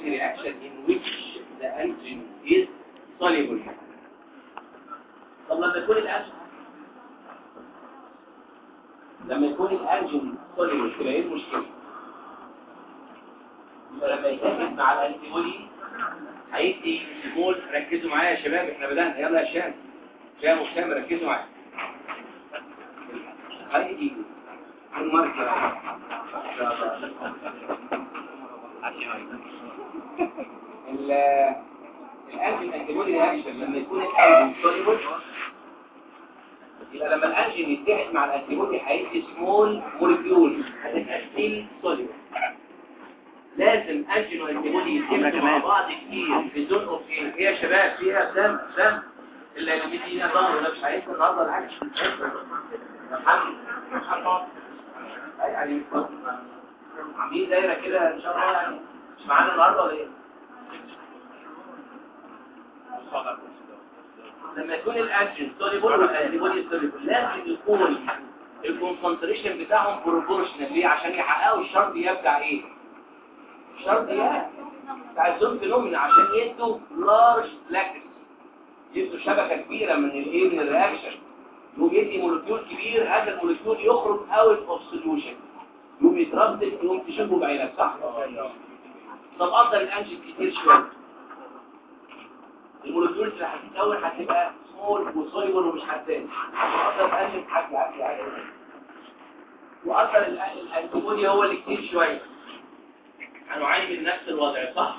antibody reaction in which the antigen is soluble طب لما يكون الانجين لما يكون الانجين soluble تبقى ايه المشكله يبقى لما يتاكد مع الانتيبودي هيدي سمول ركزوا معايا يا شباب احنا بدأنا يلا يا شام شام وشام ركزوا معايا هيدي الماركة الانجين انتيبودي رياكشن لما يكون الانجين سوليبل يبقى لما الانجين يتحد مع الانتيبودي هيدي سمول مولكيول هتبقى ستيل سوليبل لازم انجين وانتيبودي يتحدوا مع بعض كتير في زون اوف ايه إيه يا شباب فيها دم دم اللي اللي بيدينا ظهر ده مش هيحصل النهارده الاكشن يا محمد اي يعني عاملين دايره كده ان شاء الله يعني مش معانا النهارده ولا ايه لما يكون الانجين سوليبل والانتيبودي سوليبل لازم يكون الكونسنتريشن بتاعهم بروبورشنال ليه عشان يحققوا الشرط يبدأ ايه الشرط ايه بتاع الزوم فينومينا عشان يدوا لارج لاكتس يدوا شبكه كبيره من الايه من الرياكشن يقوم يدي مولكيول كبير هذا المولكيول يخرج اوت اوف سوليوشن يقوم يتردد يقوم تشوفه بعينك صح طب افضل الانجين كتير شويه المولكيول اللي هتتكون هتبقى سمول وسوليبل ومش حساس افضل الانجين حاجه حاجه واثر الانتيبودي هو اللي كتير شويه هنعاني من نفس الوضع صح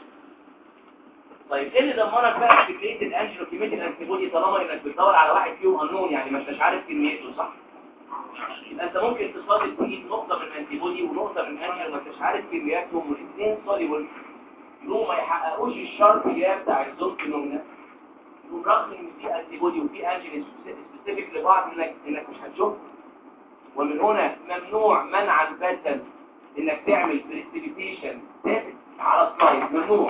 طيب ايه اللي دمرك بقى فكريه الانجين وكميه الانتيبودي طالما انك بتدور على واحد فيهم انون يعني ما انتش عارف كميته صح يبقى انت ممكن تصادف تجيب نقطه من انتيبودي ونقطه من انجين وما انتش عارف كمياتهم والاثنين سوليبل يقوموا ما يحققوش الشرط اللي هي بتاع الزوم فينومينا رغم ان في انتيبودي وفي انجين سبيسيفيك لبعض انك انك مش هتشوف ومن هنا ممنوع منعا باتا انك تعمل بريستيبيتيشن ثابت على السلايد ممنوع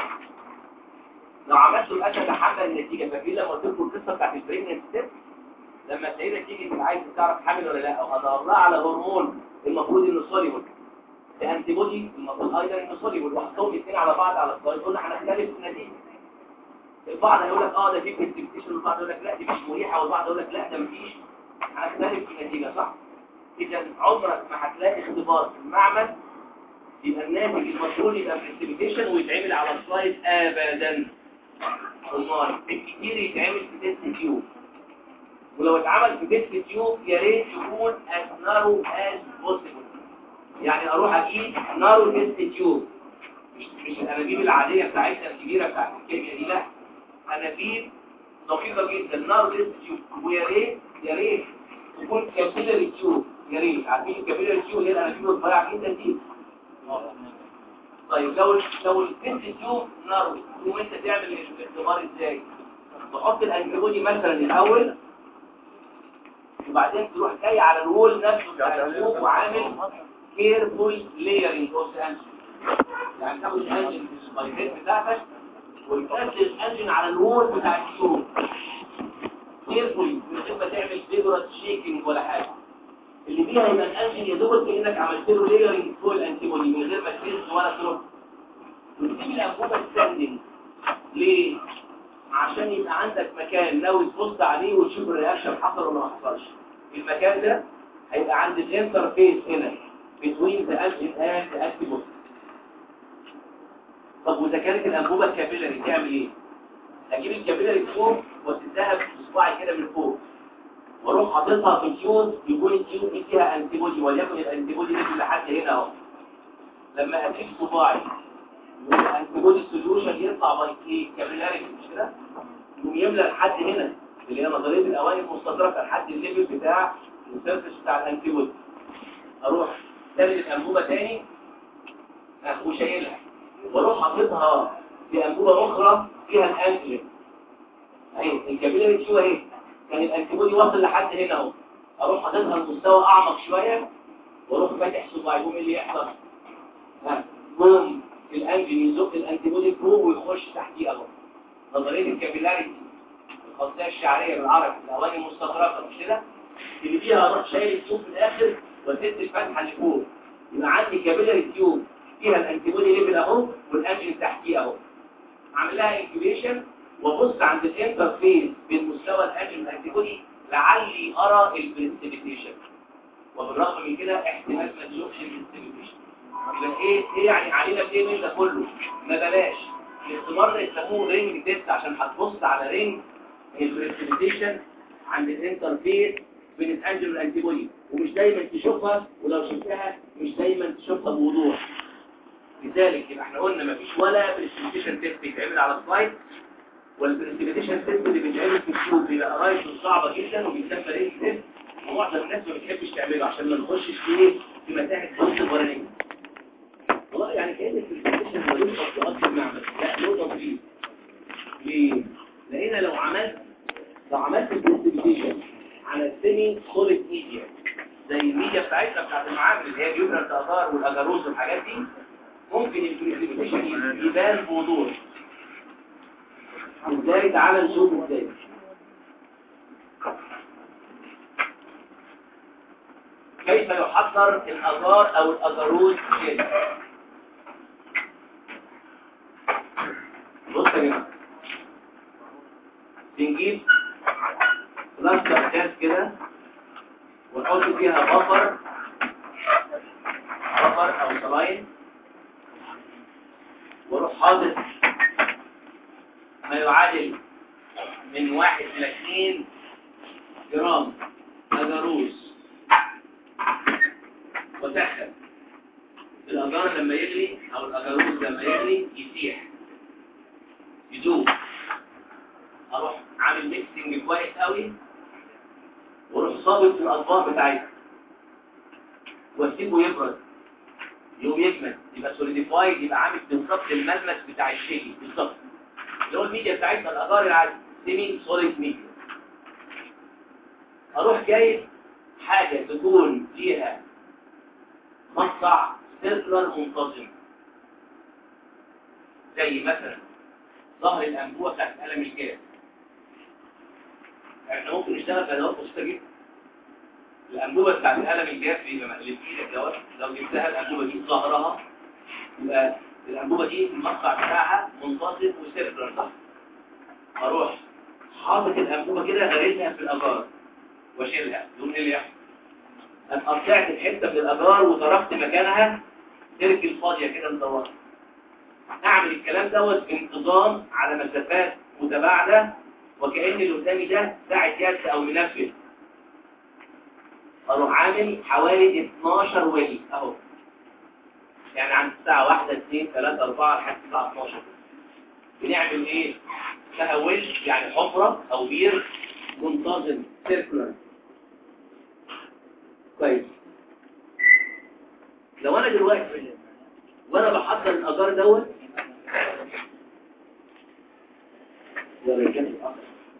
لو عملت الاسد تحمل النتيجه فاكرين لما قلت لكم القصه بتاعت البريجننت ستيب لما السيده تيجي تبقى عايزه تعرف حامل ولا لا او هدور لها على هرمون المفروض انه سوليبل ده انتي بودي المفروض ايضا انه سوليبل وحطهم الاثنين على بعض على السلايد قلنا هنختلف في النتيجه البعض هيقول لك اه ده في بريستيبيتيشن والبعض يقول لك لا دي مش مريحه والبعض يقول لك لا ده مفيش هنختلف في النتيجه صح اذا عمرك ما هتلاقي اختبار في المعمل يبقى الناتج المفروض يبقى بريستيبيتيشن ويتعمل على السلايد ابدا امال بالكتير يتعمل في تيست تيوب ولو اتعمل في تيست تيوب يا ريت يكون as narrow as possible يعني اروح اجيب نارو تيست تيوب مش مش الانابيب العاديه بتاعتنا الكبيره بتاعت الكيمياء دي لا انابيب دقيقه جدا نارو تيست تيوب ويا ريت يا ريت تكون كابيلاري تيوب يا ريت عارفين الكابيلاري تيوب اللي هي الانابيب الصغيره جدا دي طيب لو لو البنت تشوف نار وانت تعمل الاختبار ازاي تحط الانتيبودي مثلا الاول وبعدين تروح جاي على الوول نفسه بتاع التيوب وعامل كيرفول لايرنج اوف انجن يعني تاخد الانجن في السلايدات بتاعتك وتنزل الانجن على الوول بتاع التيوب كيرفول من غير ما تعمل فيجرال شيكنج ولا حاجه اللي بيها يبقى الانجن يا دوبك كانك عملت له لايرنج فوق الانتيبودي من غير ما تهز ولا تروح وتسيب الانبوبه ستاندنج ليه عشان يبقى عندك مكان ناوي تبص عليه وتشوف الرياكشن حصل ولا ما حصلش المكان ده هيبقى عند الانترفيس هنا بين ذا انجن اند ذا انتيبودي طب واذا كانت الانبوبه كابيلاري تعمل ايه اجيب الكابيلاري فوق وتديها بصباعي كده من فوق واروح حاططها في تيوب يكون التيوب دي فيها انتيبودي وليكن الانتيبودي نزل لحد هنا اهو لما اجيب صباعي والانتيبودي سوليوشن يطلع باي كابيلاري مش كده يقوم يملى لحد هنا اللي هي نظريه الاواني المستدركه لحد الليفل بتاع السيرفس بتاع الانتيبودي اروح تاني الانبوبه تاني وشايلها واروح حاططها في انبوبه اخرى فيها الانتيجين اهي الكابيلاري تيوب اهي كان الانتيبودي واصل لحد هنا اهو اروح حاططها لمستوى اعمق شويه واروح فاتح صباعي يقوم اللي يحصل ها بوم الانجن يزق الانتيبودي فوق ويخش تحتيه اهو نظريه الكابيلاريتي الخاصيه الشعريه بالعربي الاواني المستطرقه مش كده اللي فيها اروح شايل التيوب في الاخر واسد الفتحه اللي فوق يبقى عندي كابيلاري تيوب فيها الانتيبودي ليفل اهو والانجن تحتيه دي اهو اعمل لها انكيوبيشن وابص عند الانترفيس بين مستوى الانجل والانتيبودي لعلي ارى البريسبيتيشن وبالرغم من كده احتمال ما تشوفش البريسبيتيشن يبقى ايه ايه يعني علينا ايه من ده كله ما بلاش الاختبار ده يسموه رينج تيست عشان هتبص على رينج البريسبيتيشن عند الانترفيس بين الانجل والانتيبودي ومش دايما تشوفها ولو شفتها مش دايما تشوفها بوضوح لذلك يبقى احنا قلنا مفيش ولا بريسبيتيشن تيست بيتعمل على السلايد والبريسبيتيشن تيست اللي بيتعمل في الكتب بيبقى قرايته صعبه جدا وبيتسمى رينج تيست ومعظم الناس ما بتحبش تعمله عشان ما نخشش في في متاهه بص ورانيه والله يعني كأن البريسبيتيشن ملوش تطبيقات في المعمل لا له تطبيق ليه؟ لان لو عملت لو عملت البريسبيتيشن على السيمي سوليد ميديا زي الميديا بتاعتنا بتاعت المعامل اللي هي بيبرا التأثار والاجاروز والحاجات دي ممكن البريسبيتيشن يبان بوضوح ازاي تعالى نشوف ازاي كيف يحضر الاجار او الاجاروز جيل بص يا جماعه بنجيب بلاستر كاس كده ونحط فيها بفر بفر او سلاين واروح حاطط ما يعادل من واحد الى اثنين جرام اجاروز وسخن الاجار لما يغلي او الاجاروز لما يغلي يسيح يدوب اروح عامل ميكسنج كويس قوي واروح صابب في الاطباق بتاعتها واسيبه يبرد يقوم يجمد يبقى سوليديفايد يبقى عامل بالظبط الملمس بتاع الشيء بالظبط اللي هو الميديا بتاعتنا الاجار العادي سيمي سوليد ميديا اروح جايب حاجه تكون فيها مقطع سيركلر منتظم زي مثلا ظهر الانبوبه بتاعت قلم الجاز احنا ممكن نشتغل بادوات بسيطه جدا الانبوبه بتاعت قلم الجاف بيبقى اللي في ايدك دوت لو جبتها الانبوبه دي ظهرها يبقى الانبوبه دي المقطع بتاعها منتصف وسيركلر صح اروح حاطط الانبوبه كده غريزها في الاجار واشيلها يقوم ايه اللي يحصل انا قطعت الحته من الاجار وتركت مكانها سيركل فاضيه كده مدوره اعمل الكلام دوت بانتظام على مسافات متباعده وكأن اللي قدامي ده ساعة يد او منفذ اروح عامل حوالي 12 ويل اهو يعني عند الساعة واحدة اثنين ثلاثة اربعة لحد الساعة 12 بنعمل ايه اسمها ويل يعني حفرة او بير منتظم سيركولار كويس لو انا دلوقتي وانا بحضر الاجار دوت يا رجال الأخر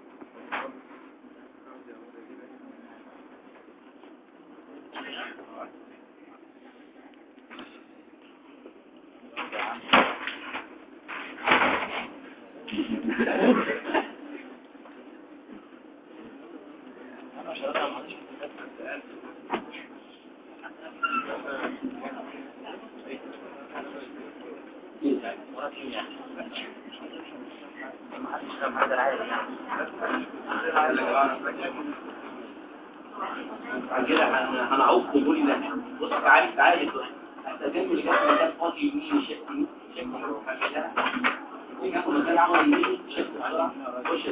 عن كده هنعوق قبولي ده بص تعالي تعالي هستخدمه اللي جاي مكان فاضي يمين شيفت يمين شيفت ياخد مكان عمل يمين شيفت بسرعه خش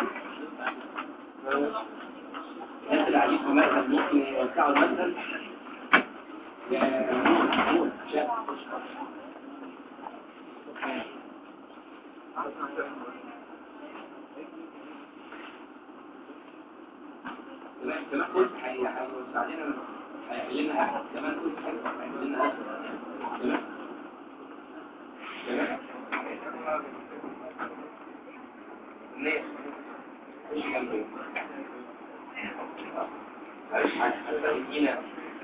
الناس اللي قاعدين في المركز ممكن يوسعوا المركز يا نور نور شاف كمان كمان كنت هيوسع لنا هيحل لنا احد كمان كنت هيحل لنا احد تمام تمام الناس مش جنبي معلش هتدينا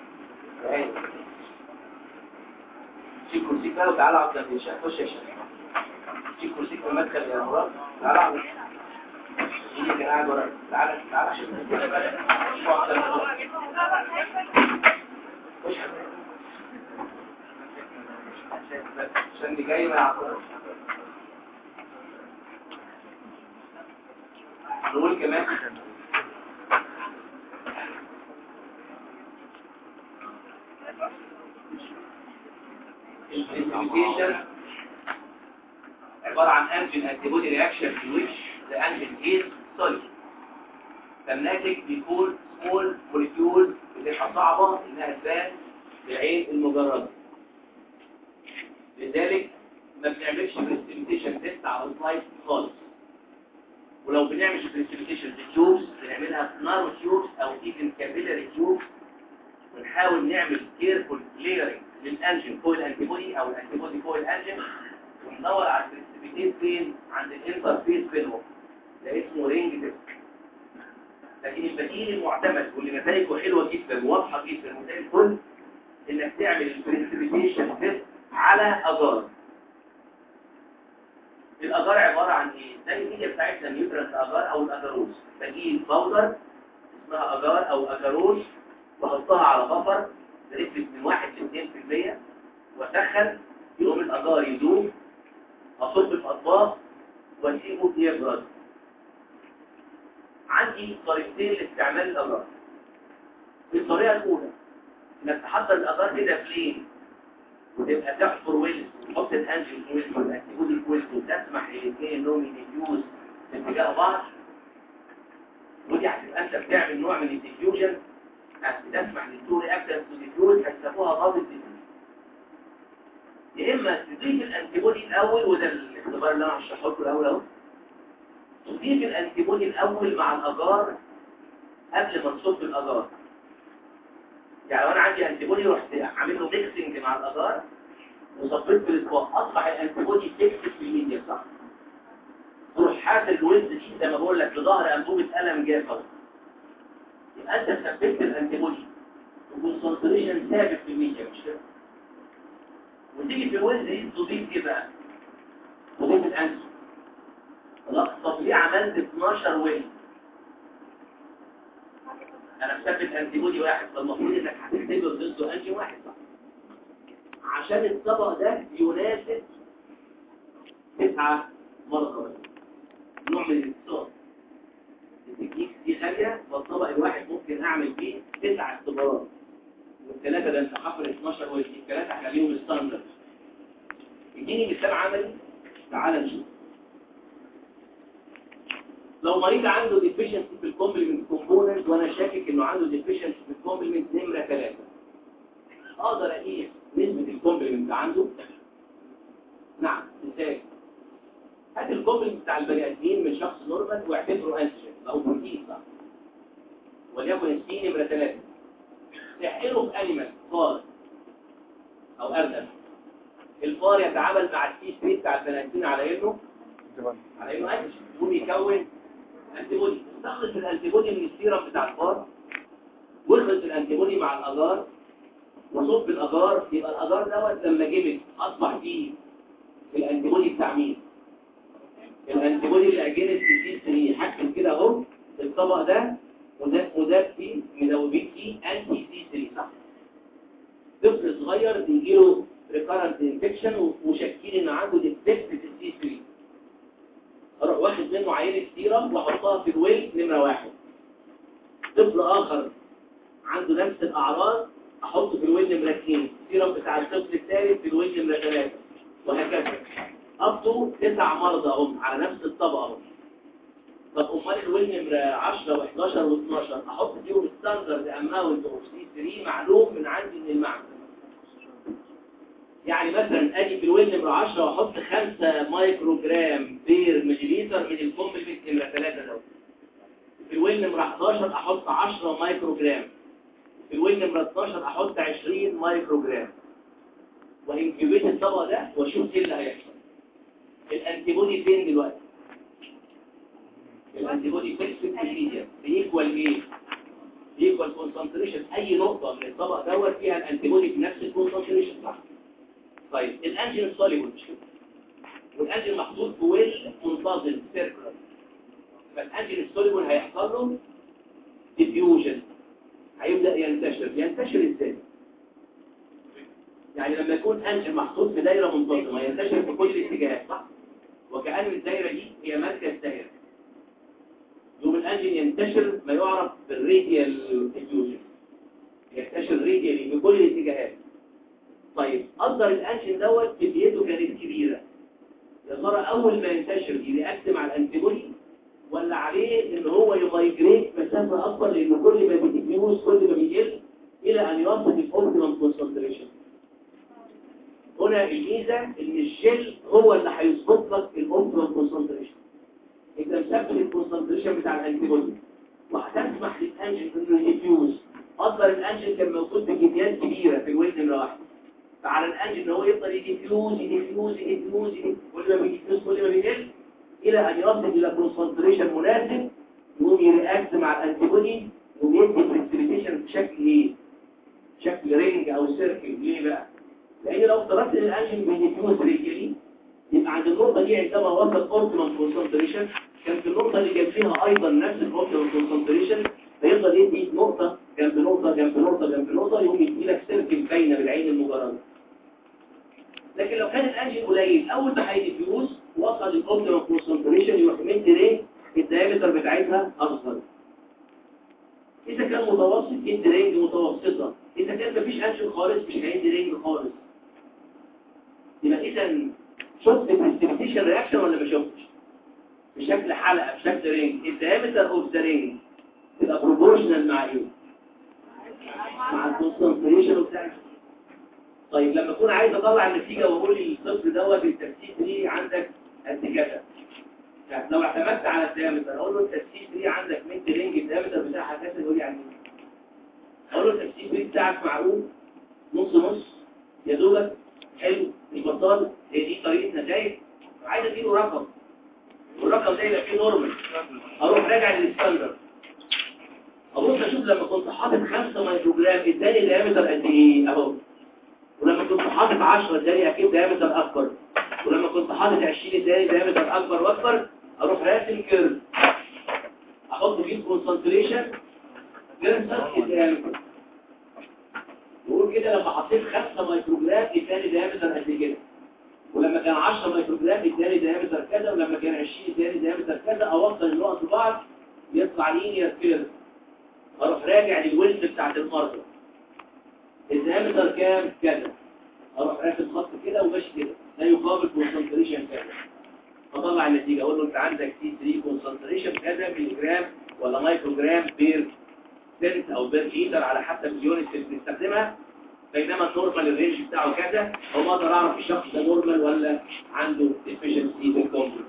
في كرسي كده وتعالى اقعد جنب الشيخ خش يا شيخ في كرسي في المدخل يا مراد تعالى اقعد يجي كان قاعد ورا تعالى تعالى عشان عشان دي جاي ما يعطوش نقول كمان الانتيبيشن عبارة عن انجن انتيبودي رياكشن في which the engine is solid فالناتج بيكون سمول موليكيول بتبقى صعبة انها تبان بالعين المجردة لذلك ما بنعملش بريسبيتيشن تيست على السلايد خالص ولو بنعمل بريسبيتيشن في تيوبس بنعملها في نارو تيوبس او ايفن كابيلاري تيوبس ونحاول نعمل كيرفول كليرنج للانجن فوق الانتيبودي او الانتيبودي فوق الانجن وندور على البريسبيتيت فين عند الانترفيس بينهم ده اسمه رينج تيست لكن البديل المعتمد واللي نتائجه حلوه جدا وواضحه جدا وزي الفل انك تعمل البريسبيتيشن تيست على اجار الاجار عباره عن ايه زي الميديا بتاعتنا نيوترنت اجار او الاجاروز بجيب باودر اسمها اجار او اجاروز واحطها على بفر بنسبه من 1 ل 2% واسخن يقوم الاجار يدوب اصب في اطباق واسيبه يبرد عندي طريقتين لاستعمال الاجار الطريقه الاولى انك تحضر الاجار كده بلين وتبقى تحفر ويلز وتحط الانجل ويلز والانتيبودي ويلز وتسمح للاثنين انهم يديفيوز في اتجاه بعض ودي هتبقى انت بتعمل نوع من الديفيوجن بتسمح للتو رياكترز تو ديفيوز هتسموها ضابط ديفيوز يا اما تضيف الانتيبودي الاول وده الاختبار اللي انا هشرحه لكم الاول اهو تضيف الانتيبودي الاول مع الاجار قبل ما تصب الاجار يعني لو انا عندي انتيبودي رحت عامل له ميكسنج مع الاجار وصفيت في الاطباق اصبح الانتيبودي فيكس في الميديا صح تروح حاسب الويز دي زي ما بقول لك لظهر انبوبه قلم جافه يبقى انت ثبت الانتيبودي وكونسنتريشن ثابت في الميديا مش كده وتيجي في الويز دي تضيف ايه بقى تضيف الانسو خلاص طب ليه عملت 12 ويز انا مثبت انتيبودي واحد فالمفروض انك هتكتبه ضده انتي واحد صح عشان الطبق ده يناسب تسعة مرة نوع من الاتصال التكنيك دي غالية والطبق الواحد ممكن اعمل فيه تسع اختبارات والثلاثة ده انت حفر 12 ويجي الثلاثة احنا ليهم الستاندرد اديني مثال عملي تعال نشوف لو مريض عنده ديفيشنسي في الكومبلمنت كومبوننت وانا شاكك انه عنده ديفيشنسي في الكومبلمنت نمرة 3 اقدر اقيس نسبة الكومبلمنت عنده نعم ازاي هات الكومبلمنت بتاع البني ادمين من شخص نورمال واعتبره انسجن او بروتين صح وليكن السي نمرة 3 تحقنه بانيمال فار او اردن الفار يتعامل مع السي 3 بتاع البني ادمين على انه على انه انسجن وبيكون انتيبودي استخلص الانتيبودي من السيرم بتاع الفار واخلط الانتيبودي مع الاجار وصب الاجار يبقى الاجار دوت لما جبت اصبح فيه الانتيبودي بتاع مين الانتيبودي اللي اجنت في سي 3 حكم كده اهو الطبق ده وده وده فيه مدوبين فيه انتي سي 3 صح طفل صغير بيجي له ريكارنت انفكشن وشاكين ان عنده ديفكت في السي 3 اروح واخد منه عينه سيرم واحطها في الويل نمره واحد طفل اخر عنده نفس الاعراض احطه في الويل نمره 2 السيرم بتاع الطفل الثالث في الويل نمره 3 وهكذا ابطوا تسع مرضى هم على نفس الطبقه هم طب امال الويل نمره 10 و11 و12 احط فيهم ستاندرد اماونت اوف سي 3 معلوم من عندي من المعمل يعني مثلا اجي في الويل نمره 10 واحط 5 مايكرو جرام بير مليلتر من الكومبلمنت نمره 3 دوت في الويل نمره 11 احط 10 مايكرو جرام في الويل نمره 12 احط 20 مايكرو جرام وانكيوبيت الطبق ده واشوف ايه اللي هيحصل الانتيبودي فين دلوقتي الانتيبودي فيكس في الميديا بيكوال ايه بيكوال كونسنتريشن اي نقطه من الطبق دوت فيها الانتيبودي في نفس الكونسنتريشن صح طيب الانجين السوليبل مش كده والانجين محطوط في ويل منتظم سيركلر فالانجين السوليبل هيحصل له ديفيوجن هيبدا ينتشر ينتشر ازاي يعني لما يكون انجين محطوط في دايره منتظمه ينتشر في كل اتجاه صح وكأن الدايره دي هي مركز دايره الانجين ينتشر ما يعرف بالراديال ديفيوجن ينتشر راديالي بكل الاتجاهات طيب قدر الانجين دوت كميته كانت كبيره يا ترى اول ما ينتشر يرياكت مع الانتيبودي ولا عليه ان هو يمايجريت مسافه اكبر لان كل ما بيديفيوز كل ما بيقل الى ان يصل الاوبتيمم كونسنتريشن هنا الميزه ان الجل هو اللي هيظبط لك الاوبتيمم كونسنتريشن انت مثبت الكونسنتريشن بتاع الانتيبودي وهتسمح للانجين انه يديفيوز اصلا الانجين كان موجود بكميات كبيره في الوزن نمره واحد فعلى الانجين ان هو يفضل يديفيوز يديفيوز يديفيوز كل ما بيديفيوز كل ما بيقل الى ان يصل الى كونسنتريشن مناسب يقوم يرياكت مع الانتيبودي ويدي بريسبيتيشن بشكل ايه شكل رينج او سيركل ليه بقى لان لو افترضت ان الانجين بيديفيوز ريجلي يبقى عند النقطه دي عندما وصل اوبتيمم كونسنتريشن كان في النقطه اللي جنبها ايضا نفس الاوبتيمم كونسنتريشن فيفضل يدي نقطه جنب نقطه جنب نقطه جنب نقطه يقوم يدي لك سيركل باينه بالعين المجرده لكن لو كان الانجين قليل اول ما هيديفيوز وصل الاوبتيمم كونسنتريشن يروح مدي ليه الدايمتر بتاعتها اصغر اذا كان متوسط يدي رينج متوسطه اذا كان مفيش انجين خالص مش هيدي رينج خالص يبقى اذا شفت البريسبيتيشن رياكشن ولا ما شفتش بشكل حلقه بشكل رينج الدايمتر اوف ذا رينج تبقى بروبورشنال مع ايه مع الكونسنتريشن بتاعك طيب لما اكون عايز اطلع النتيجه واقول للطفل دوت الترتيب دي عندك قد كده يعني لو اعتمدت على الدايمتر اقول له الترتيب دي عندك مد رينج الدايمتر بتاعها كذا يقول لي يعني ايه اقول له الترتيب دي بتاعك معقول نص نص يا دوبك حلو مش بطال هي دي طريقه نتائج عايز اديله رقم والرقم ده يبقى فيه نورمال اروح راجع للستاندرد ابص اشوف لما كنت حاطط 5 مايكروجرام اداني دايمتر قد ايه اهو ولما كنت حاطط 10 اداني اكيد دايمتر اكبر ولما كنت حاطط 20 اداني دايمتر اكبر واكبر اروح راسم كيرف احط فيه كونسنتريشن جنسر الدايمتر نقول كده لما حطيت 5 مايكروجرام اداني دايمتر قد كده ولما كان 10 مايكروجرام اداني دايمتر كذا ولما كان 20 اداني دايمتر كذا اوصل النقط ببعض يطلع لينير كيرف اروح راجع للويلز بتاعت المرضى الدايمتر كام كذا اروح راسم خط كده وماشي كده ده يقابل كونسنتريشن كذا فطلع النتيجه اقول له انت عندك تي 3 كونسنتريشن كذا ملي جرام ولا مايكرو جرام بير سنت او بير لتر على حسب اليونت اللي بنستخدمها بينما النورمال الرينج بتاعه كذا هو اقدر اعرف الشخص ده نورمال ولا عنده ديفيشنسي في الكومبلكس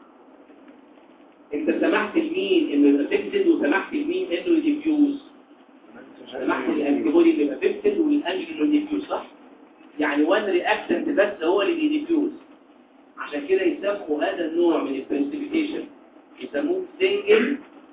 انت سمحت لمين انه يبقى فيكسد وسمحت لمين انه يديفيوز سمحت للانتيبودي اللي يبقى فيكسد وللانجل انه يديفيوز صح يعني وان رياكشن بس هو اللي بيديفيوز عشان كده يسموا هذا النوع من البريسبيتيشن يسموه سنجل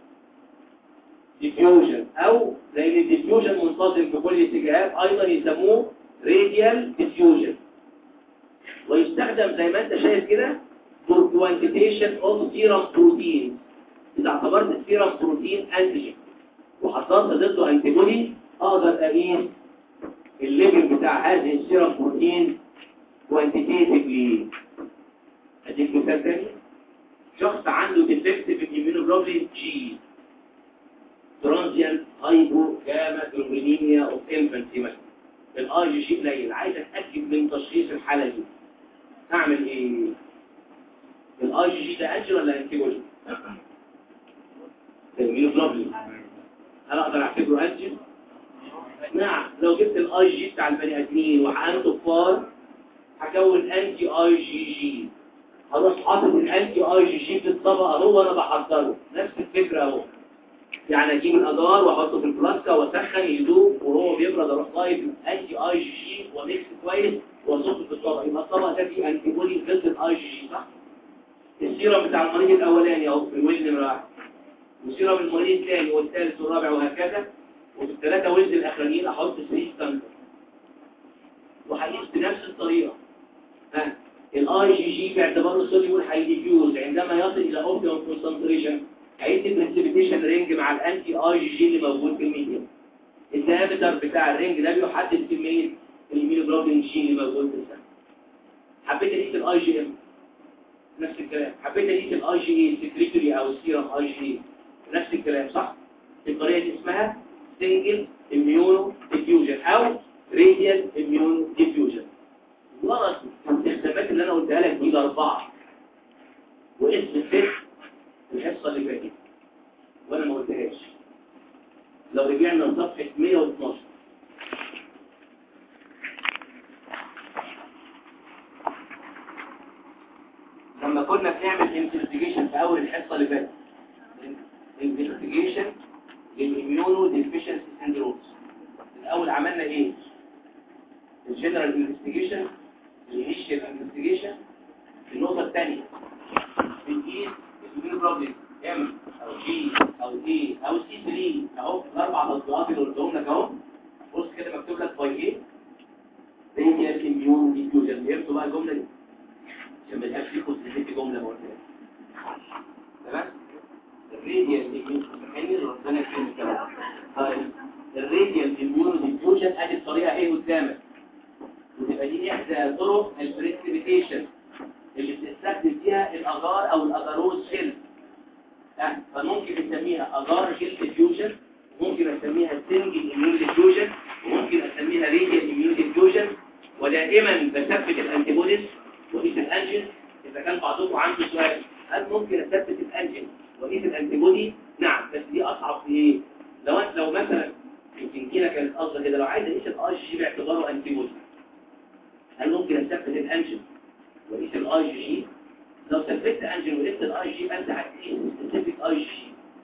ديفيوجن او لان الديفيوجن منتظم في كل الاتجاهات ايضا يسموه راديال ديفيوجن ويستخدم زي ما انت شايف كده for quantitation of serum protein اذا اعتبرت السيرم بروتين انتيجين وحطيت ضده انتيبودي اقدر اقيس الليفل بتاع هذه السيرم بروتين كوانتيتيفلي اديك مثال تاني شخص عنده ديفكت في الهيموجلوبين جي ترانزيانت هايبو جاما جلوبينيميا اوف انفانسي مثلا الاي جي جي قليل عايز اتاكد من تشخيص الحاله دي اعمل ايه الاي جي جي ده انجل ولا انتيبودي الهيموجلوبين هل اقدر اعتبره انجل نعم لو جبت الاي جي بتاع البني ادمين وحقنته فار هكون انتي اي جي جي هروح حاطط الانتي اي جي جي في الطبق اهو وانا بحضره نفس الفكره اهو يعني اجيب الادار واحطه في الفلاسكه واسخن يدوب وهو بيبرد اروح ضايف انتي اي جي جي وميكس كويس واصبه في الطبق يبقى الطبق ده فيه انتي بودي ضد الاي جي جي صح السيرم بتاع المريض الاولاني اهو في الوزن نمره واحد وسيرم المريض الثاني والثالث والرابع وهكذا وفي الثلاثه وزن الاخرانيين احط 3 ستاندرد وهقيس بنفس الطريقه ها الاي جي جي باعتباره السوليبول هيديفيوز عندما يصل الى اوبتيمم كونسنتريشن هيدي بريسبيتيشن رينج مع الانتي اي جي جي اللي موجود في الميديم الدايمتر بتاع الرينج ده بيحدد كميه الميلوجلوبين جي اللي موجود في السم حبيت اقيس الاي جي ام نفس الكلام حبيت اقيس الاي جي اي السكريتوري او السيرم اي جي نفس الكلام صح الطريقه دي اسمها سنجل اميونو ديفيوجن او راديال اميونو ديفيوجن ورد الاستخدامات اللي انا قلتها لك دي الاربعه واسم الست الحصه اللي فاتت وانا ما قلتهاش لو رجعنا لصفحه 112 لما كنا بنعمل انفستيجيشن في اول الحصه اللي فاتت انفستيجيشن للاميونو ديفيشنسي سيندرومز الاول عملنا ايه الجنرال انفستيجيشن الانيشال انفستيجيشن النقطه الثانيه بنقيس الاميونو بروبلم ام او جي او اي او سي 3 اهو الاربع تطبيقات اللي قلتهم لك اهو بص كده مكتوب لك باي ايه راديال اميون ديفيوجن فهمتوا بقى الجمله دي عشان ما تبقاش فيكم في جمله ما قلتهاش تمام الراديال اميون فاهمني ربنا يكرمك كمان طيب الراديال اميون ديفيوجن ادي الطريقه ايه قدامك وتبقى دي احدى طرق البريسبيتيشن اللي بتستخدم فيها الاجار او الاجاروز جل أه. فممكن نسميها اجار جل ديفيوجن ممكن اسميها سنجل اميون ديفيوجن وممكن اسميها راديال اميون ديفيوجن ودائما بثبت الانتيبوديز وقيس الانجن اذا كان بعضكم عنده سؤال هل ممكن اثبت الانجن وقيس الانتيبودي نعم بس دي اصعب في ايه لو انت لو مثلا يمكن كده كانت قصه كده لو عايز اقيس الاي جي باعتباره انتيبودي هل ممكن اثبت الانجن وقيس الاي جي لو ثبت انجن وقيس الاي جي انت هتقيس سبيسيفيك اي جي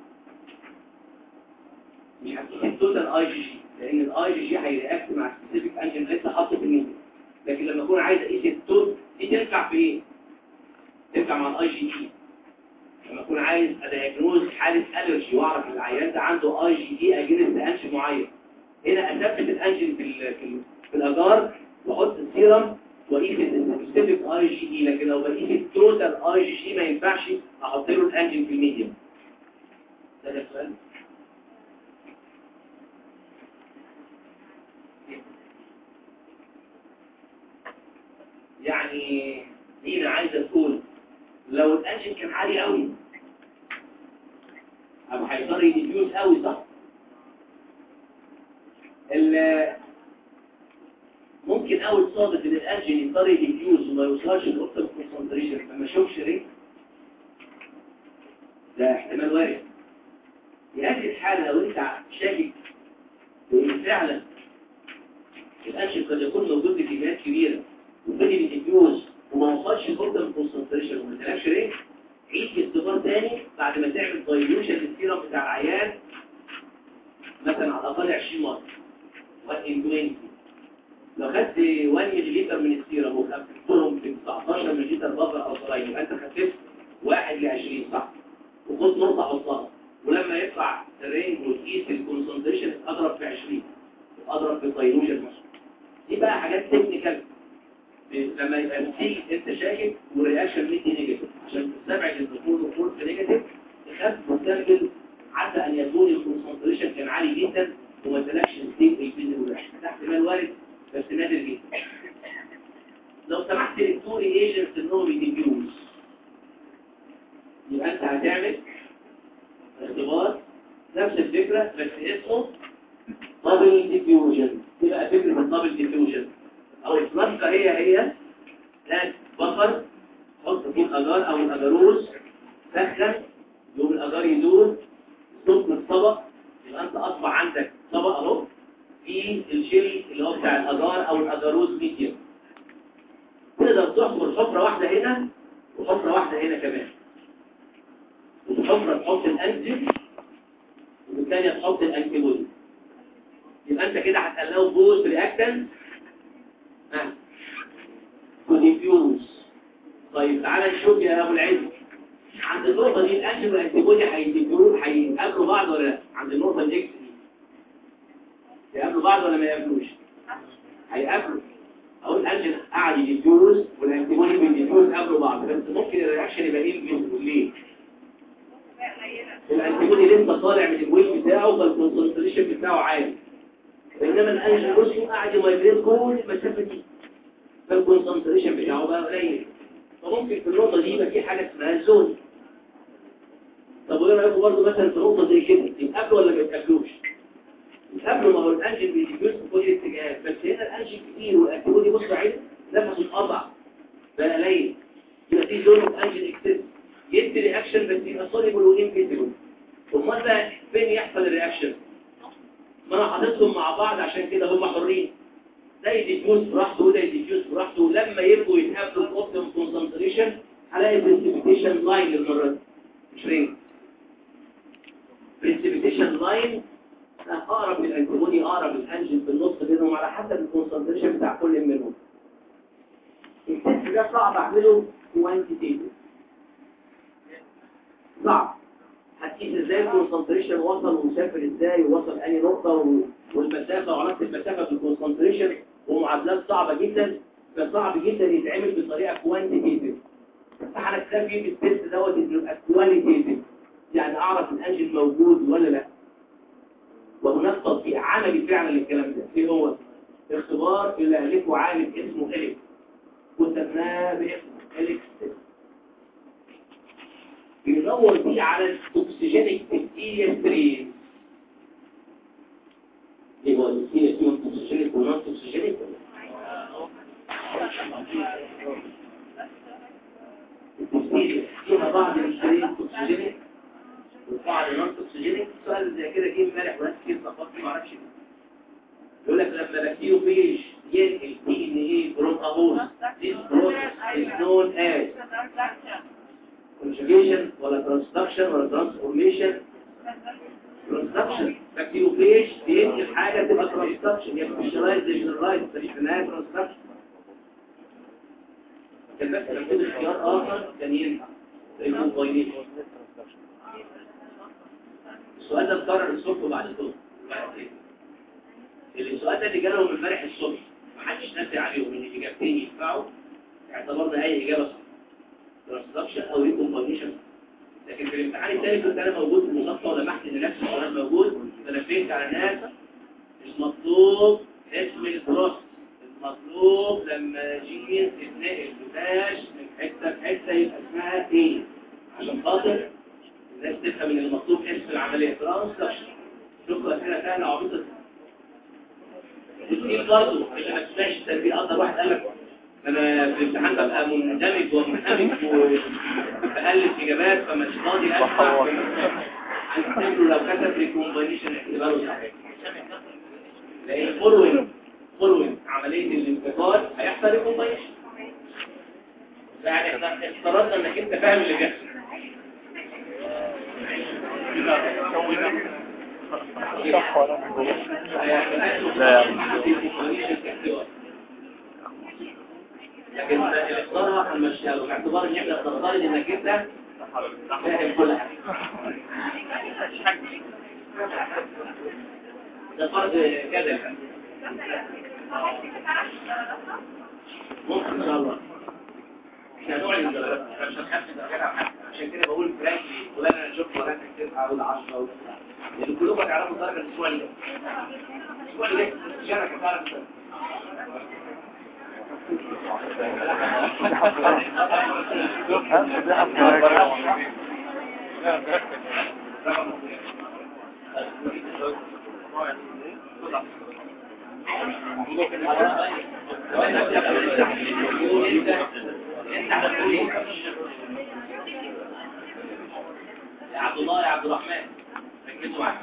مش هتقيس التوتال اي جي لان الاي جي هيرياكت مع سبيسيفيك انجن لسه حاطه في الميديا لكن لما اكون عايز اقيس التوت دي تنفع في ايه تنفع مع الاي جي اي لما اكون عايز ادياجنوز حاله الرجي واعرف العيان ده عنده اي جي اي اجنس انجن معين هنا اثبت الانجن في ال في, ال في الاجار واحط السيرم واقيس السبيسيفيك اي جي اي لكن لو بقيس التوتال اي جي اي ما ينفعش احط له الانجن في الميديوم ده ده السؤال يعني مين عايزه تقول لو الانجن كان عالي قوي او هيضطر يديوز قوي صح ممكن قوي تصادف ان الانجن يضطر يديوز وما يوصلش لنقطه الكونسنتريشن فما اشوفش ريت ده احتمال وارد في هذه الحاله لو انت شاكك بان فعلا الانجن قد يكون موجود بكميات كبيره وبدي بيديوز وما وصلش لنقطه الكونسنتريشن وما تلاقيش ريت عيد اختبار تاني بعد ما تعمل دايلوشن للسيرم بتاع العيان مثلا على الاقل 20 مره 1 in 20 لو خدت 1 ملي لتر من السيرم وخففتهم ب 19 ملي لتر بفر او صلاين يبقى انت خففت 1 ل 20 صح وخد نقطه حطها ولما يطلع الرينج وتقيس الكونسنتريشن اضرب في 20 اضرب في الدايلوشن مثلا دي بقى حاجات تكنيكال لما يبقى نتيجة انت شاكك ورياكشن ميدي نيجاتيف عشان تستبعد الدخول والخروج في نيجاتيف تخاف مستقبل حتى ان يكون الكونسنتريشن كان عالي جدا وما تلاقش ستيت الفيزيك والرياكشن ده احتمال وارد بس نادر جدا لو سمحت للتوري ايجنتس انهم يديفيوز يبقى انت هتعمل اختبار نفس الفكرة بس اسمه دبل ديفيوجن تبقى فكرة الدبل ديفيوجن او الفلاسكة هي هي ذات بفر حط فيه الاجار او الاجاروز سخن يوم الاجار يدور صوت من الطبق يبقى انت اصبح عندك طبق اهو في الجيل اللي هو بتاع الاجار او الاجاروز ميديوم تقدر تحفر حفرة واحدة هنا وحفرة واحدة هنا كمان وفي حفرة تحط الانجل وفي الثانية تحط الانتيبودي يبقى انت كده هتقلقه بوست رياكتنس كوديفيوز طيب تعالى نشوف يا ابو العز عند النقطة دي الانجل والانتيبودي هيديفيوز هيقابلوا بعض ولا لا عند النقطة الاكس دي يقابلوا بعض ولا ما يقابلوش هيقابلوا او الانجل قاعد يديفيوز والانتيبودي بيديفيوز قابلوا بعض بس ممكن الرياكشن يبقى ايه ليه الانتيبودي لسه طالع من الويل بتاعه فالكونسنتريشن بتاعه عالي بينما الانجل روسيو قاعد يمايجريت كل المسافه دي فالكونسنتريشن بتاعه بقى قليل فممكن في النقطه دي يبقى في حاجه اسمها الزون طب وايه رايكم برضه مثلا في نقطه زي كده يتقابلوا ولا ما يتقابلوش يتقابلوا ما هو الانجل بيديفيوز في كل الاتجاهات بس هنا الانجل كتير والاكتيفيتي بص عين نفسه اتقطع بقى قليل يبقى في زون اوف انجل اكسس يدي رياكشن بس يبقى سوليبل وانفيزبل امال بقى فين يحصل الرياكشن ما انا حاططهم مع بعض عشان كده هم حرين ده يديفيوز براحته وده يديفيوز براحته ولما يبقوا يتقابلوا في اوبتيمم كونسنتريشن هلاقي بريسبيتيشن لاين المره دي مش رينج بريسبيتيشن لاين اقرب للانتيبودي اقرب للانجل في النص بينهم على حسب الكونسنتريشن بتاع كل منهم التست ده صعب اعمله كوانتيتيف صعب هتقيس ازاي الكونسنتريشن وصل ومسافر ازاي ووصل انهي نقطه و- والمسافه وعلاقه المسافه بالكونسنتريشن ومعادلات صعبه جدا فصعب جدا يتعمل بطريقه كوانتيتيف فاحنا اكتفي بالتست دوت انه يبقى كواليتيف يعني اعرف الانجل موجود ولا لا وهناك تطبيق عملي فعلا للكلام ده ايه هو اختبار اللي الفه عالم اسمه اليكس وسماه باسمه اليكس تيست بيدور فيه على الاكسجينيك بكتيريا ستريس ايه هو البكتيريا فيهم اكسجينيك ونون اكسجينيك البكتيريا فيها بعض الستريس اكسجينيك وبعض نون اكسجينيك سؤال زي كده جه امبارح وناس كتير فقط ما اعرفش ليه. يقول لك لما بكتيريو بيج ينقل دي ان ايه بروتابول this process is known as conjugation ولا transduction ولا transformation transduction بكتيروفيج بينقل حاجة تبقى transduction يا specialized generalized مش في النهاية transduction كان بس لما كنت اختيار آخر كان ينفع يكون combination السؤال ده اتكرر الصبح وبعد الظهر السؤال ده اللي جالهم امبارح الصبح محدش ناسي عليهم ان الاجابتين ينفعوا اعتبرنا اي اجابه صح ترانسدكشن او ريكومبونيشن لكن في الامتحان الثاني كنت انا موجود في المصفى ولمحت ان نفس السؤال موجود فنبهت على الناس مش مطلوب اسم البروست المطلوب لما جين تتنقل بلاش من حته لحته يبقى اسمها ايه عشان خاطر الناس تفهم ان المطلوب اسم العمليه ترانسدكشن شكرا اسئله سهله عبيطه والتيم برضه اللي ما تسمعش التربيه اكتر واحد قال لك انا في الامتحان ببقى مندمج ومنهمك وبألف اجابات فمش فاضي اسمع هنكتب له لو كتب ريكومبانيشن اعتباره صحيح لان فولوينج فولوينج عمليه الانتقال هيحصل ريكومبانيشن يعني احنا افترضنا انك انت فاهم اللي بيحصل صح ولا مش لكن الاختارها هنمشيها له باعتبار ان احنا بنفترض انك انت فاهم كل حاجه ده فرض كذا ممكن ان شاء الله احنا نعلن درجات مش هنخفف درجات على حد عشان كده بقول فرانكلي فلان انا شفت درجات كتير اقول 10 اقول لان كلكم هتعرفوا الدرجه الاسبوع اللي جاي الاسبوع اللي جاي شارك تعرف يا عبد الله يا عبد الرحمن ركزوا معايا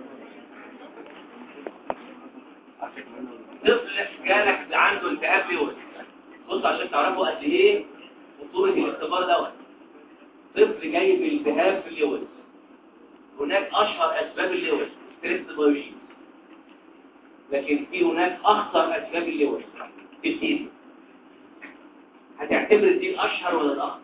طفل جالك عنده التهاب لوز بص عشان تعرفوا قد ايه خطوره الاختبار دوت طفل جاي بالتهاب في اللوز هناك اشهر اسباب اللوز ستريس بايوجين لكن في هناك اخطر اسباب اللوز الدين هتعتبر الدين اشهر ولا الاخطر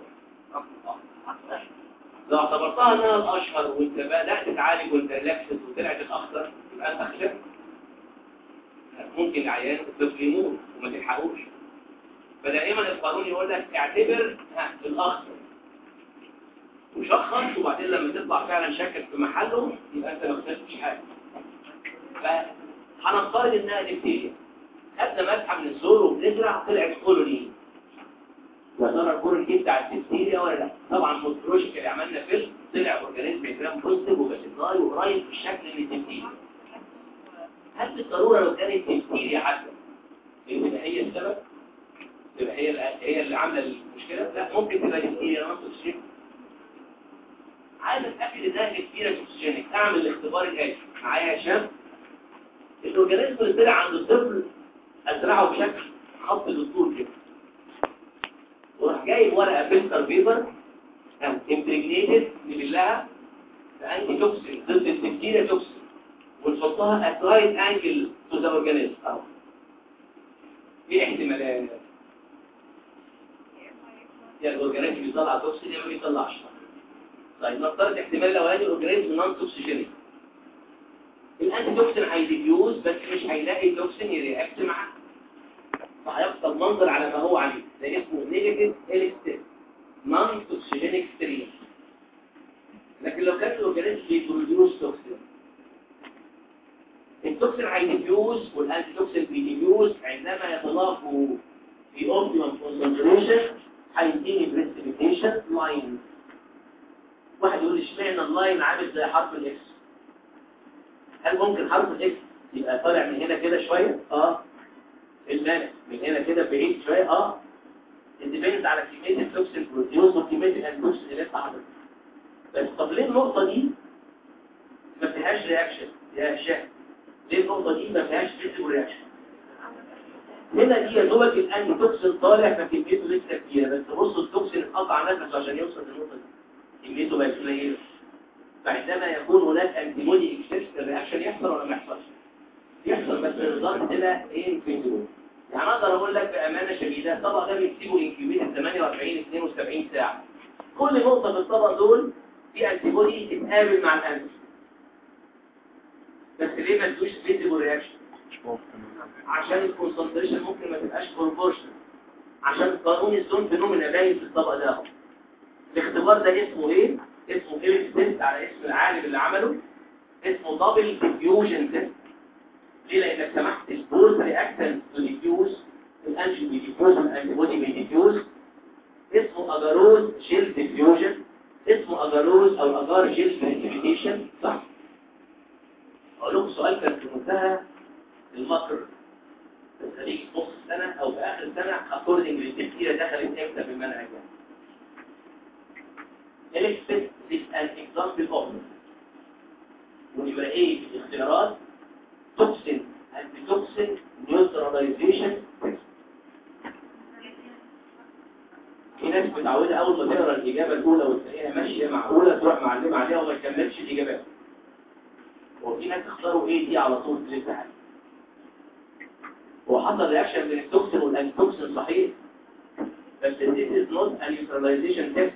لو اعتبرتها انها الاشهر وانت بدات تعالج وانت ريلاكسد وطلعت الاخطر يبقى انت خسرت ممكن العيان الطفل يموت وما تلحقوش فدائما القانون يقول لك اعتبر ها الاخطر وشخص وبعدين لما تطلع فعلا شكك في محله يبقى انت ما خسرتش حاجه فهنفترض انها ديفتيريا خدنا مسحه من الزور وبنزرع طلعت كولوني يا ترى الكور دي بتاع البكتيريا ولا لا طبعا مونتولوجيكال اللي عملنا فيلم طلع اورجانيزم جرام بوزيتيف وباسيلاي وقريب في الشكل من البكتيريا هل بالضروره لو كانت بكتيريا حتى يبقى هي السبب تبقى هي هي اللي عامله المشكله لا ممكن تبقى بكتيريا ما تكسير عايز اتاكد انها بكتيريا توكسيجينيك اعمل الاختبار الاتي معايا يا شباب الاورجانيزم اللي طلع عند الطفل ازرعه بشكل خط بالطول كده وراح جايب ورقه بيستر بيبر امبريجنيتد نبلها بانتي توكسين ضد البكتيريا توكسين ونحطها at right angle to the organism اهو في احتمالات يا الاورجانيزم بيطلع توكسين يا ما بيطلعش طيب نفترض احتمال الاولاني الاورجانيزم نون توكسيجينيك الانتي توكسين هيديفيوز بس مش هيلاقي توكسين يرياكت معاه فهيفضل منظر على ما هو عليه ده اسمه نيجاتيف اليكستير نون توكسيجينيك ستريم لكن لو كان الاورجانيزم بيبروديوس توكسين التوكسين هيديفيوز والانتي توكسين بيديفيوز عندما يتلاقوا في اوبتيمم كونسنتريشن هيديني بريسبيتيشن لاين واحد يقول لي اشمعنى اللاين عامل زي حرف الاكس هل ممكن حرف الاكس يبقى طالع من هنا كده شويه اه المانع من هنا كده بعيد شويه اه الديبيند على كميه التوكسين بروتيوز وكميه الانتوكسين اللي انت حاططها بس طب ليه النقطه دي ما فيهاش رياكشن يا هشام ليه النقطه دي ما فيهاش فيزيبل رياكشن هنا دي يا دوبك الانتي توكسين طالع فكميته لسه كبيره بس بص التوكسين قطع نفسه عشان يوصل للنقطه دي كميته بقت قليله فعندما يكون هناك انتي بودي اكسس الرياكشن يحصل ولا ما يحصلش يحصل بس الريزلت تبقى ايه انفيزيبل يعني اقدر اقول لك بامانه شديده الطبق ده بيكتبه انكيوبيتر 48 72 ساعه كل نقطه في الطبق دول في انتي بودي تتقابل مع الانتي بس ليه ما تدوش فيزيبل رياكشن عشان الكونسنتريشن ممكن ما تبقاش بروبورشن عشان قانون الزون فينومينا باين في الطبق ده اهو الاختبار ده اسمه ايه اسمه ايريكس تيست على اسم العالم اللي عمله اسمه دبل ديفيوجن تيست ليه لانك سمحت البورز رياكتنت تو ديفيوز الانجين بيديفيوز الانتي بودي بيديفيوز اسمه اجاروز جيل ديفيوجن اسمه اجاروز او اجار جيل بريسيبيتيشن صح اقول لكم سؤال كان في منتهى المكر بس هيجي في نص السنه او في اخر السنه اكوردنج للتفكير دخلت امتى في المنهج يعني Electric is an example of ونبقى ايه في الاختيارات توكسين انتي توكسين نيوتراليزيشن في ناس متعوده اول ما تقرا الاجابه الاولى وتلاقيها ماشيه معقوله تروح معلمه عليها وما تكملش الاجابات وفي ناس اختاروا ايه دي على طول في الامتحان هو حصل رياكشن بين التوكسين والانتي توكسين صحيح بس this is not a neutralization test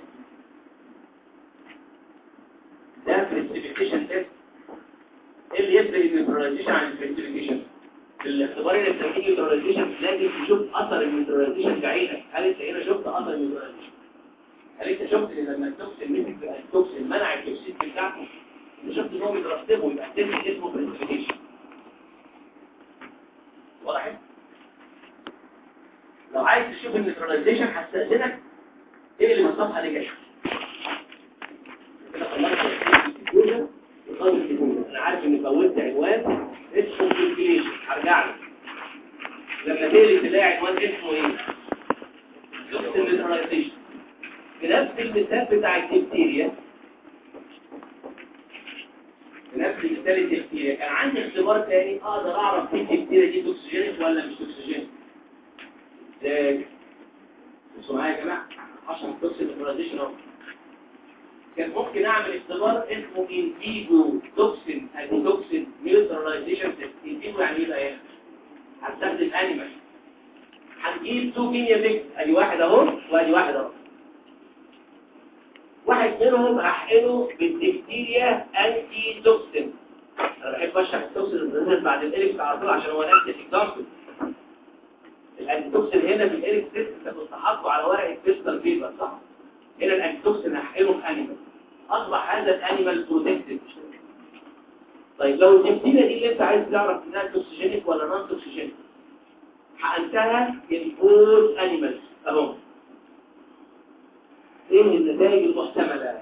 ده بريسبيتيشن تيست ايه اللي يفرق النيوتراليزيشن عن البريسبيتيشن في الاختبار اللي بتعمل نيوتراليزيشن لازم تشوف اثر النيوتراليزيشن بعينك هل انت هنا شفت اثر النيوتراليزيشن هل انت شفت ان لما التوكسين مسك التوكسين منع التوكسين بتاعته انت شفت ان هو بيترتبه يبقى التيست اسمه بريسبيتيشن واضح لو عايز تشوف النيوتراليزيشن هستأذنك ايه اللي من الصفحه دي جايه انا عارف ان فوتت عنوان اسمه كالكوليشن هرجع له لما تقلي تلاقي عنوان اسمه ايه توكسين نيوتراليزيشن بنفس المثال بتاع البكتيريا بنفس المثال البكتيريا كان عندي اختبار تاني اقدر اعرف في البكتيريا دي توكسيجينيك ولا مش توكسيجينيك ازاي بصوا معايا يا جماعه عشان توكسين نيوتراليزيشن اهو كان ممكن اعمل اختبار اسمه ان فيجو توكسين انتي توكسين نيوتراليزيشن تيست ان فيجو يعني ايه بقى هستخدم انيمال هنجيب تو كينيا بيك ادي واحد اهو وادي واحد اهو واحد منهم هحقنه بالبكتيريا انتي توكسين انا بحب اشرح التوكسين بعد الاليكس على طول عشان هو نفس الاكزامبل الانتي توكسين هنا في الاليكس تيست انت كنت حاطه على ورقه بيستر فيبر صح هنا الانتي توكسين هحقنه في انيمال اصبح هذا الانيمال بروتكتد طيب لو البكتيريا دي اللي انت عايز تعرف انها توكسيجينيك ولا نون توكسيجينيك حقنتها الفور انيمالز اهو ايه النتائج المحتمله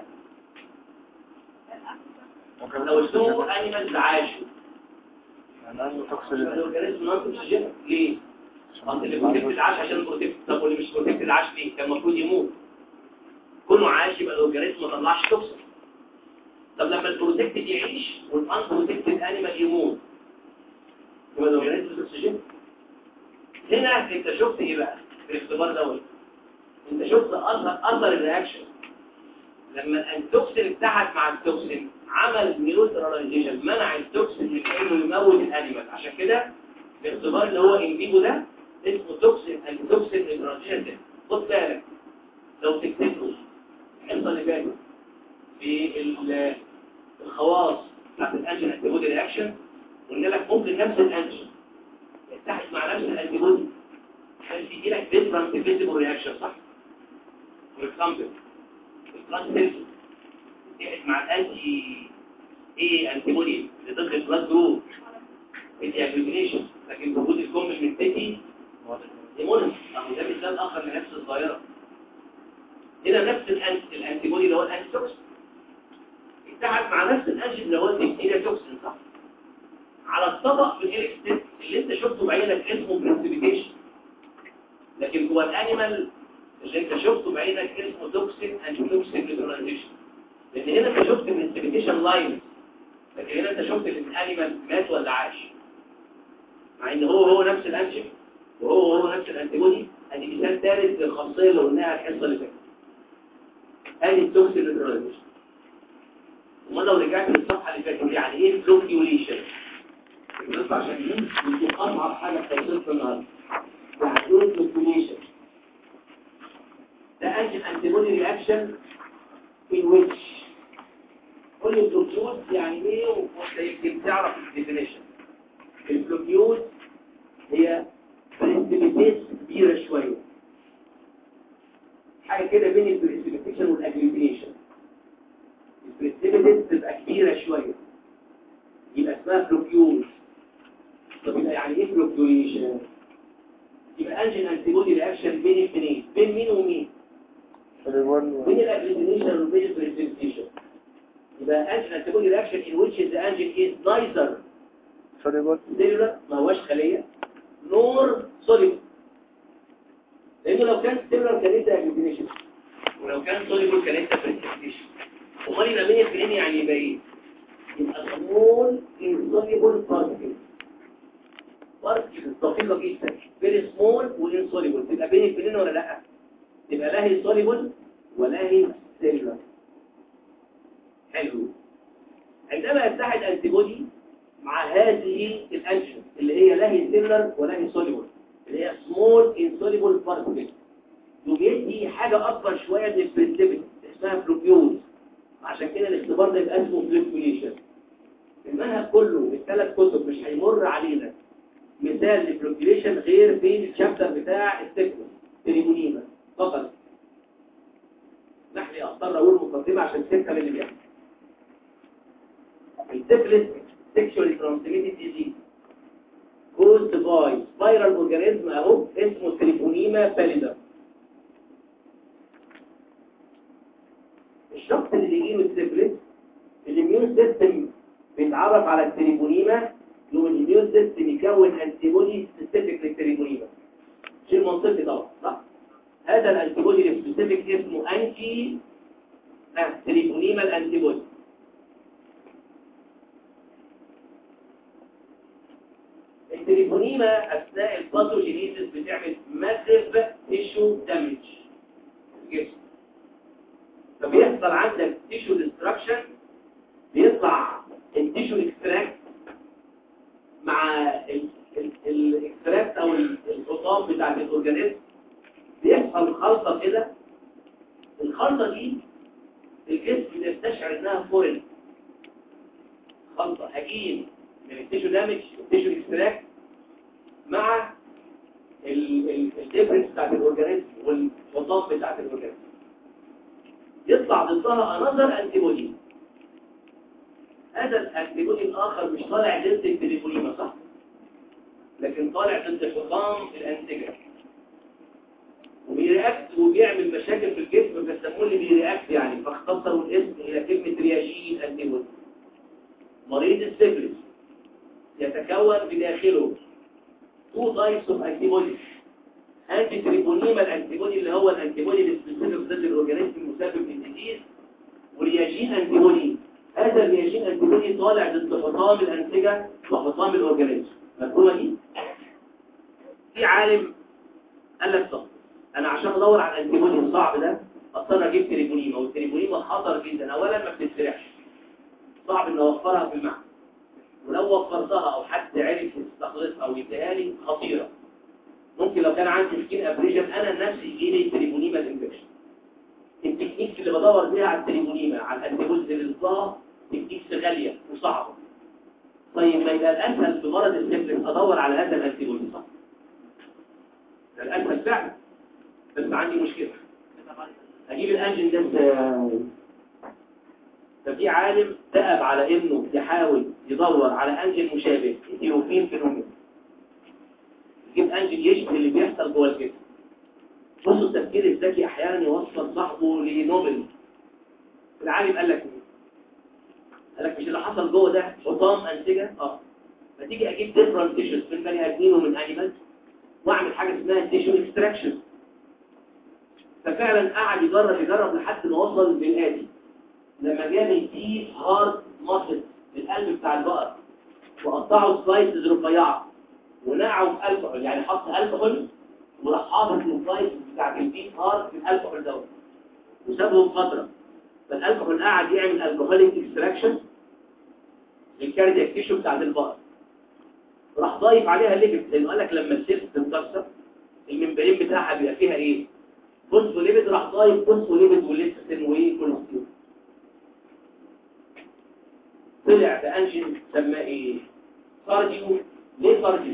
لو السوق انيمالز عاشوا يعني تقصد الاورجانيزم نون اكسجين ليه انت اللي بروتكتد عاش عشان بروتكتد طب واللي مش بروتكتد عاش ليه كان المفروض يموت كونه عاش يبقى الاورجانيزم ما طلعش توكسين طب لما البروتكتد يعيش والان بروتكتد انيمال يموت يبقى الاورجانيزم اكسجين هنا انت شفت ايه بقى في الاختبار دوت انت شفت اثر اثر الرياكشن لما الانتوكسين اتحد مع التوكسين عمل نيوتراليزيشن منع التوكسين من انه يموت الانيمال عشان كده الاختبار اللي هو ان فيفو ده اسمه توكسين انتوكسين نيوتراليزيشن خد بالك لو تكتبه الحصه اللي فاتت في ال- الخواص بتاعت الانجين انتيبودي رياكشن قلنا لك ممكن نفس الانجين يتحد مع نفس الانتيبودي عشان تيجي لك ديفرنت فيزيبل رياكشن صح؟ فور اكزامبل البلاد سيلز تتحد مع الانتي ايه انتيبودي اللي ضد البلاد جروب الدياجلوتينيشن لكن وجود الكومبلمنتيتي ايمونس اهو ده مثال اخر لنفس الظاهره هنا نفس الأنت- الانتيبودي اللي هو الانتي توكسين اتحد مع نفس الانجين اللي هو الديكتيريا توكسين صح على الطبق في الالكتريك اللي انت شفته بعينك اسمه بريسبيتيشن لكن هو الانيمال اللي انت شفته بعينك اسمه توكسين اند توكسين نيوتراليزيشن لان هنا انت شفت بريسبيتيشن لاين لكن هنا انت شفت ان الانيمال مات ولا عاش مع ان هو هو نفس الانجين وهو هو نفس الانتيبودي ادي مثال ثالث للخاصيه اللي قلناها الحصه اللي فاتت ادي التوكسين نيوتراليزيشن وما لو رجعت للصفحه اللي فاتت يعني ايه فلوكيوليشن بس عشان دي دي اصعب حاجه في توصيف النهارده يعني ايه فلوكيوليشن ده انتي انتيبودي رياكشن في ويتش قول لي الفلوكيول يعني ايه وانت يمكن تعرف الديفينيشن الفلوكيول هي بريسبيتيت كبيره شويه حاجه كده بين البريسبيتيشن والاجليتيشن البريسبيتيت تبقى كبيره شويه يبقى اسمها فلوكيول طب يبقى يعني ايه فلوكيوليشن يبقى انجين انتيبودي رياكشن بين الاثنين بين مين ومين بين الاجليتيشن وبين البريسبيتيشن يبقى انجين انتيبودي رياكشن in which the engine is neither cellular ما هوش خليه نور soluble لانه لو كان cellular كان انت اجليتيشن ولو كان soluble كان انت بريسبيتيشن امال يبقى بين الاثنين يعني يبقى ايه يبقى small insoluble particles particles دقيقة جدا very small وinsoluble تبقى بين الاثنين ولا لا تبقى لا هي soluble ولا هي cellular حلو عندما يتحد انتيبودي مع هذه الانجن اللي هي لا هي cellular ولا هي soluble اللي هي small insoluble particles يدي حاجة أكبر شوية من البريسبت اسمها فلوكيول عشان كده الاختبار ده يبقى اسمه فلوكيوليشن المنهج كله الثلاث كتب مش هيمر علينا مثال للفلوكيوليشن غير في الشابتر بتاع السيكونس تريمونيما فقط نحن اضطر اقول مقدمه عشان تفهم اللي بيحصل السيفلس sexually transmitted disease caused by spiral organism اهو اسمه تريبونيما pallidum الشخص اللي بيجيله السيفلس الاميون سيستم بيتعرف على التريبونيما يقوم الاميون سيستم يكون انتيبودي سبيسيفيك للتريبونيما شيء منطقي طبعا صح هذا الانتيبودي السبيسيفيك اسمه انتي آه، تريبونيما الانتيبودي التليفونيما اثناء الباثوجينيسيس بتعمل ماسيف تيشو دامج الجسم فبيحصل عندك تيشو ديستراكشن بيطلع التيشو اكستراكت مع الاكستراكت او ال- الحطام بتاعت الاورجانيزم بيحصل خلطه كده الخلطه دي الجسم بيستشعر انها فورين خلطه هجين من التيشو دامج والتيشو اكستراكت مع الديفرنس بتاعت الاورجانيزم والحطام بتاعت الاورجانيزم يطلع ضدها انذر انتيبودي هذا الانتيبودي الاخر مش طالع ضد التليفونيما صح لكن طالع ضد حطام الانسجه وبيطلع بيرياكت وبيعمل مشاكل في الجسم فسموه اللي بيرياكت يعني فاختصروا الاسم الى كلمه رياجين انتيبودي مريض السفلس يتكون بداخله تو تايبس اوف انتيبوديز انتي تريبونيما الانتيبودي اللي هو الانتيبودي السبيسيفيك ضد الاورجانيزم المسبب للديزيز ورياجين انتيبودي هذا الرياجين انتيبودي طالع ضد حطام الانسجه وحطام الاورجانيزم مفهومه دي في عالم قال لك طب انا عشان ادور على الانتيبودي الصعب ده اضطر اجيب تريبونيما والتريبونيما خطر جدا اولا ما بتتسرعش صعب ان اوفرها في المعمل ولو وفرتها او حد عرف يستخلصها او يديها لي خطيره ممكن لو كان عندي سكين ابريشن انا نفسي يجي لي تريبونيما انفكشن التكنيكس اللي بدور بيها على التريبونيما على الانتيبوديز للضغط تكنيكس غاليه وصعبه طيب ما يبقى الاسهل في مرض السفلس ادور على هذا الانتيبودي صح ده الاسهل فعلا بس عندي مشكله اجيب الانجن ده ازاي ففي عالم دأب على انه يحاول يدور على انجن مشابه ايروفين فينومين يجيب انجن يشبه اللي بيحصل جوه الجسم بصوا التفكير الذكي احيانا يوصل صاحبه لنوبل العالم قال لك ايه قال لك مش اللي حصل جوه ده حطام انسجه اه ما تيجي اجيب ديفرنت تيشوز من بني ادمين ومن انيمالز واعمل حاجه اسمها تيشو اكستراكشن ففعلا قعد يجرب يجرب لحد ما وصل للآتي لما جاب الديب هارد ماسل القلب بتاع البقر وقطعه سلايسز رفيعه ونقعه في الكحول يعني حط الكحول وراح حاطط السلايسز بتاعت الديب هارد في الكحول دوت وسابهم فتره فالالكحول قعد يعمل الكحوليك اكستراكشن للكاردياك تيشو بتاعت البقر راح ضايف عليها ليبيد لانه قال لك لما السيلز تتكسر الممبرين بتاعها بيبقى فيها ايه فوسفوليبيد راح ضايف فوسفوليبيد وليستين وايه كوليسترول طلع بانجن سماه ايه كارديو ليه كارديو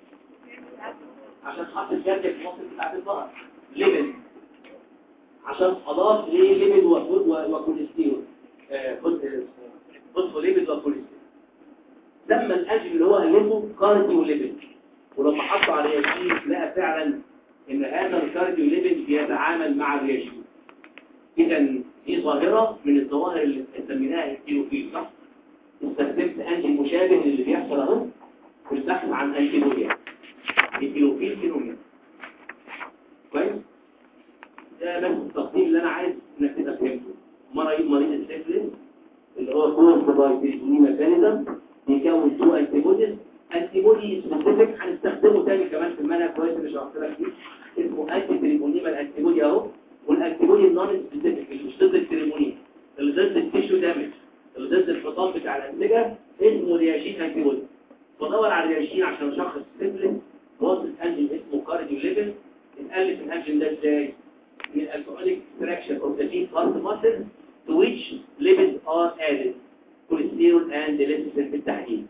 عشان حط الكارديو في المصل بتاعت الظهر ليبيد عشان اضاف ليه ليبيد وكوليسترول فوسفوليبيد وكوليسترول سمى الانجن اللي هو الفه كارديو ليبيد ولما حطوا على الرياجين لقى فعلا ان هذا الكارديو ليبيد بيتعامل مع الرياجين اذا دي ظاهره من الظواهر اللي سميناها الكيلوفيل صح استخدمت انجن مشابه للي بيحصل اهو في البحث عن انتيبوديا الكيلوفيل فينومين كويس ده بس التقديم اللي انا عايز انك تبقى فهمته مريض مريض السيفلس اللي هو كورس باي تريبوني ميكانيزم بيكون تو انتيبوديز انتيبودي سبيسيفيك هنستخدمه تاني كمان في المنهج كويس اللي شرحت لك فيه اسمه انتي تريبونيما الانتيبودي اهو والانتيبودي النون سبيسيفيك اللي مش ضد التريبونيما اللي ضد التيشو دامج اللي ضد الحطام بتاع الانسجه اسمه رياجين انتيبودي بدور على الرياجين عشان اشخص السيفلس واصل انجن اسمه كارديو ليفل نقلب الانجن ده ازاي من الالكحوليك extraction of the deep heart muscle to which lipids are added cholesterol and lecithin بالتحديد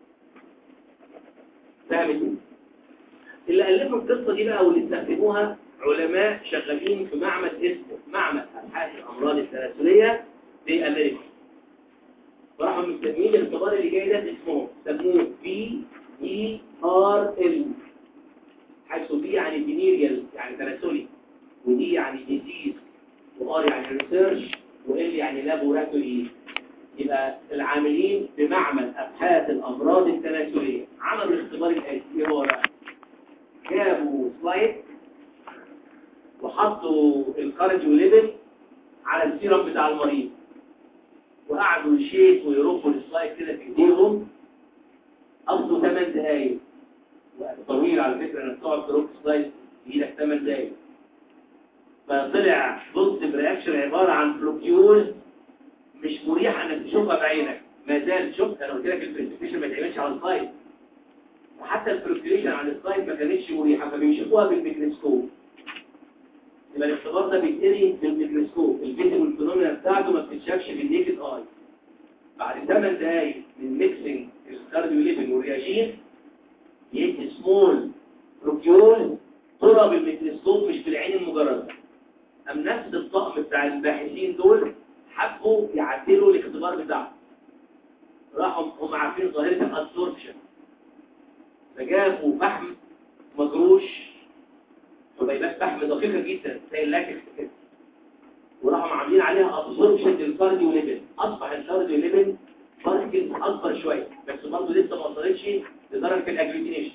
فاهمين اللي ألفوا القصة دي بقى واللي استخدموها علماء شغالين في معمل اسمه معمل أبحاث الأمراض التناسلية في أمريكا وراحوا مسمين الاختبار اللي جاي ده اسمه سموه بي اي ار ال حيث بي يعني بينيريال يعني تناسلي ودي يعني ديزيز وار يعني ريسيرش وال يعني لابوراتوري يبقى العاملين بمعمل أبحاث الأمراض التناسلية عملوا الاختبار الآتي ايه هو بقى جابوا سلايد وحطوا الكارديو ليفل على السيرم بتاع المريض وقعدوا يشيك ويربوا السلايد كده في ايديهم قضوا 8 دقايق وقت طويل على فكرة انك تقعد ترب سلايد يجيلك 8 دقايق فطلع بوزيتيف رياكشن عبارة عن فلوكيول مش مريحة انك تشوفها بعينك ما زال شوف انا قلت لك البرزنتيشن ما تعملش على السلايد وحتى البرزنتيشن على السلايد ما كانتش مريحة فبيشوفوها بالميكروسكوب يبقى الاختبار ده بيتقري بالميكروسكوب الفيزيبل فينومينا بتاعته ما بتتشافش بالنيكد اي بعد 8 دقايق من ميكسنج الكارديو ليفن والرياجين يدي سمول بروكيول ترى بالميكروسكوب مش بالعين المجرده ام نفس الطقم بتاع الباحثين دول حبوا يعدلوا الاختبار بتاعهم راحوا هم عارفين ظاهرة الابسوربشن فجابوا فحم مجروش حبيبات فحم دقيقه جدا زي اللاكس كده وراحوا عاملين عليها ابسوربشن للكارديو ليفل اصبح الكارديو ليفل بارتكلز اكبر شويه بس برضه لسه ما وصلتش لدرجه الاجلوتينيشن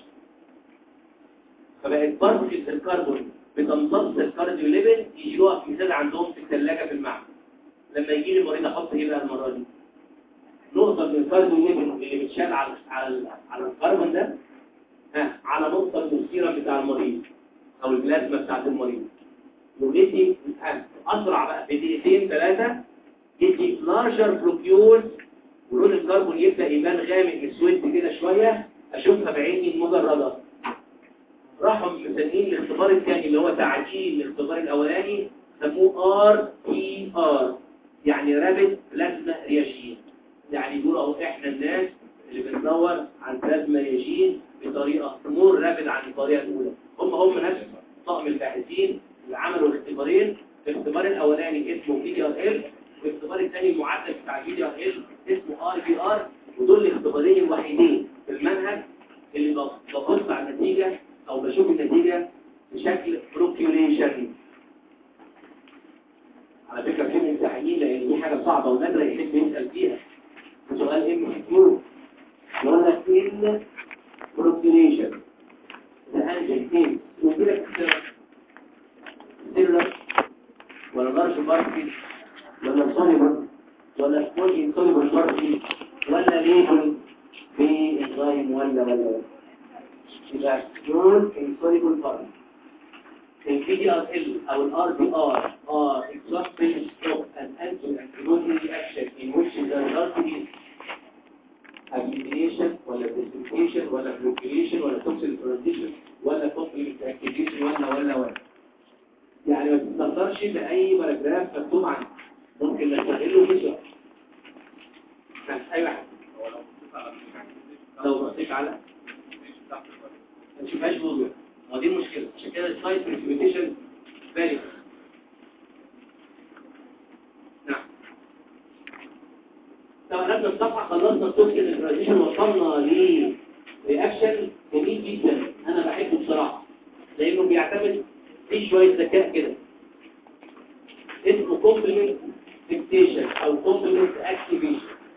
فبقت بارتكلز الكربون بتمتص الكارديو ليفل يشيلوها في مثال عندهم في الثلاجه في المعمل لما يجي لي المريض احط ايه بقى المره دي نقطه من الكارديو ليفل اللي بتشال على على على الكربون ده ها على نقطه من السيرم بتاع المريض او البلازما بتاعت المريض وندي اسرع بقى في دقيقتين ثلاثه يدي لارجر بروكيول ولون الكربون يبدا يبان غامق اسود كده شويه اشوفها بعيني المجرده راحوا مسمين الاختبار الثاني اللي هو تعديل الاختبار الاولاني سموه ار تي ار يعني رابد بلازما رياجين يعني يقولوا اهو احنا الناس اللي بندور عن بلازما رياجين بطريقه مور رابد عن الطريقه الاولى هم هم نفس طاقم الباحثين اللي عملوا الاختبارين الاختبار الاولاني اسمه في دي ار ال والاختبار الثاني المعدل بتاع في دي ار ال اسمه ار بي ار ودول الاختبارين الوحيدين في المنهج اللي ببص على النتيجه او بشوف النتيجه بشكل بروكيوليشن على فكره في امتحانين لان دي حاجه صعبه ونادره يحب يسال فيها سؤال ام سي كيو يقول لك ايه بروكيوليشن ده انجل ايه يقول لك سيلولر ولا لارج بارتي ولا سوليبر ولا سمول انسوليبر بارتي ولا ليبل في انزيم ولا ولا يبقى سمول انسوليبر بارتي البي دي ار ال او الار بي ار are exhaustive of an anti-antibody reaction in which the result is agglutination ولا precipitation ولا flocculation ولا toxin transition ولا complement activation ولا ولا ولا يعني ما تستخدرش بأي باراجراف مكتوب عنه ممكن نستغله في شهر أي واحد لو بصيت على ما تشوفهاش بوضوح ما دي المشكلة عشان كده السايت بريسبيتيشن فارق نعم لو خدنا الصفحة خلصنا التوكسين الترانزيشن وصلنا ل رياكشن جميل جدا انا بحبه بصراحة لانه بيعتمد في شوية ذكاء كده اسمه كومبلمنت فيكتيشن او كومبلمنت اكتيفيشن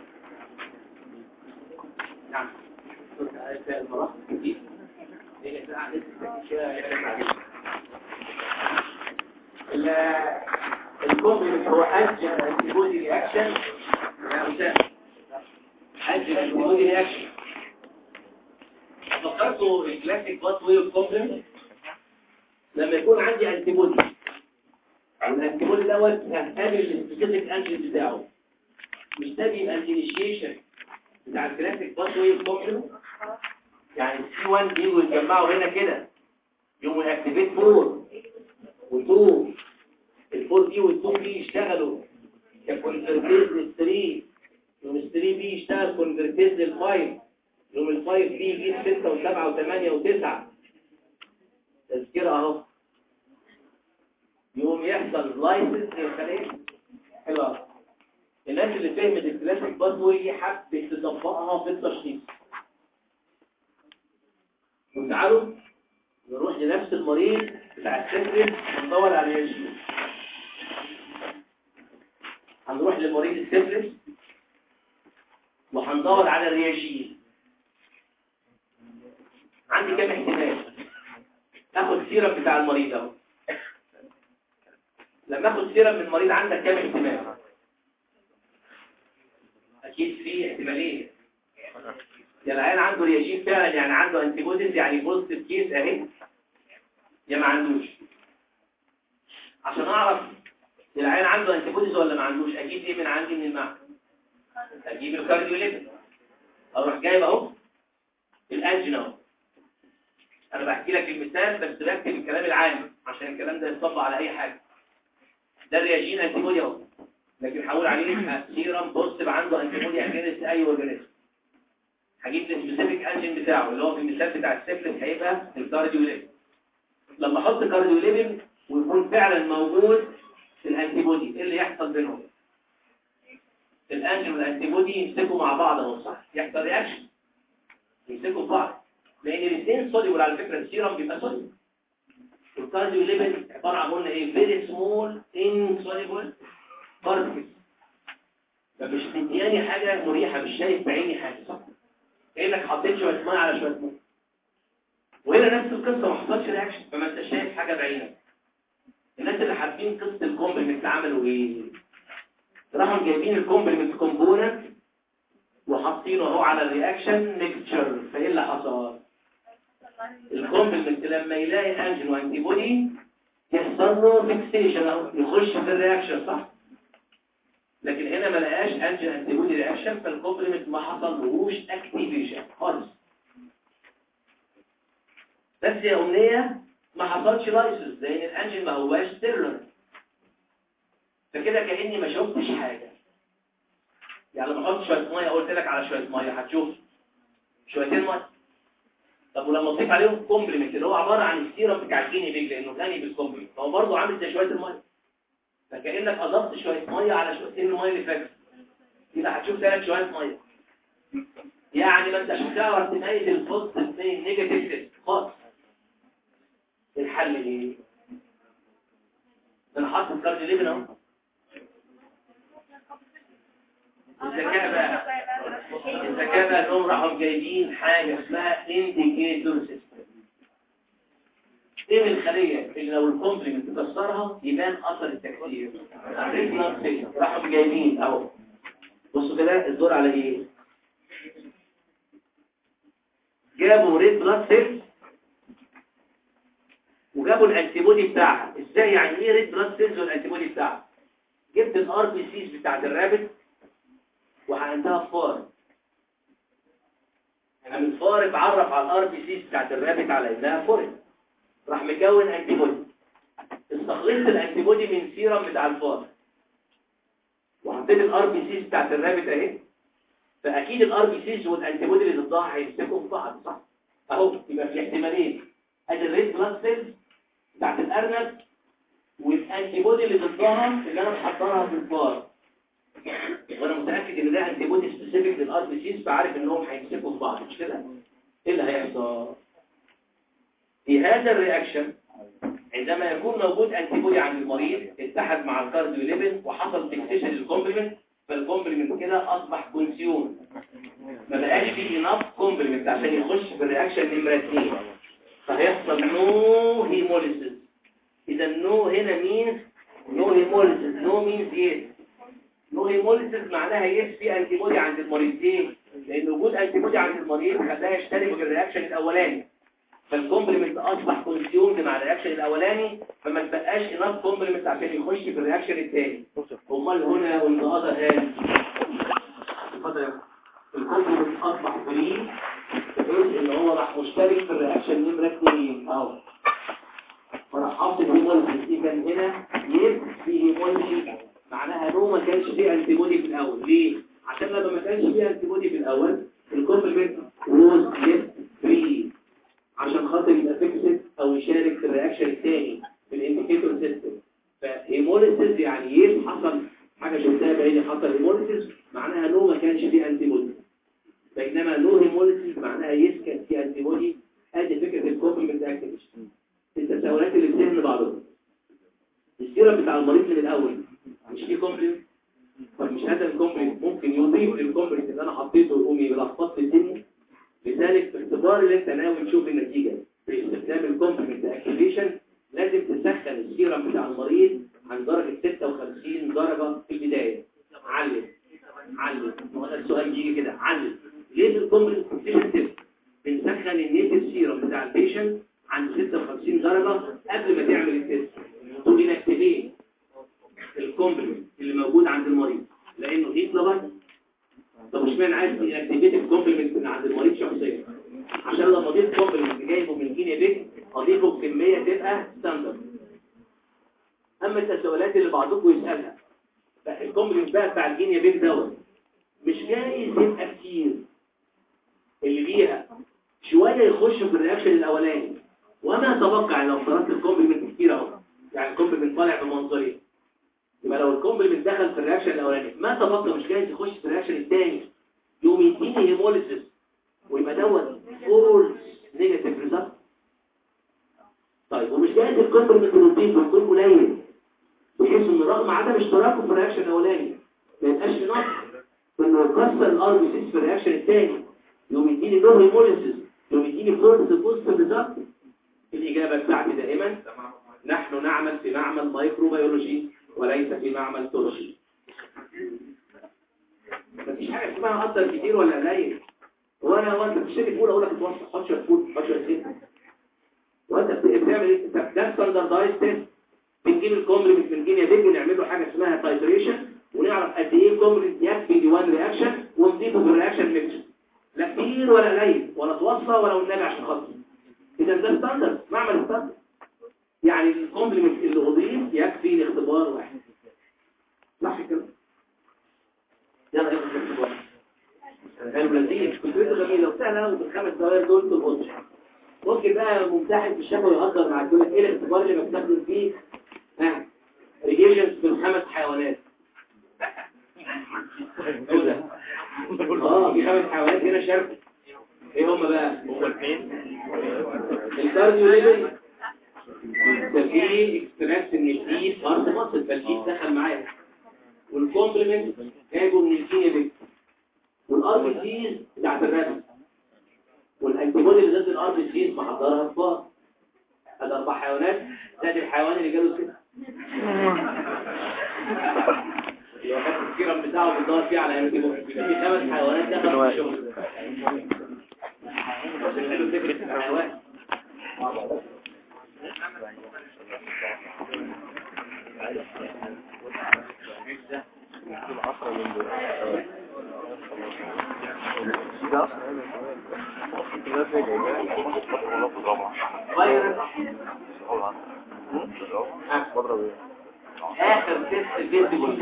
نعم المراحل دي الكومبلمنت هو انجل انتيبودي رياكشن يا أستاذ انجل انتيبودي رياكشن فكرتوا الكلاسيك بات واي اوف كومبلمنت لما يكون عندي انتيبودي والانتيبودي دوت هقابل السبيسيفيك انجل بتاعه مش ده بيبقى الانيشيشن بتاع الكلاسيك بات واي اوف كومبلمنت يعني السي 1 بيجوا يتجمعوا هنا كده يقوموا ياكتيفيت 4 و2 ال4 دي وال2 بي يشتغلوا ككونفرتيز لل3 يقوم ال3 بي يشتغل كونفرتيز لل5 يقوم ال5 بي يجيب 6 و7 و8 و9 تذكير اهو يقوم يحصل لايسنس للخليه حلو الناس اللي فهمت الكلاسيك بازوي حبت تطبقها في التشخيص وتعالوا نروح لنفس المريض بتاع السفرس وندور على الرياجين هنروح لمريض السفرس وهندور على الرياجين عندي كام احتمال اخد سيرم بتاع المريض اهو لما اخد سيرم من المريض عندك كام احتمال اكيد في احتمالين يا العيان عنده رياجين فعلا يعني عنده انتيبوديز يعني بوزيتيف كيس اهي يا ما عندوش عشان اعرف العيان عنده انتيبوديز ولا ما عندوش اجيب ايه من عندي من المعمل اجيب الكارديو ليفل اروح جايب اهو الانجين اهو انا بحكي لك المثال بس بكتب الكلام العام عشان الكلام ده يطبق على اي حاجه ده الرياجين انتيبودي اهو لكن هقول عليه سيرم بوزيتيف عنده انتيبودي اجينست اي اورجانيزم هجيب السبيسيفيك انجن بتاعه اللي هو في المثال بتاع السيفلس هيبقى الكارديو ليفل لما احط كارديو ليفل ويكون فعلا موجود الانتيبودي ايه اللي يحصل بينهم الانجن والانتيبودي يمسكوا مع بعض اهو صح يحصل رياكشن يمسكوا في بعض لان الاثنين سوليبل على فكره السيرم بيبقى سوليبل والكارديو ليبل عباره عن قلنا ايه فيري سمول insoluble particles فمش مدياني حاجه مريحه مش شايف بعيني حاجه صح كانك حطيت شويه ميه على شويه ميه وهنا نفس القصه ما حصلش رياكشن فما انت شايف حاجه بعينك الناس اللي حابين قصه الكومبلمنت عملوا ايه راحوا جايبين الكومبلمنت كومبوننت وحاطينه اهو على الرياكشن ميكتشر فايه اللي حصل الكومبلمنت لما يلاقي انجن وانتي بودي يحصل له فيكسيشن او يخش في الرياكشن صح لكن هنا ما لقاش انجن انتي بودي رياكشن فالكومبلمنت ما حصلهوش اكتيفيشن خالص بس يا امنيه ما حصلش لايسنس لان الانجن ما هواش ستيرلر فكده كاني ما شفتش حاجه يعني لما احط شويه ميه قلت لك على شويه ميه هتشوف شويتين ميه طب ولما اضيف عليهم كومبلمنت اللي هو عباره عن السيرم بتاع الجيني بيج لانه غني بالكومبلمنت فهو برضه عامل زي شويه الميه فكانك اضفت شويه ميه على شويتين الميه اللي فاتوا كده هتشوف ثلاث شويه ميه يعني ما انتش هتعرف تميز البوزيتيف من النيجاتيف خالص الحل ايه انا حاطط كارد ليبن اهو الذكاء بقى الذكاء بقى انهم راحوا جايبين حاجه اسمها انديكيتور سيستم ايه من الخليه اللي لو الكومبلمنت كسرها يبان اثر التكسير راحوا جايبين اهو بصوا كده الدور على ايه جابوا ريد بلاد سيلز وجابوا الانتي بودي بتاعها ازاي يعني ايه ريد بلاد سيلز والانتي بودي بتاعها جبت الار بي سيز بتاعت الرابت وحقنتها في فار يعني الفار اتعرف على الار بي سيز بتاعت الرابت على انها فورين راح مكون انتي بودي استخلصت الانتي بودي من سيرم بتاع الفار وحطيت الار بي سيز بتاعت الرابت اهي فاكيد الار بي سيز والانتي بودي اللي ضدها هيمسكوا في بعض صح اهو يبقى في احتمالين ادي الريد بلاد سيلز بتاعت الارنب والانتي بودي اللي ضدها اللي انا محضرها في الفار وانا متاكد ان ده انتي بودي سبيسيفيك للار بي سيز فعارف انهم هيمسكوا في بعض مش كده ايه اللي هيحصل في هذا الرياكشن عندما يكون موجود انتي بودي عند المريض اتحد مع الكارديو ليفل وحصل فيكسيشن للكومبلمنت فالكومبلمنت كده اصبح كونسيوم ما بقاش فيه اناف كومبلمنت عشان يخش في الرياكشن نمره 2 فهيحصل نو هيموليسيس اذا نو هنا مين نو هيموليسيس نو مينز يس نو هيموليسيس معناها يس في انتي بودي عند المريض ليه لان وجود انتي بودي عند المريض خلاه يشترك في الرياكشن الاولاني فالكومبلمنت اصبح كونسيومد مع الرياكشن الاولاني فما تبقاش اناف كومبلمنت عشان يخش في الرياكشن الثاني امال هنا والنهارده هان الكومبلمنت اصبح فري بحيث ان هو راح مشترك في الرياكشن نمره 2 اهو فراح حاطط هيموليسيس اذا هنا يب في هيموليسيس معناها انه ما كانش فيه انتي بودي في الاول ليه عشان لما ما كانش فيه انتي بودي في الاول الكومبلمنت روز يب فري عشان خاطر يبقى فيكسد او يشارك في الرياكشن الثاني في الانديكيتور سيستم فهيموليسيس يعني ايه حصل حاجه شفتها بعيني حصل هيموليسيس معناها انه ما كانش فيه انتي بودي بينما نو هيموليسيس معناها يس كان فيه انتي بودي ادي فكره الكومبلمنت اكتيفيشن التساؤلات اللي بتهم بعضهم السيرم بتاع المريض من الاول مش فيه كومبلمنت طب مش هذا الكومبلمنت ممكن يضيف للكومبلمنت اللي انا حطيته يقوم يلخبط لي الدنيا لذلك في اختبار اللي انت ناوي تشوف النتيجه في استخدام الكومبلمنت اكتيفيشن لازم تسخن السيرم بتاع المريض عن درجه 56 درجه في البدايه علم علم هو ده السؤال بيجي كده علم ليه في الكومبلمنت اكتيفيشن بنسخن النيتف سيرم بتاع البيشنت عند 56 درجه قبل ما تعمل التست تقول لي نكتبين الكومبلمنت اللي موجود عند المريض لانه هيت لبن طب مش معنى عايز اكتيفيت الكومبلمنت من عند المريض شخصيا عشان لما اضيف كومبلمنت جايبه من جينيا بيك اضيفه بكميه تبقى ستاندرد اما التساؤلات اللي بعضكم يسالها الكومبلمنت بقى بتاع الجينيا بيك دوت مش جايز يبقى كتير اللي بيها شويه يخش في الرياكشن الاولاني وانا اتوقع لو افترضت الكومبلمنت كتير اهو يعني الكومبلمنت طالع بمنظرين يبقى لو الكومبلمنت دخل في الرياكشن الاولاني ما تبقى مش جايز يخش في الرياكشن الثاني يقوم يديني هيموليسيس ويبقى دوت فولس نيجاتيف ريزلت طيب ومش جاهز الكومبلمنت بروتين بيكون قليل بحيث ان رغم عدم اشتراكه في الرياكشن الاولاني ما يبقاش في نقص انه يكسر الار بي 6 في الرياكشن الثاني يقوم يديني نو هيموليسيس يقوم يديني فورس بوست بالظبط الاجابه بتاعتي دائما نحن نعمل في معمل مايكروبيولوجي وليس في معمل تولوجي مفيش حاجه اسمها اثر كتير ولا قليل هو انا وانت بتشتري فول اقول لك اتوسط حط شويه فول حط شويه زيت وانت بتعمل ايه انت ده ستاندردايز تيست بنجيب الكومبلمنت من جينيا بيج ونعمل له حاجه اسمها تايتريشن ونعرف قد ايه كومبلمنت يكفي دي وان رياكشن ونضيفه في الرياكشن ميكس لا كتير ولا قليل ولا توصى ولا والنبي عشان خاطر اذا ده ستاندرد معمل ستاندرد يعني الكومبلمنت اللي اضيف يكفي لاختبار واحد صح كده يلا يلا الاختبار حلو لذيذ فكرته جميله وسهله وبالخمس دقايق دول تلقطش ممكن بقى ممتحن في الشفا ويهزر مع الدول ايه الاختبار اللي بستخدم فيه ها ريجيشنز في الخمس حيوانات هو ده اه في خمس حيوانات هنا شاركوا ايه هم بقى هو الاثنين الكارديو ليفل ده فيه اكستراكت من الفيل فرد مصر فالفيل دخل معايا والكومبلمنت جايبه من الكينيا دي والار بي سيز بتاعت الرابط والانتيبودي اللي ضد الار بي سيز محضرها كبار هذا اربع حيوانات زائد الحيوان اللي جاله كده اللي هو خد السيرم بتاعه بيدور فيه على انتيبودي في خمس حيوانات دخلوا في الشغل عشان حلو فكره الحيوان فيروس اخر تيست فيزيبل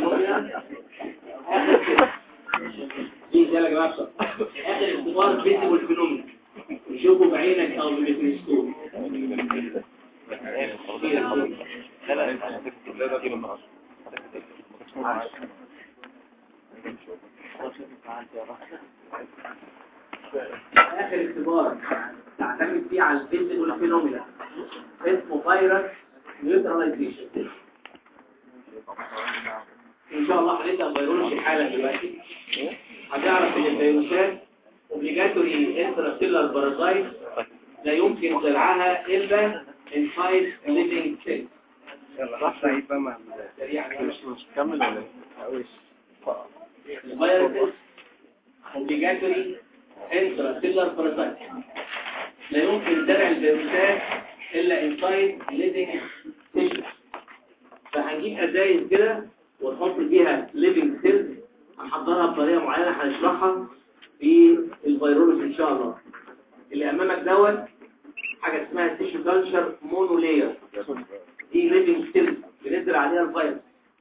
اخر تيست دي ده يا جماعه بصراحة. اخر اختبار فيزيبل فينومين نشوفه بعينك او بالميكروسكوب اخر اختبار تعتمد فيه على الفيزيبل فينومينا اسمه فيروس نيوتراليزيشن ان شاء الله هنبدا بيولوجي حالا دلوقتي هتعرف ان الفيروسات اوبليجاتوري انتراسيلر بارازايت لا يمكن زرعها الا انسايد ليفينج سيل صح سعيد بقى مع سريع مش مش كمل ولا ايه؟ الفيروسات اوبليجاتوري انتراسيلر بارازايت لا يمكن زرع الفيروسات الا انسايد ليفينج تيشو فهنجيب ازايز كده ونحط فيها ليفينج سيلز هنحضرها بطريقه معينه هنشرحها في الفيروس ان شاء الله اللي امامك دوت حاجه اسمها تيشو كلتشر مونو لاير دي ليفينج سيلز بنزل عليها الفيروس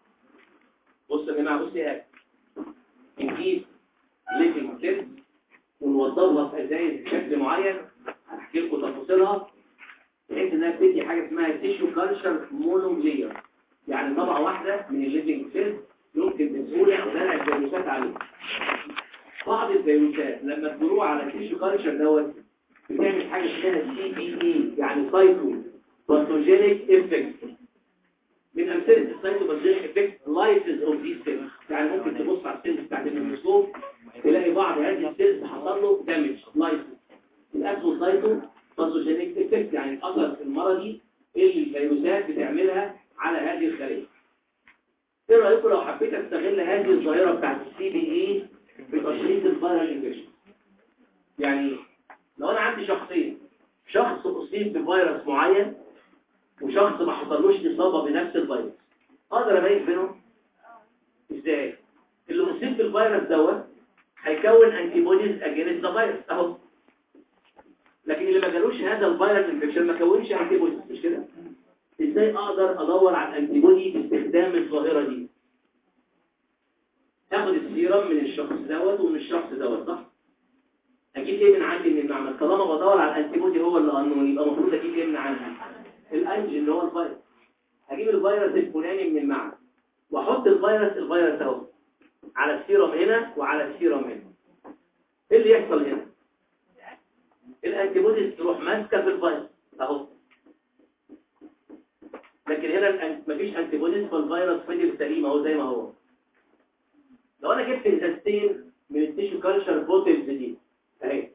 بص يا جماعه بص يا نجيب ليفينج سيلز ونوضبها في ازايز بشكل معين هحكي لكم تفاصيلها بحيث انها بتدي حاجه اسمها تيشو كلتشر مونو لاير يعني طبقه واحده من الليفينج سيلز يمكن بسهوله زرع الفيروسات عليه بعض الفيروسات لما تدوروا على التيشو كلتشر دوت بتعمل حاجه اسمها سي بي اي يعني سايتو باثوجينيك افكت من امثله السايتو باثوجينيك افكت لايسز اوف ذيس سيلز يعني ممكن تبص على السيلز بتاعت الميكروسكوب تلاقي بعض هذه السيلز حصل له دامج لايسز الاسمه سايتو باثوجينيك افكت يعني الاثر المرضي اللي الفيروسات بتعملها على هذه الخليه ايه رايكم لو حبيت استغل هذه الظاهره بتاعت السي بي اي في تشخيص الفيرال انفكشن يعني لو انا عندي شخصين شخص اصيب بفيروس معين وشخص ما حصلوش اصابه بنفس الفيروس اقدر اميز بينهم ازاي اللي اصيب بالفيروس دوت هيكون انتي بوديز اجينست ذا فيروس اهو لكن اللي ما جالوش هذا الفيروس انفكشن ما كونش انتي بوديز مش كده ازاي اقدر ادور على الانتي بودي باستخدام الظاهره دي اخد السيرم من الشخص دوت ومن الشخص دوت صح اجيب ايه من عندي من المعمل طالما بدور على الانتي بودي هو اللي قانون يبقى المفروض اجيب ايه من عندي الانجين اللي هو الفيروس هجيب الفيروس الفلاني من المعمل واحط الفيروس الفيروس اهو على السيرم هنا وعلى السيرم هنا ايه اللي يحصل هنا الانتي بوديز تروح ماسكه في الفيروس اهو لكن هنا الأن- مفيش انتي بوديز فالفيروس فضل سليم اهو زي ما هو لو انا جبت ازازتين من التيشو كالشر بوتلز دي اهي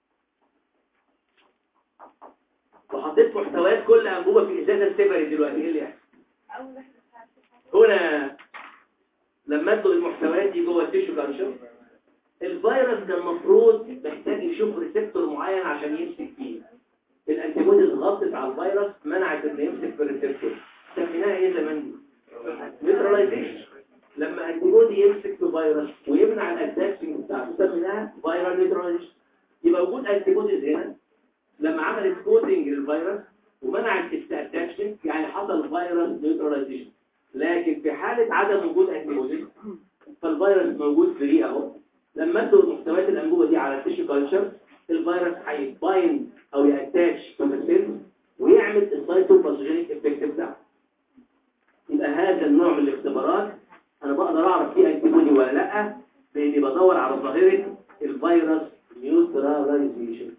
وحطيت محتويات كل انبوبه في ازازه سيبري دلوقتي ايه اللي يحصل هنا لما ادلق المحتويات دي جوه التيشو كالشر الفيروس كان المفروض محتاج يشوف ريسبتور معين عشان يمسك فيه الانتيبوديز غطت على الفيروس منعت انه يمسك في الريسبتور سميناها ايه زمان دي نيوتراليزيشن لما انتيبودي يمسك في فيروس ويمنع الاتاكشن بتاعته سميناها فيرال نيوتراليزيشن يبقى وجود انتيبوديز هنا لما عملت كوتنج للفيروس ومنعت الاتاكشن يعني حصل فيروس نيوتراليزيشن لكن في حالة عدم وجود انتيبوديز فالفيروس موجود فري اهو لما ادوا محتويات الانبوبه دي على التيشو كالتشر الفيروس هيبايند او ياتاتش في السيل ويعمل السايتوباثوجينيك افكت بتاعه يبقى هذا النوع من الاختبارات انا بقدر اعرف فيه انتيبودي ولا لا باني بدور على ظاهره الفيروس نيوتراليزيشن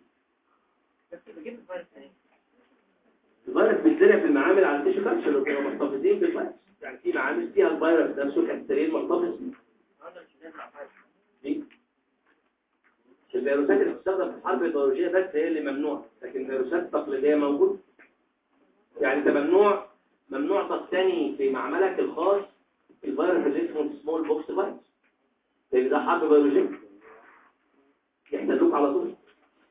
الفيروس بيتزرع في المعامل على التيشو كالتشر وكانوا محتفظين بالفيروس يعني في معامل فيها الفيروس نفسه كان سرير محتفظ دي الفيروسات اللي بتستخدم في الحرب البيولوجية بس هي اللي ممنوعة لكن الفيروسات التقليدية موجودة يعني ده ممنوع ممنوع تقتني في معملك الخاص الفيروس اللي اسمه سمول بوكس فيروس لان ده حرب بيولوجية يحتلوك على طول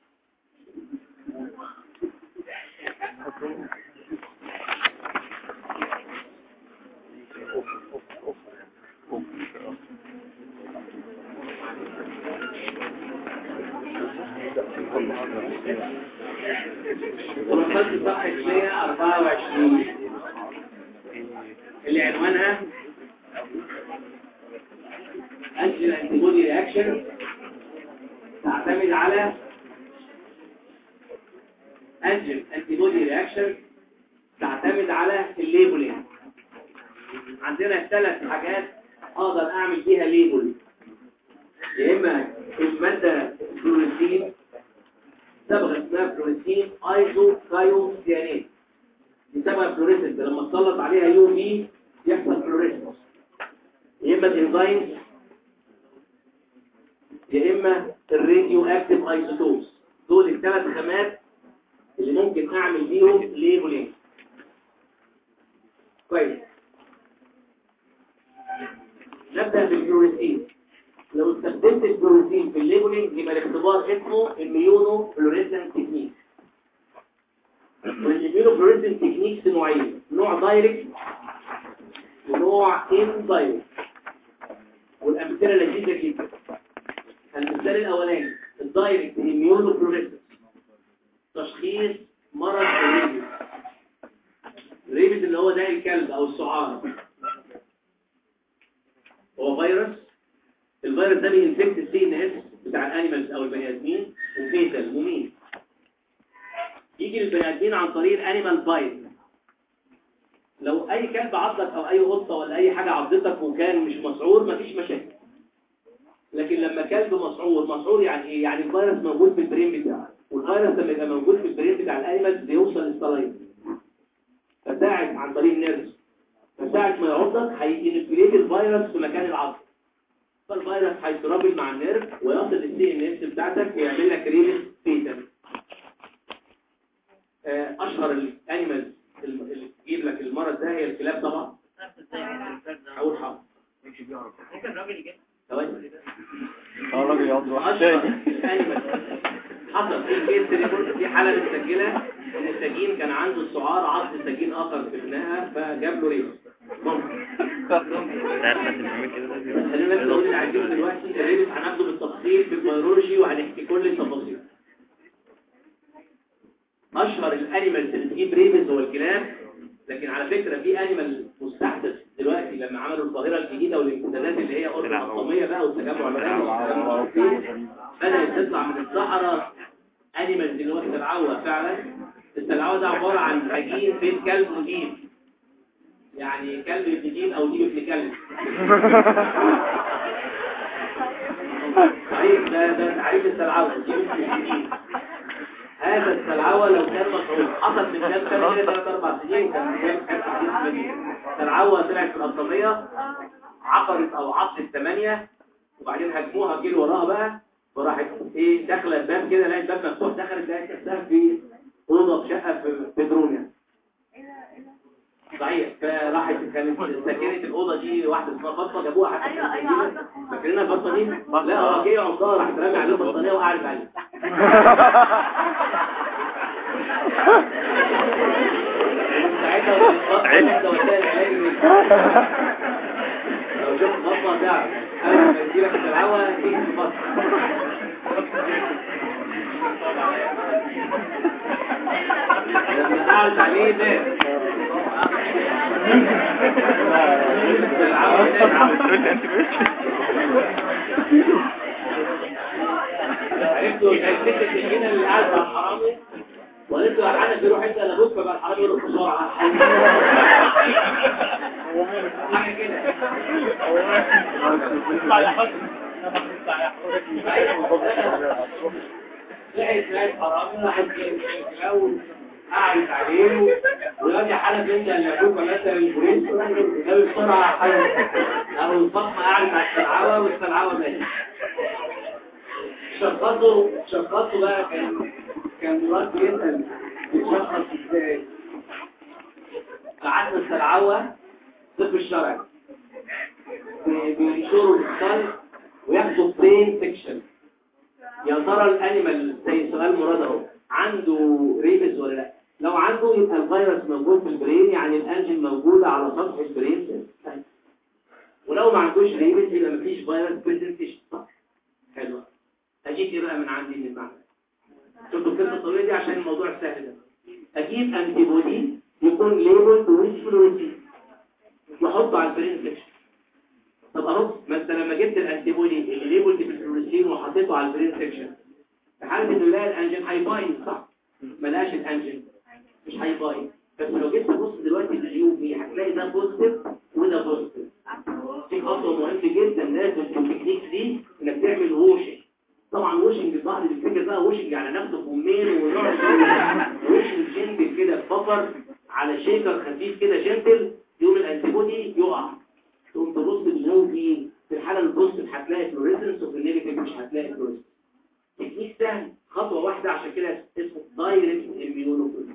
ورقات صفحة 124 اللي عنوانها أنجل أنتيبودي رياكشن تعتمد على أنجل أنتيبودي رياكشن تعتمد على الليبلينج عندنا ثلاث حاجات أقدر أعمل فيها ليبل يا إما المادة فلوريسين صبغه اسمها فلوريسين ايزو كايو سيانات دي صبغه فلوريسنت لما تسلط عليها يو في يحصل فلوريسنس يا اما الانزيم يا اما الراديو اكتيف ايزوتوبس دول الثلاث خامات اللي ممكن اعمل بيهم ليبلينج كويس نبدا بالفلوريسين لو استخدمت الفلوريسين في الليبلينج يبقى الاختبار اسمه الميونو فلوريسنت تكنيك والميونو فلوريسنت تكنيكس نوعين نوع دايركت ونوع ان دايركت والامثله لذيذه جدا المثال الاولاني الدايركت الميونو فلوريسنت تشخيص مرض الريبس الريبس اللي هو ده الكلب او السعار هو فيروس الفيروس ده بينفكت السي ان اس بتاع الانيمالز او البني ادمين وفيتال مميت يجي للبني ادمين عن طريق الانيمال بايت لو اي كلب عضك او اي قطه ولا اي حاجه عضتك وكان مش مسعور مفيش مشاكل لكن لما كلب مسعور مسعور يعني ايه يعني الفيروس موجود في البرين بتاعه والفيروس لما يبقى موجود في البرين بتاع الانيمالز بيوصل للصلايف فساعد عن طريق النيرفز فساعة ما يعضك هينفليت الفيروس في مكان العض فالفيروس هيترابل مع النيرف ويصل للسي ان اس بتاعتك ويعمل لك ريبس فيتال اشهر الانيمالز اللي تجيب لك المرض ده هي الكلاب طبعا اول حاجه ممكن راجل يجيب ثواني اه راجل يقعد واحد اشهر تاني الانيمالز حصل في كيس ريبورت في حاله متسجله ان السجين كان عنده السعار عض سجين اخر في ابنها فجاب له ريبس ممكن خلينا بس نقول اللي عايزينه دلوقتي الريبس هناخده بالتفصيل بالبيولوجي وهنحكي كل التفاصيل اشهر الانيمالز اللي بتجيب ريبس هو الكلاب لكن على فكرة في انيمال مستحدث دلوقتي لما عملوا الظاهرة الجديدة والامتدادات اللي هي قرب الأطلمية بقى والتجمع العالمي والكلام ده عارفين بدأت تطلع من الصحراء انيمالز اللي هو السلعوة فعلا السلعوة ده عبارة عن سجين بين كلب وديب يعني كلب ابن ديب او ديب ابن كلب صحيح ده ده تعريف السلعوة ديب ابن ديب هذا السلعوه لو كان مشهور حصل من كام سنه كده ثلاث اربع سنين وكان بيعمل حاجات كتير السلعوه طلعت في القطاميه عقرت او عصت ثمانيه وبعدين هجموها جيل وراها بقى وراحت ايه داخله الباب كده لقيت الباب مفتوح دخلت لقيت نفسها في اوضه في شقه في بترونيا صحيح فراحت كانت سكنت الاوضه دي واحده اسمها فاطمه جابوها حتى أيوة، كانت أيوة، كبيرة. عارفة. فاكرينها الفاطمه دي لا هو جه عمرها راحت رامي عليه البطانيه وقعدت عليه ساعتها واحده وسائل علاج لو شفت فاطمه تعرف انا لما تجيلك الدعوه تيجي في فاطمه لما قعدت عليه ده عرفتوا الست السكينه اللي قاعد مع الحرامي وقالت له يا حنفي روح انت لابوك فبقى الحرامي يروح بسرعه حاجه كده لقيت لقيت حرامي راحت الاول قعدت عليه ولاد يا حنفي انت اللي ابوك ولا انت اللي البوليس جاب بسرعه يا حنفي او الفاطمه قعدت على السلعوه والسلعوه ماتت شخصوا شخصوا بقى كان كان مراد بيسأل بيتشخص ازاي قعدنا السلعوة طب الشرعي بي- بينشروا القلب وياخدوا برين سكشن يا ترى الانيمال زي سؤال مراد اهو عنده ريبس ولا لا لو عنده يبقى الفيروس موجود في البرين يعني الانجن موجودة على سطح البرين ولو ما عندوش ريبس يبقى مفيش فيروس بريزنتيشن صح حلو اجيب ايه بقى من عندي من المعنى شفتوا الكلمه الطويله دي عشان الموضوع السهل ده اجيب انتي بودي يكون ليبل ويز فلوريسين واحطه على البرين سكشن طب اهو ما انت لما جبت الانتي بودي اللي ليبل بالفلوريسين وحطيته على البرين سكشن في حاله انه يلاقي الانجن هيباين صح ما لقاش الانجن مش هيباين بس لو جبت بص دلوقتي اليو في هتلاقي ده بوزيتيف وده بوزيتيف في خطوه مهمه جدا لازم في التكنيك دي انك تعمل ووشنج طبعا ووشنج البعض بيفتكر بقى ووشنج يعني ناخده فمين ونقعد ووشنج جنتل كده بفر على شيكر خفيف كده جنتل يوم الانتيبودي يقع تقوم تبص باليو في في الحاله البوزيتيف هتلاقي فلوريسنس وفي النيجاتيف مش هتلاقي فلوريسنس تكنيك سهل خطوه واحده عشان كده اسمه دايركت اميونوفلوريسنس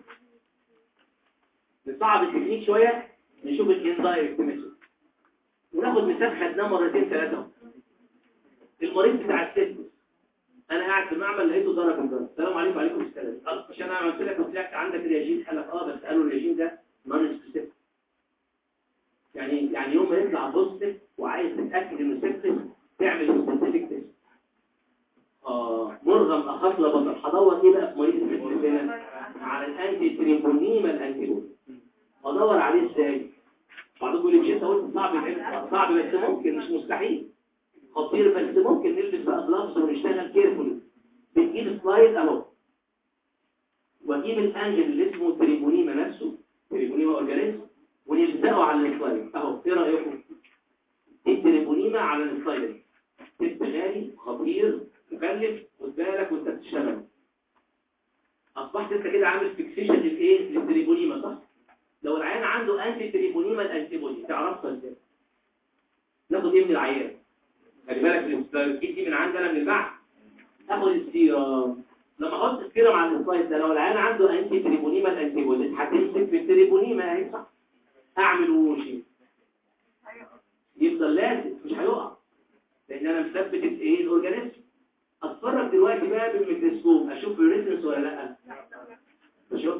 نصعب التكنيك شويه نشوف الاندايركت ميثود وناخد مثال خدناه مرتين ثلاثه المريض بتاع السيستم انا قاعد في المعمل لقيته ضرب الضرب السلام عليكم وعليكم السلام قال مش انا عملت لك قلت لك عندك رياجين قال لك اه بس قالوا الرياجين ده نون سبيسيفيك يعني يعني يوم ما يطلع بوزيتيف وعايز تتاكد انه سيبتيك تعمل سبيسيفيك تيست اه مرغم اخف لبطل هدور ايه بقى في مريض السيستم هنا على الانتي تريبونيما الانتي بودي ادور عليه ازاي بعضكم يقول لي مش انت قلت صعب يتعمل؟ صعب بس ممكن مش مستحيل خطير بس ممكن نلبس بقى جلافز ونشتغل كيرفولي بنجيب سلايد اهو واجيب الانجل اللي اسمه تريبونيما نفسه تريبونيما اورجانيزم ونلزقه على السلايد اهو ايه رايكم التريبونيما على السلايد تست غالي خطير مكلف خد بالك وانت بتشتغل اصبحت انت كده عامل فيكسيشن للايه للتريبونيما صح لو العيان عنده انتي تريبونيما الانتي بودي تعرفها ازاي ناخد ايه من العيان خلي بالك الجيب دي من عندنا من البحث اخد السيرم لما احط السيرم على السلايد ده لو العيان عنده انتي تريبونيما الانتي بودي هتمسك في التريبونيما اهي صح اعمل ووشي يفضل لازم مش هيقع لان انا مثبت الايه الاورجانيزم اتفرج دلوقتي بقى بالميكروسكوب اشوف الريتنس ولا لا اشوف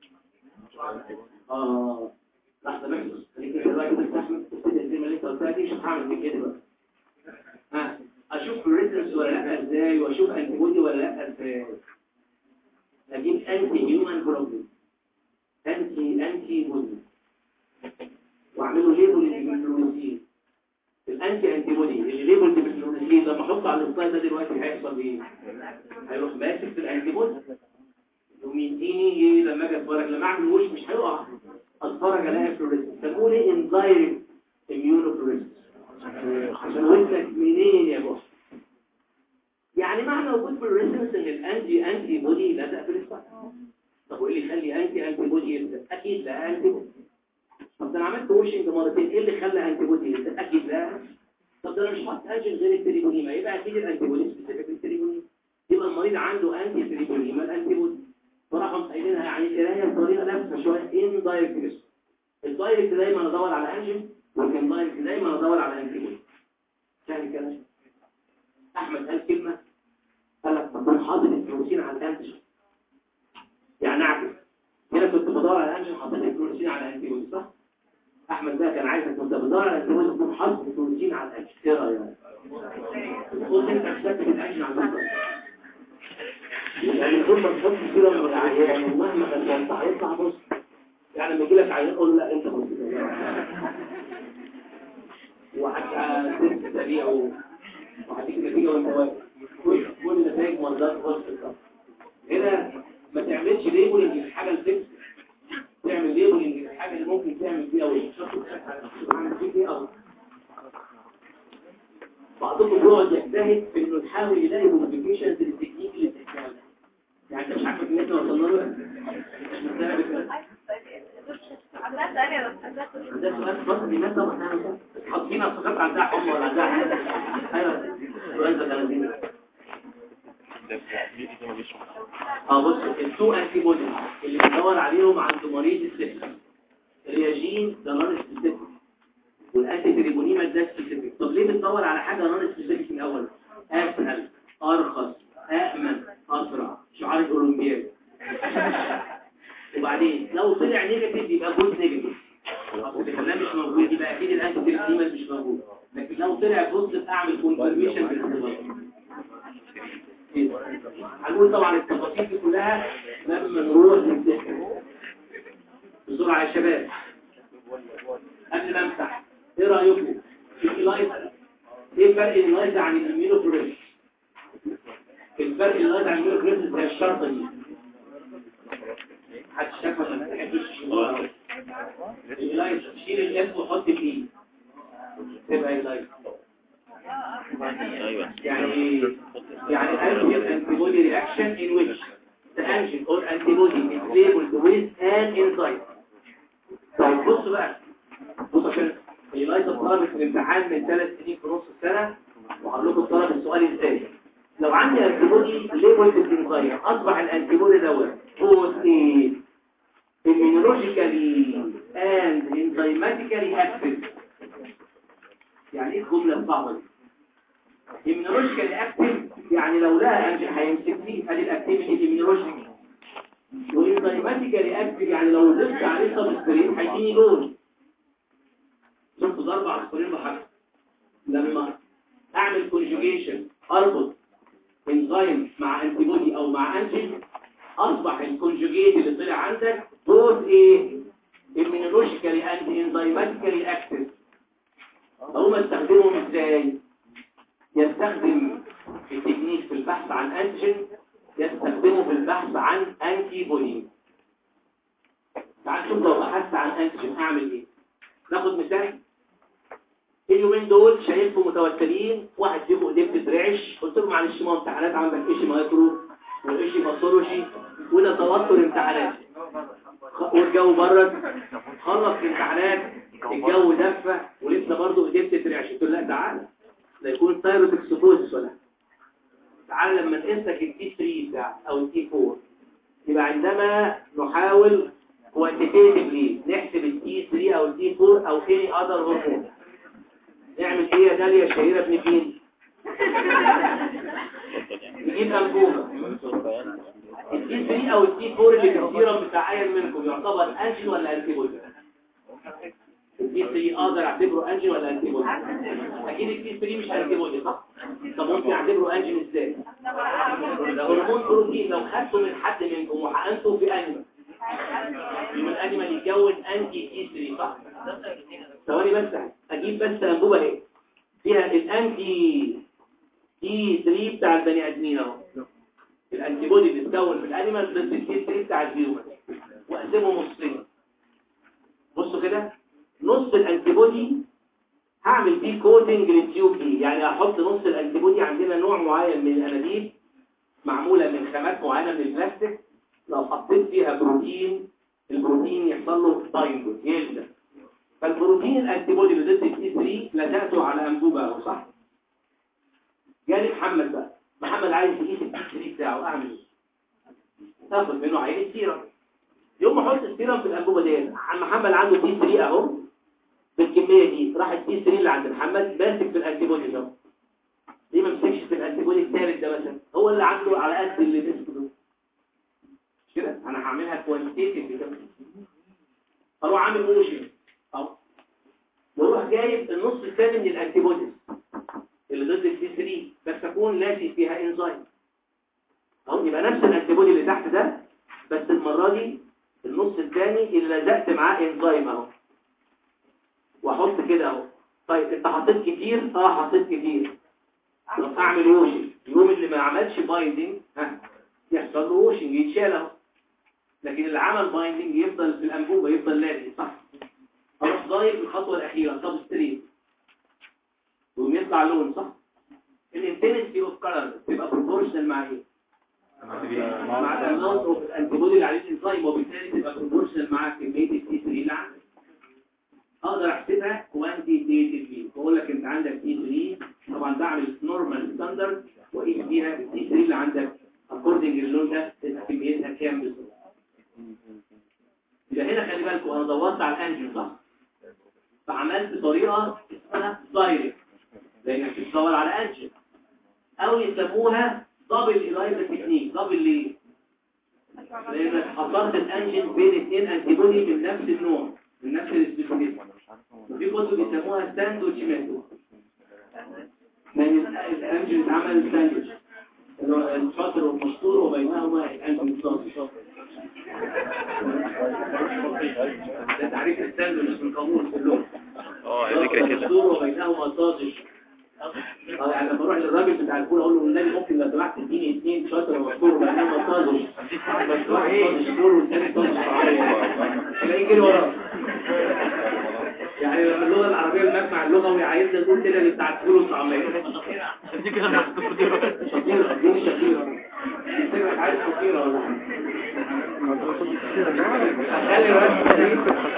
اه لحظه محسوس خليك كده بقى كده تستحمل تبتدي الكلمه اللي انت قلتها دي مش هعمل من كده بقى ها اشوف الريتنس ولا لا ازاي واشوف انتي بودي ولا لا ازاي اجيب انتي هيومن بروبلم انتي انتي بودي واعمله ليبل للفلوريسين الانتي انتي بودي اللي ليبل بالفلوريسين لما احطه على السلايد ده دلوقتي هيحصل ايه هيروح ماسك في الانتي بودي يقوم يديني لما اجي اتفرج لما اعمل وش مش هيقع اتفرج الاقي فلوريسنس تقول ايه اندايركت اميونو فلوريسنس عشان ودنك منين يا بوس يعني معنى وجود فلوريسنس ان الانتي انتي بودي لزق في السبايك طب وايه اللي يخلي انتي انتي بودي يلزق اكيد لا انتي بودي طب ده انا عملت وشنج مرتين ايه اللي خلى انتي بودي يلزق اكيد لا طب ده انا مش حاطط انجل غير التريبونيما يبقى اكيد الانتي بودي سبيسيفيك للتريبونيما يبقى المريض عنده انتي تريبونيما الانتي بودي فراحوا قايلينها يعني قرايه بطريقه لفه شويه ان دايركت الدايركت دايما ادور على انجل والكان دايركت دايما ادور على انتي بودي ثاني كلام احمد قال كلمه قال لك طب انا حاطط الفلوسين على الانتيجين يعني اعكس هنا كنت بدور على الانتيجين حطيت الفلوسين على الانتيجين صح احمد بقى كان عايزك كنت بدور على الانتيجين تكون حاطط الفلوسين على الانتيجين ايه رايك قلت انت كسبت الانتيجين على الانتيجين يعني كل ما تحط كده من العيان ومهما كان هيطلع بص يعني لما يجي لك عيان قول له لا انت بص وحتى سريع وهديك نتيجه وانت واقف كل كل نتائج مرضات خالص هنا ما تعملش ليبلنج للحاجه الفيكس تعمل ليبلنج للحاجه اللي ممكن تعمل فيها وش عامل فيه ايه او بعضكم بيقعد يجتهد في انه يحاول يلاقي موديفيكيشنز للتكنيك اللي بتتعمل يعني انت مش عارف ان احنا وصلنا له مش مستوعب كده عندها ثانية بس ده سؤال بس الناس طبعا حاطين اصدقائك عندها حمى ولا عندها حاجه ايوه السؤال ده كان لذيذ اه بص التو انتي بودي اللي بندور عليهم عند مريض السكر الرياجين ده نون سبيسيفيك والانتي تريبونيما ده سبيسيفيك طب ليه بندور على حاجه نون سبيسيفيك الاول اسهل ارخص امن اسرع شعار الاولمبياد وبعدين لو طلع نيجاتيف يبقى جود نيجاتيف اصل الكلام مش موجود يبقى اكيد الانتي تريبونيما مش موجود لكن لو طلع بوزيتيف اعمل كونفيرميشن بالاختبار هنقول طبعا التفاصيل دي كلها لما نروح نمتحن بسرعه يا شباب قبل ما امسح ايه رايكم في الايزا ايه فرق الايزا عن الاميونوفلوريس الفرق الايزا عن الاميونوفلوريس زي الشرطه دي هتشكل ما تحبش الايزا شيل الاف وحط الاي تبقى الايزا يعني يعني antigen antibody reaction in which the antigen or antibody is labeled with an enzyme طيب بص بقى بص عشان الايزا طلبت في الامتحان من ثلاث سنين في نص السنة وهقول لكم طلب السؤال ازاي لو عندي انتيبودي labeled بالانزيم اصبح الانتيبودي دوت هو ايه immunologically and enzymatically active يعني ايه الجمله الصعبه دي immunological active يعني لو لها انجل هيمسك فيه ادي الاكتيفيتي الاميونولوجيكال والانزيماتيكالي اكتف يعني لو ضفت عليه سبستريت هيديني لون شفتوا ضرب عصفورين بحجر لما اعمل كونجوجيشن اربط انزيم مع انتيبودي او مع انجل اصبح الكونجوجيت اللي طلع عندك بوث ايه immunologically and enzymatically active هم استخدمهم ازاي يستخدم التكنيك في البحث عن انتيجين يستخدمه في البحث عن انتي بودي تعال شوف لو بحثت عن انتيجين اعمل ايه ناخد مثال اليومين دول شايفهم متوترين واحد فيهم ايديه بتترعش قلت له معلش ما هو امتحانات عندك ايش مايكرو وايش باثولوجي وده توتر امتحانات والجو برد خلص الامتحانات الجو دفى ولسه برضه ايديه بتترعش قلت له لا تعالى لا يكون ثايروتكسوفوزس ولا تعال لما نقيسك التي 3 بتاع او التي 4 يبقى عندما نحاول كوانتيتيفلي نحسب التي 3 او التي 4 او اني اذر هرمون نعمل ايه يا داليا الشهيره ابن فين نجيب انبوبه التي 3 او التي 4 اللي في السيرم بتاع اي منكم يعتبر انجل ولا انتي بودي التي 3 اقدر اعتبره انجل ولا انتي بودي اكيد التي 3 مش انتي بودي صح طب ممكن اعتبره انجل ازاي هرمون بروتين لو خدته من حد منكم وحقنته في انيمال يبقى الانيمال يتكون انتي تي 3 صح ثواني بس اجيب بس انبوبه اهي فيها الانتي تي 3 بتاع البني ادمين اهو الانتي بودي بيتكون في الانيمال ضد التي 3 بتاع الهيومن واقسمه نصين بصوا كده نص الانتي بودي هعمل فيه كوتنج للتيوب دي يعني هحط نص الانتي بودي عندنا نوع معين من الانابيب معموله من خامات معينه من البلاستيك لو حطيت فيها بروتين البروتين يحصل له بايند يلزق فالبروتين الانتي بودي اللي ضد التي 3 لزقته على انبوبه اهو صح جالي محمد بقى محمد عايز يقيس التي 3 بتاعه اعمل ايه تاخد منه عينه سيرم يوم ما احط السيرم في الانبوبه ديت عم محمد عنده تي 3 اهو بالكميه دي راح التي 3 اللي عند محمد ماسك في الانتي بودي ده ليه ما مسكش في الانتي بودي الثالث ده مثلا هو اللي عنده على قد اللي مسكه ده مش كده انا هعملها كوانتيتيف كده اروح عامل موشن اهو واروح جايب النص الثاني من الانتي بوديز اللي ضد التي 3 بس اكون لازق فيها انزيم اهو يبقى نفس الانتي بودي اللي تحت ده بس المره دي النص الثاني اللي لزقت معاه انزيم اهو واحط كده اهو طيب انت حطيت كتير اه حطيت كتير طب اعمل ووشنج اليوم اللي ما عملش بايندنج ها يحصل له ووشنج يتشال اهو لكن اللي عمل بايندنج يفضل في الانبوبه يفضل لازق صح اروح ضايق الخطوه الاخيره طب ستريم ويقوم يطلع لون صح الانتنسيتي اوف كلر تبقى بروبورشنال مع ايه مع الاماونت اوف الانتي بودي اللي عليه الانزيم وبالتالي تبقى بروبورشنال مع كميه التي 3 اللي عندك اقدر احسبها كوانتيتيفلي بقول لك انت عندك تي 3 طبعا بعمل نورمال ستاندرد واقيس بيها التي 3 اللي عندك اكوردنج للون ده تبقى كميتها كام بالظبط يبقى هنا خلي بالكم انا دورت على الانجل صح فعملت طريقه اسمها دايركت لانك بتدور على انجل او يسموها دبل الايزا تكنيك دبل ليه لانك حصرت الانجل بين اثنين انتي بودي من نفس النوع من نفس السبيسيفيك وفي كتب يسموها ساندوتش ميثود لان الانجل اتعمل ساندوتش اللي هو الشاطر والمشطور وبينهما الانجل الصافي ده تعريف الساندوتش من قانون في اللغه اه هي فكرة كده المشطور وبينهما صادش اه يعني لما اروح للراجل بتاع الفول اقول له النبي ممكن لو سمحت تديني اثنين شاطر ومشطور وبينهما صادش بس واحد صادش فول والثاني صادش تلاقيه يجري وراه يعني لما اللغه العربيه المجمع اللغوي عايزنا نقول كده اللي بتاع الفول والطعميه دي كده محطوط دي شطيره دي شطيره تفتكرك عايز شطيره ولا حاجه خلي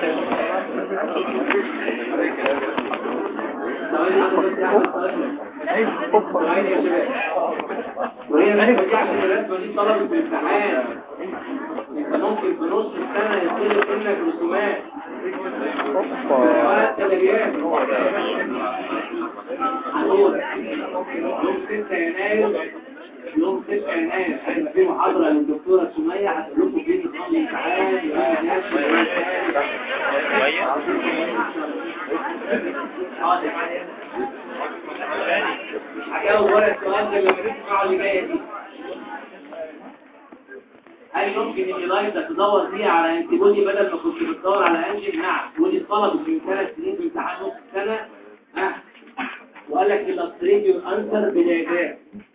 وهي ما ترجعش الرسمه دي طلبت في الامتحان انت ممكن في نص السنه يطلب منك رسومات ولا تدريات هقول يوم 6 يناير يوم 6 يناير هيبقى في محاضره للدكتوره سميه هتقول لكم فين نظام الامتحان هجاوب ورا السؤال ده لما تسمعوا اللي جايه دي هل يمكن الايلايزا تدور فيها على انتي بودي بدل ما كنت بتدور على انجل نعم ودي طلبت من ثلاث سنين في امتحان نص سنه ها وقال لك الاستريتيو انسر بدايات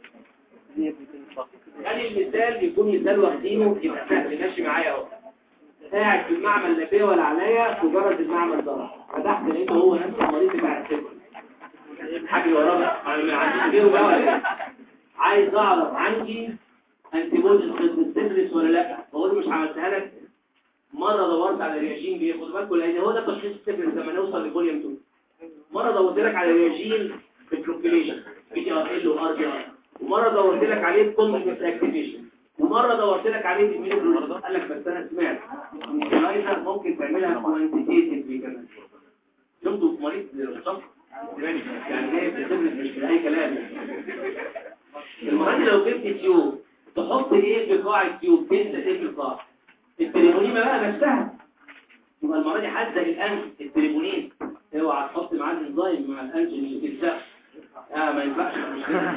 خلي المثال يكون مثال واخدينه يبقى سهل ماشي معايا اهو قاعد في المعمل لا فيه ولا عليا مجرد المعمل ضرب فتحت لقيته هو نفس المريض بتاع السكر حاجه وراه بقى انا ما عنديش غيره بقى ولا إيه؟ عايز اعرف عندي انتي بوديز ضد السيفلس ولا لا بقول له مش عملتها لك مره دورت على رياجين بياخد بالكم لان هو ده تشخيص السيفلس لما نوصل لفوليوم 2 مره دورت لك على رياجين بالبروكيليشن بي تي ار ال وار بي ار ومره دورت لك عليه كومبلكس اكتيفيشن ومره دورت لك عليه بالمينوجلوبين قال لك بس انا سمعت ان اللايزر ممكن تعملها كوانتيتيف كمان شفتوا مريض صف يعني جاي في السيفلس مش في اي كلام المهم لو جبت تيوب تحط ايه في قاع التيوب تنسى ايه في القاع التريبونيمه بقى نفسها يبقى المره دي حد الانف التريبونين اوعى تحط معاه الانزيم مع الانجل اللي تلزق اه ما ينفعش مش كده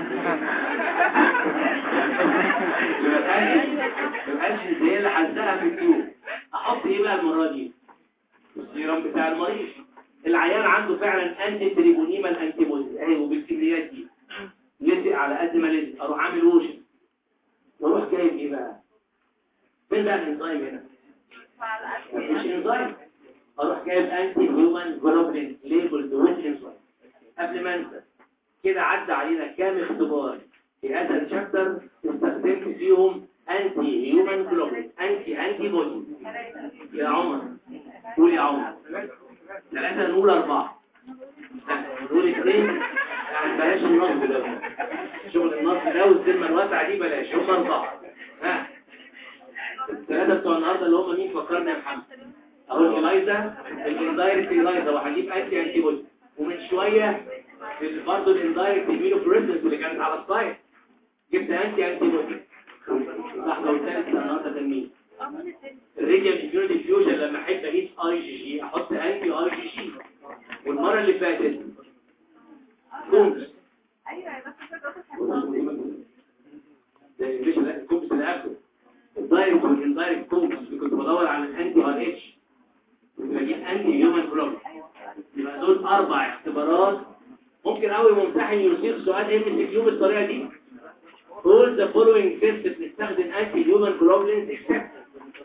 يبقى الانجل الانجل هي اللي حزقها في التيوب احط ايه بقى المره دي السيرم بتاع المريض العيان عنده فعلا انتي تريبونيما الانتيبودي اهي وبالكميات دي لزق على قد ما لزق اروح عامل ووشن واروح جايب ايه بقى فين بقى الانزيم هنا مفيش انزيم اروح جايب انتي هيومن جلوبولين ليبل ويز انزيم قبل ما انسى كده عدى علينا كام اختبار في هذا الشابتر استخدمت فيهم انتي هيومن جلوبين انتي انتي بودي يا عمر قول يا عمر ثلاثة نقول أربعة لا، نقول اثنين يعني بلاش النصب ده شغل النصب ده والذمة الواسعة دي بلاش هم أربعة ها الثلاثة بتوع النهاردة اللي هم مين فكرنا يا محمد اهو الايزا الاندايركت الايزا وهجيب انتي انتي بودي ومن شوية برضه الاندايركت immunofluorescence اللي كانت على السايد جبت انتي انتي بودي لحظة والثالث النهاردة كان مين الريجن اميونيتي فيوجن لما احب اقيس اي جي جي احط انتي اي جي جي والمرة اللي فاتت كومبس ايوه يا بس ده الانجليش لا الكومبس اللي قبله الدايركت والاندايركت كومبس اللي كنت بدور على الانتي ار اتش كنت بجيب انتي هيومن جلوبين يبقى دول اربع اختبارات ممكن قوي ممتحن يصيغ سؤال ام سي كيو بالطريقه دي all the following tests بنستخدم انتي هيومن جلوبولين except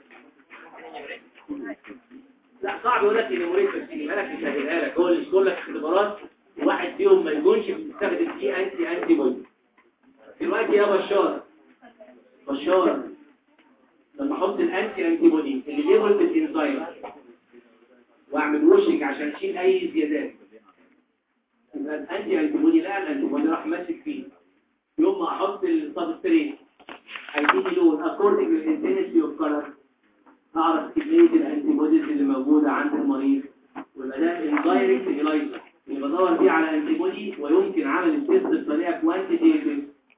لا صعب يقول لك النموريت بس يجيبها لك يسهلها لك هو اللي يقول لك اختبارات واحد فيهم ما يكونش بتستخدم فيه انتي انتي بودي دلوقتي يا بشار بشار لما احط الانتي انتي بودي اللي ليبل بالانزيم واعمل وشنج عشان اشيل اي زيادات يبقى الانتي انتي بودي لا الانتي بودي راح ماسك فيه يوم ما احط السبستريت هيديني لون اكوردنج للانتنسي اوف كلر اعرف كميه الانتي بوديز اللي موجوده عند المريض ويبقى ده الدايركت الايزر اللي بدور فيه على انتي بودي ويمكن عمل التيست بطريقه كوانتيتيف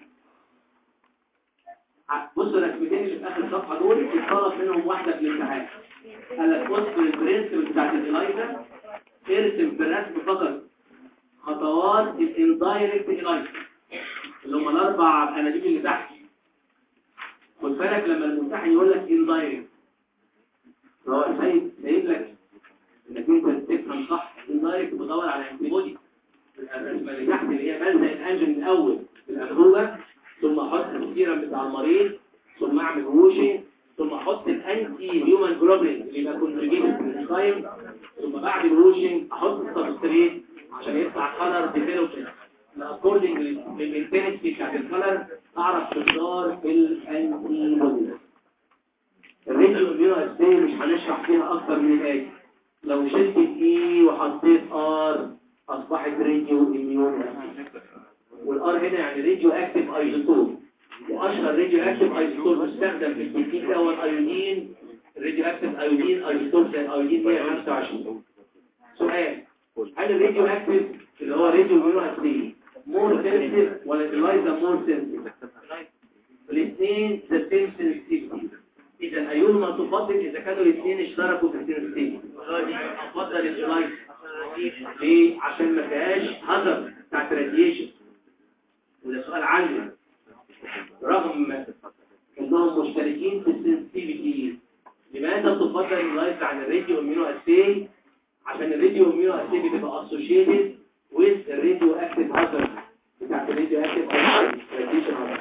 بصوا الرسمتين اللي في اخر الصفحه دول اتطلب منهم واحده في الامتحان قال لك بص في البرنسبل بتاعت الايزر ارسم في الرسم فقط خطوات الاندايركت الايزر اللي هم الاربع انابيب اللي تحت خد بالك لما الممتحن يقول لك اندايركت هو سايب سايب لك انك انت تفهم صح اندايركت بدور على انتي بودي الرسمه اللي تحت اللي هي بلزق الانجن الاول في الانبوبه ثم احط السيرم بتاع المريض ثم اعمل ووشنج ثم احط الانتي هيومن جلوبين اللي يبقى كونجيجيتد بالانزيم ثم بعد الووشنج احط السبستريت عشان يطلع كلر ديفلوبمنت اكوردنج للانتنسي بتاعت الكلر اعرف تختار في الانتي بودي الراديو اميونو اساسيه مش هنشرح فيها اكتر من الاتي لو شلت الاي وحطيت ار اصبحت راديو اميونو والار هنا يعني راديو اكتيف ايزوتوب واشهر راديو اكتيف ايزوتوب مستخدم في التكنيك ده هو الايودين الراديو اكتيف ايودين ايزوتوب زي الايودين 125 سؤال هل الراديو اكتيف اللي هو راديو اميونو اساسيه مور سنسيتيف ولا الايزا مور سنسيتيف الاثنين ذا سيم سنسيتيفيتي اذا ايهما تفضل اذا كانوا الاثنين اشتركوا في السنسيتيفيتي افضل الايزا ليه عشان ما فيهاش هدر بتاعت راديشن وده سؤال عالي رغم انهم مشتركين في السنسيتيفيتي لماذا تفضل اللايف عن الراديو امينو اسي عشان الراديو امينو اسي بتبقى اسوشيتد with الراديو اكتيف هازارد بتاعت الراديو اكتيف راديشن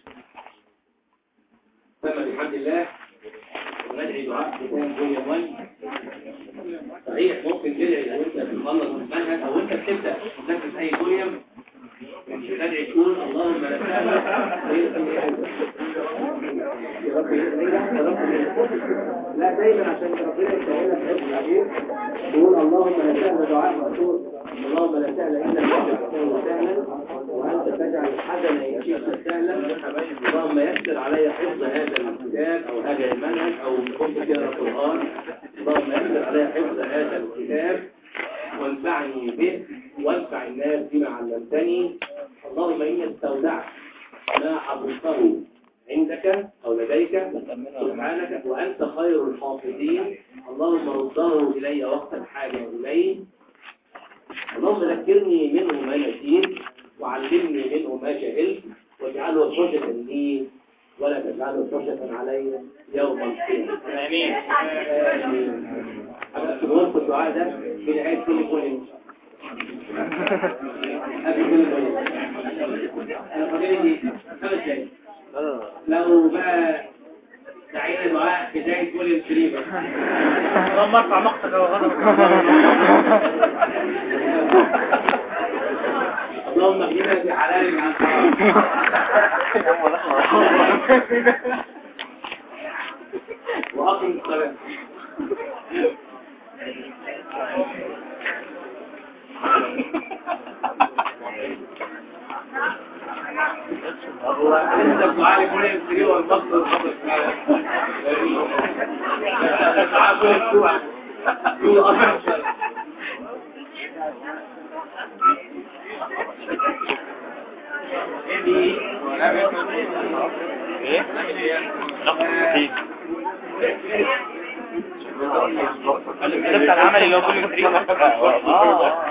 تم بحمد الله وندعي دعاء ختام فوليوم 1 صحيح ممكن تدعي لو انت بتخلص المنهج او انت بتبدا تنفذ اي فوليوم تدعي تقول اللهم لا سهل يا رب يا رب لا دايما عشان ربنا يسهلك حفظ عليك تقول اللهم لا سهل دعاء مأثور اللهم لا سهل الا ما جعلته سهلا وانت تجعل الحزن ان شئت سهلا اللهم يسر علي حفظ هذا الكتاب او هذا المنهج او كنت تقرا القران اللهم يسر علي حفظ هذا الكتاب وانفعني به وانفع الناس بما علمتني اللهم اني استودعت ما حفظته عندك او لديك سبحانك وانت خير الحافظين اللهم رده الي وقت الحاجه اليه اللهم ذكرني منه ما نسيت وعلمني منه ما جهلت واجعله حجة لي ولا تجعله حجة علي يوم القيامة آمين آمين أنا في الوقت الدعاء ده في نهاية كل كل قبل كل كل أنا فاضل لي خمس دقايق لو بقى دعينا دعاء بداية كل الكريمة اللهم ارفع مقتك وغضبك اللهم هنا في حلال عن وأقم الصلاة هو انت الدعاء يكون يمسكيه والمصدر الخطر الدعاء كله الدعاء كله أفضل ده بتاع العمل اللي هو كل يوم اه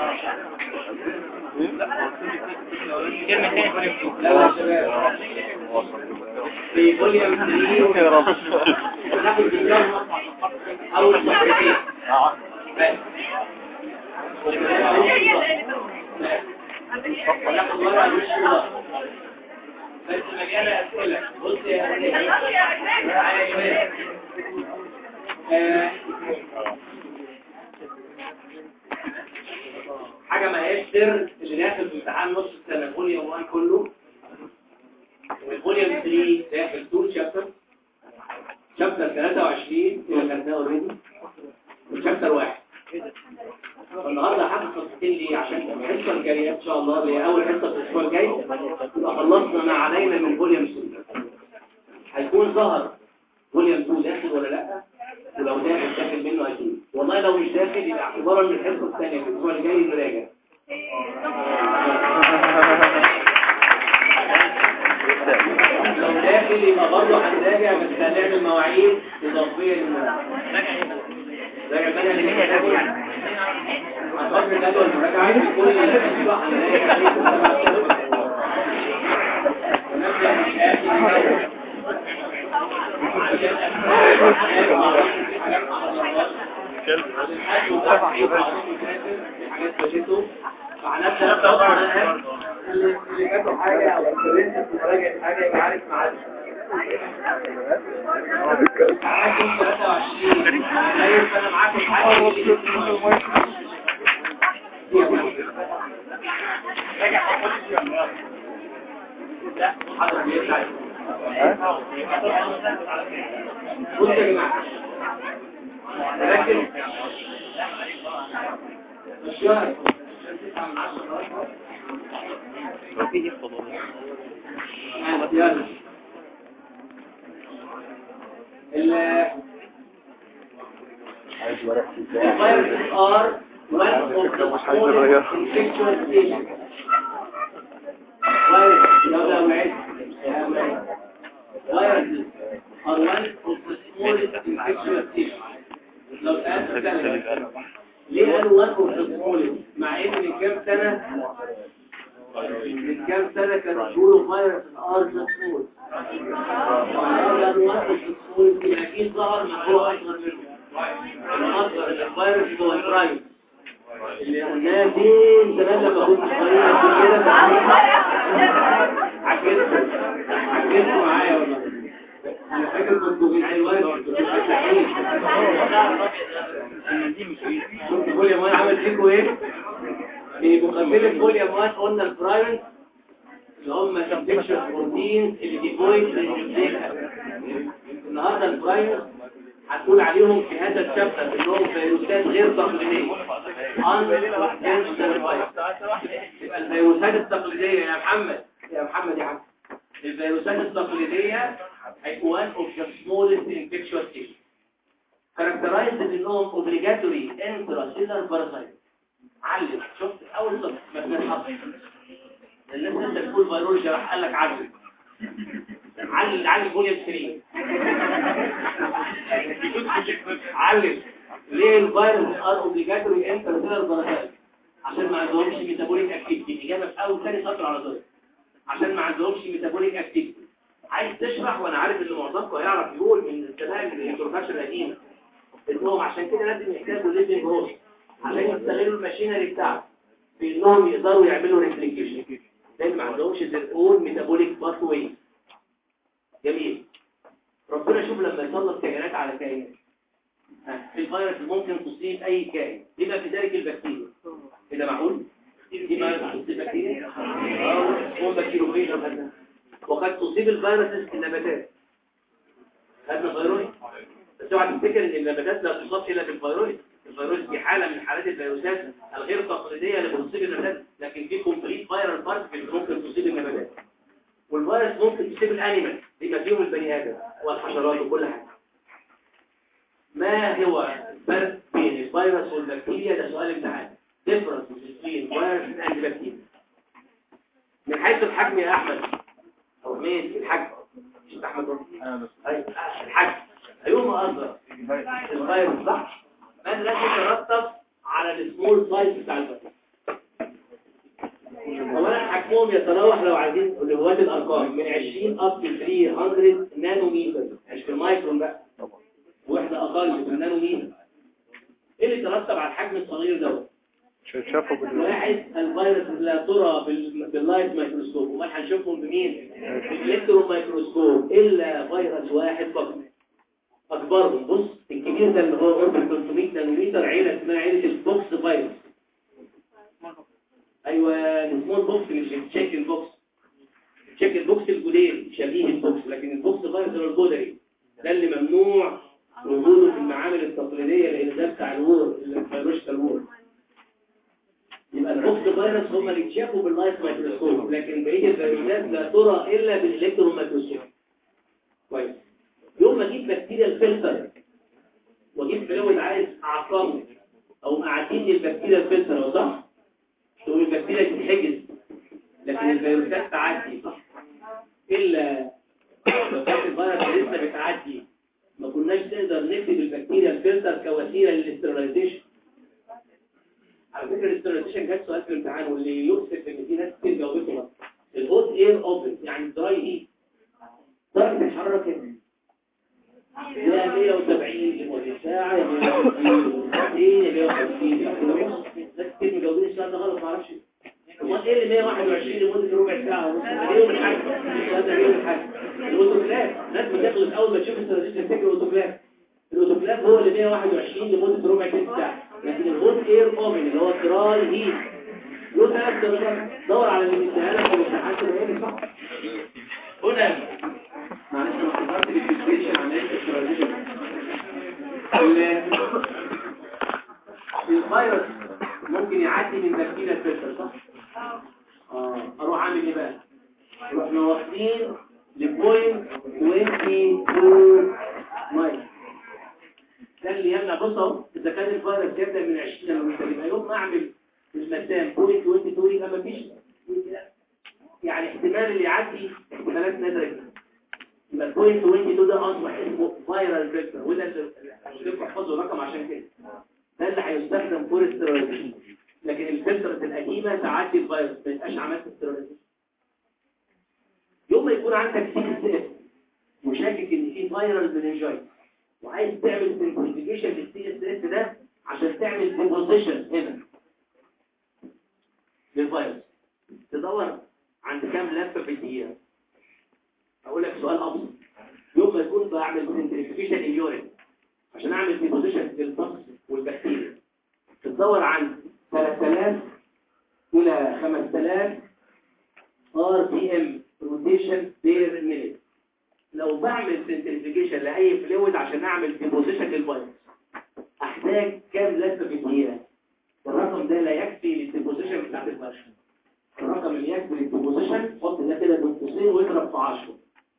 كلمة تاني كل يوم لا يا شباب في فوليوم 3 يا رب ناخد بالله أول صفحتين بس وناخد ورقة مش ورقة بس مليانة أسئلة بص يا أسئلة آه، حاجة ما هيش سر اللي داخل في امتحان نص السنة فوليوم 1 كله والفوليوم 3 داخل طول شابتر شابتر 23 اللي خدناه اوريدي وشابتر 1 النهارده هاخد صفحتين ليه عشان الحصه الجايه ان شاء الله اللي هي اول حصه في الاسبوع الجاي يبقى خلصنا ما علينا من فوليوم 2 هيكون ظهر فوليوم 2 داخل ولا لا ولو داخل داخل منه اكيد والله لو مش داخل يبقى اعتبارا من الحصه الثانيه في الاسبوع اللي جاي نراجع لو داخل يبقى برضه هنراجع بس هنعمل مواعيد اضافيه للمراجعه راجع بقى اللي هي داخل هنحط جدول المراجعه في كل الاسبوع هنراجع عليه كل سبع سنوات. ونبدا من اخر فهنبدأ طبعا اللي جاته حاجة أو الكرنت في مراجعة حاجة يبقى عارف معاك معاكم 23 شايف أنا معاكم حاجة لا حضر بيطلع بص يا جماعة ركز مش يعرف يلا ال الفيروس ار one of the smallest infectious agents. فيروس لو لو عدت يا ولاد. فيروس are one of the smallest infectious agents. لو سألت سألت ليه قالوا one of the smallest مع ان من كام سنة من كام سنة كانوا بيقولوا فيروس الار ده سمول لأنه واحد السمول يبقى أكيد ظهر مع هو أصغر منه أصغر الفيروس هو البرايم اللي قلناه فين زمان لما كنت صغير قد كده عجزت عجزت معايا والله أنا فاكر كنت في الفيروس كنت فاكرين شفت كل يوم عمل فيكوا ايه؟ في مقابلة فوليوم 1 قلنا البرايمز اللي هم سبتكشن بروتين اللي ديفويد للنيوكليك النهارده البرايمز هتقول عليهم في هذا الشابتر انهم فيروسات غير تقليديه يبقى الفيروسات التقليديه يا محمد يا محمد يا عم الفيروسات التقليديه هيكون one of the smallest infectious tissues characterized بانهم obligatory intracellular parasite علم شفت اول صف ما بنحط الناس انت تقول فيرولوجي راح قال لك علم علم علم فوليوم 3 علم ليه الفيروس ار اوبليجاتوري انترسيلر باراسايت عشان ما عندهمش ميتابوليك اكتيفيتي الاجابه في اول ثاني سطر على طول عشان ما عندهمش ميتابوليك اكتيفيتي عايز تشرح وانا عارف ان معظمكم هيعرف يقول من الزمان الانتروفاشن القديمه انهم عشان كده لازم يحتاجوا ليفنج هوست عشان يستغلوا الماشينري بتاعته في انهم يقدروا يعملوا ريبليكيشن لان ما عندهمش their own metabolic pathway جميل ربنا شوف لما يسلط كائنات على كائنات ها، الفيروس ممكن تصيب اي كائن بما في ذلك البكتيريا كده معقول دي ما تصيب بكتيريا اه سمول بكتيروفيج وقد تصيب الفيروسز النباتات هذا فيروس بس اوعى تفتكر ان النباتات لا تصاب الا بالفيروس الفيروس دي حاله من حالات الفيروسات الغير تقليديه اللي بتصيب النباتات لكن في كومبليت فايرال بارتكلز ممكن تصيب النباتات والفيروس ممكن تصيب الانيمال بما فيهم البني ادم والحشرات وكل حاجه ما هو الفرق بين الفيروس والبكتيريا ده سؤال امتحان difference between virus and bacteria من حيث الحجم يا احمد او مين الحجم مش أنت احمد برضه أيوة، الحجم ايهما اصغر الفيروس صح ما الذي يترتب على السمول سايز بتاع الفيروس اولا حجمهم يتراوح لو عايزين لغات الارقام من 20 اب to 300 نانومتر مش في المايكرون بقى واحده اقل في النانومتر ايه اللي يترتب على الحجم الصغير دوت شافوا بال واحد الفيروس لا ترى بال- باللايت مايكروسكوب وما هنشوفهم بمين بالالكترون مايكروسكوب الا فيروس واحد فقط اكبرهم بص الكبير ده اللي هو قرب ال 300 نانومتر عيله اسمها عيله البوكس فيروس ايوه السمول بوكس مش التشيكن بوكس التشيكن بوكس الجدير شبيه البوكس لكن البوكس فيروس هو الجدري ده اللي ممنوع وجوده في المعامل التقليديه لان ده بتاع الور الفيروس الور يبقى البوكس فيروس هم اللي اتشافوا باللايت مايكروسكوب لكن بقيه الفيروسات لا ترى الا بالالكترون مايكروسكوب كويس يوم ما اجيب بكتيريا الفلتر واجيب فلويد عايز اعقمه او اعدين البكتيريا الفلتر صح تقول البكتيريا تتحجز لكن الفيروسات تعدي صح الا لو كانت الفيروس لسه بتعدي ما كناش نقدر نكتب البكتيريا الفلتر كوسيله للاسترلايزيشن على فكرة الاستراتيجية جات سؤال في الامتحان واللي يؤسف ان في ناس كتير جاوبته غلط الهوت اير اوبن يعني دراي هيت درجة الحرارة كام؟ يا 170 يا ساعة يا 150 يا 150 ناس كتير مجاوبين السؤال ده غلط معرفش امال ايه اللي 121 لمدة ربع ساعة ونص ده يوم الحاج السؤال ده يوم الحاج الاوتوكلاف ناس بتغلط اول ما تشوف الاستراتيجية تفتكر الاوتوكلاف الاوتوكلاف هو اللي 121 لمدة ربع ست ساعة لكن الهوت اير اوبن اللي هو دراي هيت له ثلاث درجات دور على اللي مديها لك في الامتحان تلاقيه صح هنا معلش انا افتكرت بالديسكريبشن عن الاستراتيجية الفيروس ممكن يعدي من بكتيريا الفلتر صح؟ اه اروح اعمل ايه بقى؟ رحنا واصلين لبوينت 22 مايل ده اللي يمنع بص اهو اذا كان الفيروس يبدا من 20 نانومتر يبقى يوم ما اعمل المسام بوينت 22 يبقى مفيش يعني احتمال اللي يعدي احتمالات نادره جدا يبقى البوينت 22 ده اصبح اسمه فايرال فيكتور وده اللي اللي تحفظوا الرقم عشان كده ده اللي هيستخدم فور استيرويد لكن الفلترز القديمه تعدي الفيروس ما يبقاش عملت استيرويد يوم ما يكون عندك سي اس اف وشاكك ان في فايرال مننجايتس وعايز تعمل سنتريفيكيشن للسي اس اس ده عشان تعمل ديبوزيشن هنا للفيروس تدور عند كام لفه في الدقيقه اقول لك سؤال ابسط يوم ما تكون بعمل سنتريفيكيشن اليورين عشان اعمل ديبوزيشن للفصل والبكتيريا تدور عن 3000 الى 5000 ار بي ام روتيشن بير مينيت لو بعمل سنتريفيكيشن لاي فلويد عشان اعمل ديبوزيشن للفيروس احتاج كام لفه في الدقيقه الرقم ده لا يكفي للديبوزيشن بتاعت الفيروس الرقم اللي يكفي للديبوزيشن حط ده كده بين قوسين واضرب في 10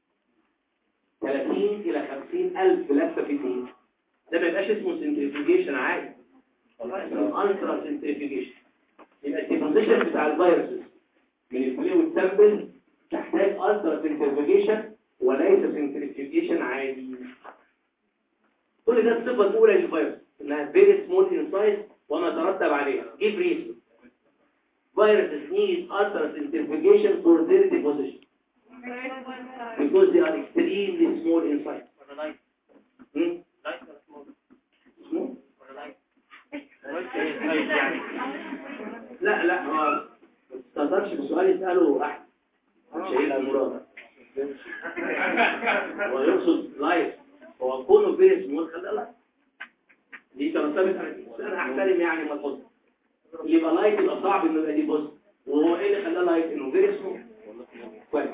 30 الى 50 الف لفه في الدقيقه ده ما يبقاش اسمه سنتريفيكيشن عادي اسمه الترا سنتريفيكيشن يبقى الديبوزيشن بتاع الفيروسز من الفلويد سامبل تحتاج الترا سنتريفيكيشن وليس سنتريفيكيشن عادي كل ده الصفه الاولى للفيروس انها فيري سمول ان سايز وما ترتب عليها give reason viruses need ultra centrifugation for their deposition because they are extremely small in size hmm? small? لا لا ما تستهترش بسؤال يسأله أحد شهيد مراد هو يقصد لايف هو كونه فيري سمول خلي لايف دي ترتبط على دي بس انا احترم يعني ما تحط اللي يبقى لايت يبقى صعب انه يبقى دي بوست وهو ايه اللي خلاه لايت انه فيري سمول كويس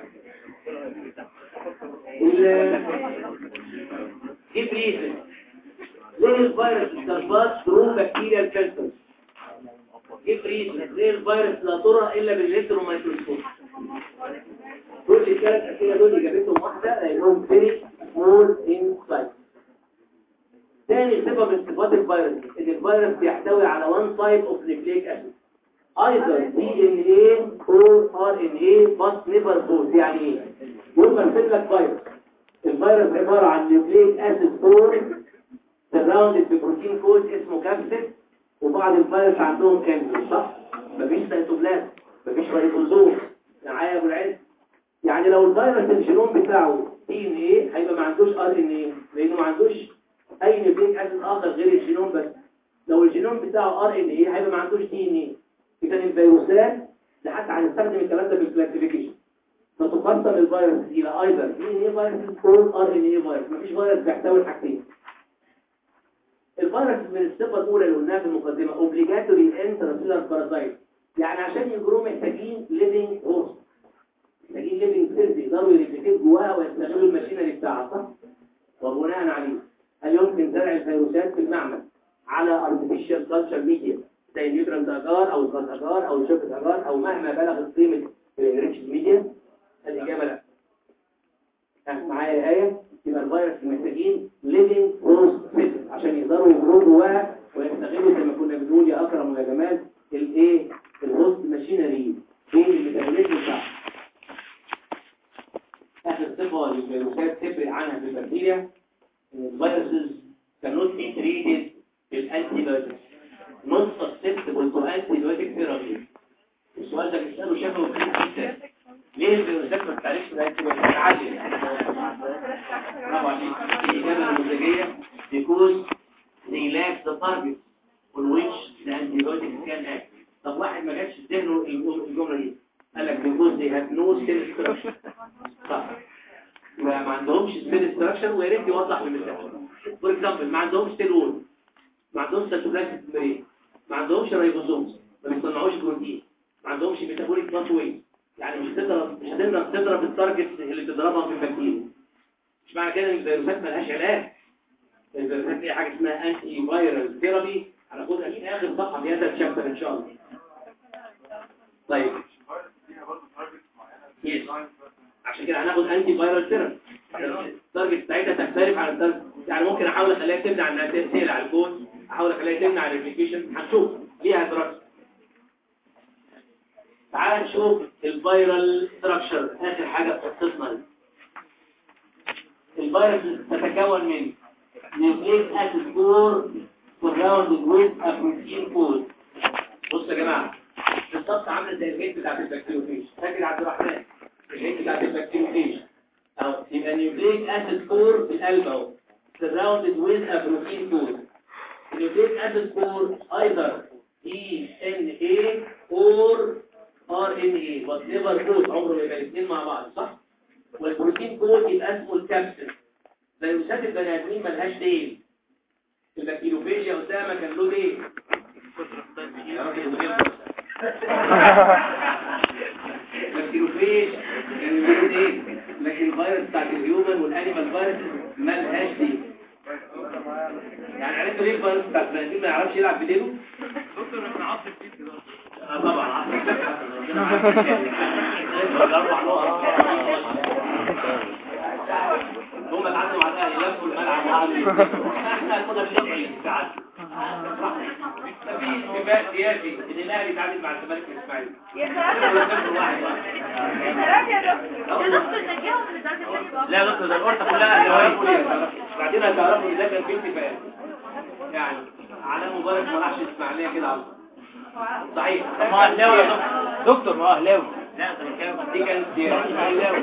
ايه بريزن ليه الفيروس استرباط ثرو بكتيريال فلترز ايه بريزن ليه الفيروس لا ترى الا بالالكترون مايكروسكوب كل الثلاث اسئله دول اجابتهم واحده لانهم فيري سمول ان سايز تاني صفه من صفات الفيروس ان الفيروس بيحتوي على وان تايب اوف نيوكليك اسيد either DNA or RNA but never both يعني ايه؟ يقول برسل لك فيروس الفيروس عبارة عن نيوكليك اسيد فورم surrounded ببروتين كود اسمه كابسيد وبعض الفيروس عندهم كامل صح؟ مفيش سيتوبلازم مفيش رايبوزوم معايا يا ابو العز يعني لو الفيروس الجينوم بتاعه دي ان ايه هيبقى ما عندوش ار ان ايه لانه ما عندوش اي نيوكليك اسيد اخر غير الجينوم بس لو الجينوم بتاعه ار ان ايه هيبقى ما عندوش دي ان ايه اذا الفيروسات ده حتى هنستخدم الكلام ده في الكلاسيفيكيشن فتقسم الفيروس الى ايضا دي ان ايه فيروس اور ار ان ايه فيروس مفيش فيروس بيحتوي الحاجتين الفيروس من الصفه الاولى اللي قلناها في المقدمه اوبليجاتوري انترسيلر بارازايت يعني عشان يجروا محتاجين ليفنج هوست محتاجين ليفنج سيلز يقدروا يريبليكيت جواها ويستغلوا الماشينري بتاعها صح وبناء عليه هل يمكن زرع الفيروسات في المعمل على artificial culture media زي النيوترال اجار او الغاز اجار او الشوكة اجار او مهما بلغت قيمة الانريتش ميديا الاجابة لا ها، معايا الآية يبقى الفيروس محتاجين living host system عشان يقدروا يجروا جواها ويستغلوا زي ما كنا بنقول يا اكرم ويا جمال الايه الهوست ماشينري ايه الميتابوليزم بتاعها اخر صفة للفيروسات تفرق عنها في البكتيريا ان الفيروسز cannot be treated بالانتيبيوتكس not susceptible to antibiotic therapy السؤال ده بيسأله شافه كتير جدا ليه الفيروسات ما بتعرفش الانتيبيوتكس عادي برافو عليك الإجابة النموذجية because they lack the target on which the antibiotic can act طب واحد ما جاتش في ذهنه الجملة دي قال لك because they have no cell structure صح ما ما عندهمش سيل ستراكشر ويا ريت يوضح بالمثال فور اكزامبل ما عندهمش سيل وول ما عندهمش سيتوبلازم ميمبرين ما عندهمش رايبوزومز ما بيصنعوش بروتين ما عندهمش ميتابوليك باثوي يعني مش هتضرب مش هتقدر تضرب التارجت اللي بتضربها في البكتيريا مش معنى كده ان الفيروسات مالهاش علاج الفيروسات دي حاجه اسمها انتي فايرال ثيرابي هناخدها في اخر صفحه في هذا الشابتر ان شاء الله طيب يس عشان كده هناخد انتي فايرال ثيرابي التارجت بتاعتها تختلف عن التارجت يعني ممكن احاول اخليها تمنع انها تسهل على الكود احاول اخليها تمنع الريبليكيشن هنشوف ليها دراسه تعال نشوف الفيرال ستراكشر اخر حاجه في قصتنا دي الفيروس تتكون من نيوكليك اسيد كور surrounded with a protein core بصوا يا جماعه بالظبط عامله زي الهيد بتاعت البكتيريوفيج فاكر عبد الرحمن الهيد بتاعت البكتيريوفيج اهو يبقى نيوكليك اسيد كور في القلب اهو surrounded with a protein core النيوكليك اسيد كور either DNA or RNA but never both عمره ما يبقى الاثنين مع بعض صح والبروتين كود يبقى اسمه الكابسل فيروسات البني ادمين ملهاش ديل البكتيروفيجيا اسامه كان له ديل يا راجل بجد. البكتيروفيج كان له ديل لكن الفيروس بتاعت الهيومن والانيمال فيروس ملهاش ديل يعني عرفت ليه الفيروس بتاع البني ادمين ما يعرفش يلعب بديله؟ دكتور احنا عصر فيك كده آه طبعا عارف. أربع نقط. هم اتعادلوا مع الاهلي لفوا الملعب وقعدوا احنا هناخدها بالشرعي ساعات مفيش سباق سياسي ان الاهلي يتعادل مع الزمالك في الاسماعيلي يا ولا سلام صفر واحد واحد. يا سلام يا دكتور يا دكتور نجيهم من ذات الكلمة لا يا دكتور ده القرطه كلها اهلاويه بعدين هتعرفوا ان ده كان في اتفاق يعني على مبارك ما راحش الاسماعيليه كده على طول. صحيح طب ما هو اهلاوي يا دكتور دكتور ما هو اهلاوي لا ده كان دي كانت سياسه اهلاوي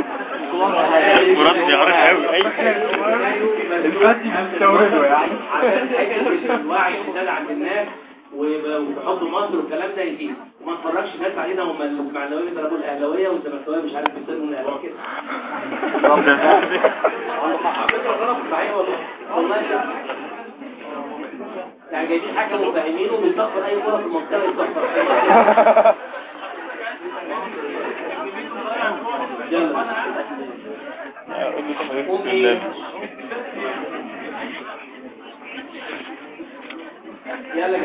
مراد بيعرف قوي دلوقتي بيستوردوا يعني عشان حاجه مش الوعي زاد عند الناس وبيحطوا مصر والكلام ده يجي وما نفرجش الناس علينا هم الاسماعيلاويه ضربوا الاهلاويه والزملكاويه مش عارف بيصيروا من الاهلاويه كده عنده حق على فكره غلط صحيح والله والله يعني جايبين حاجه مفاهمين وبيصفر اي كره في المنطقه يصفر يلا قوم ايه يلا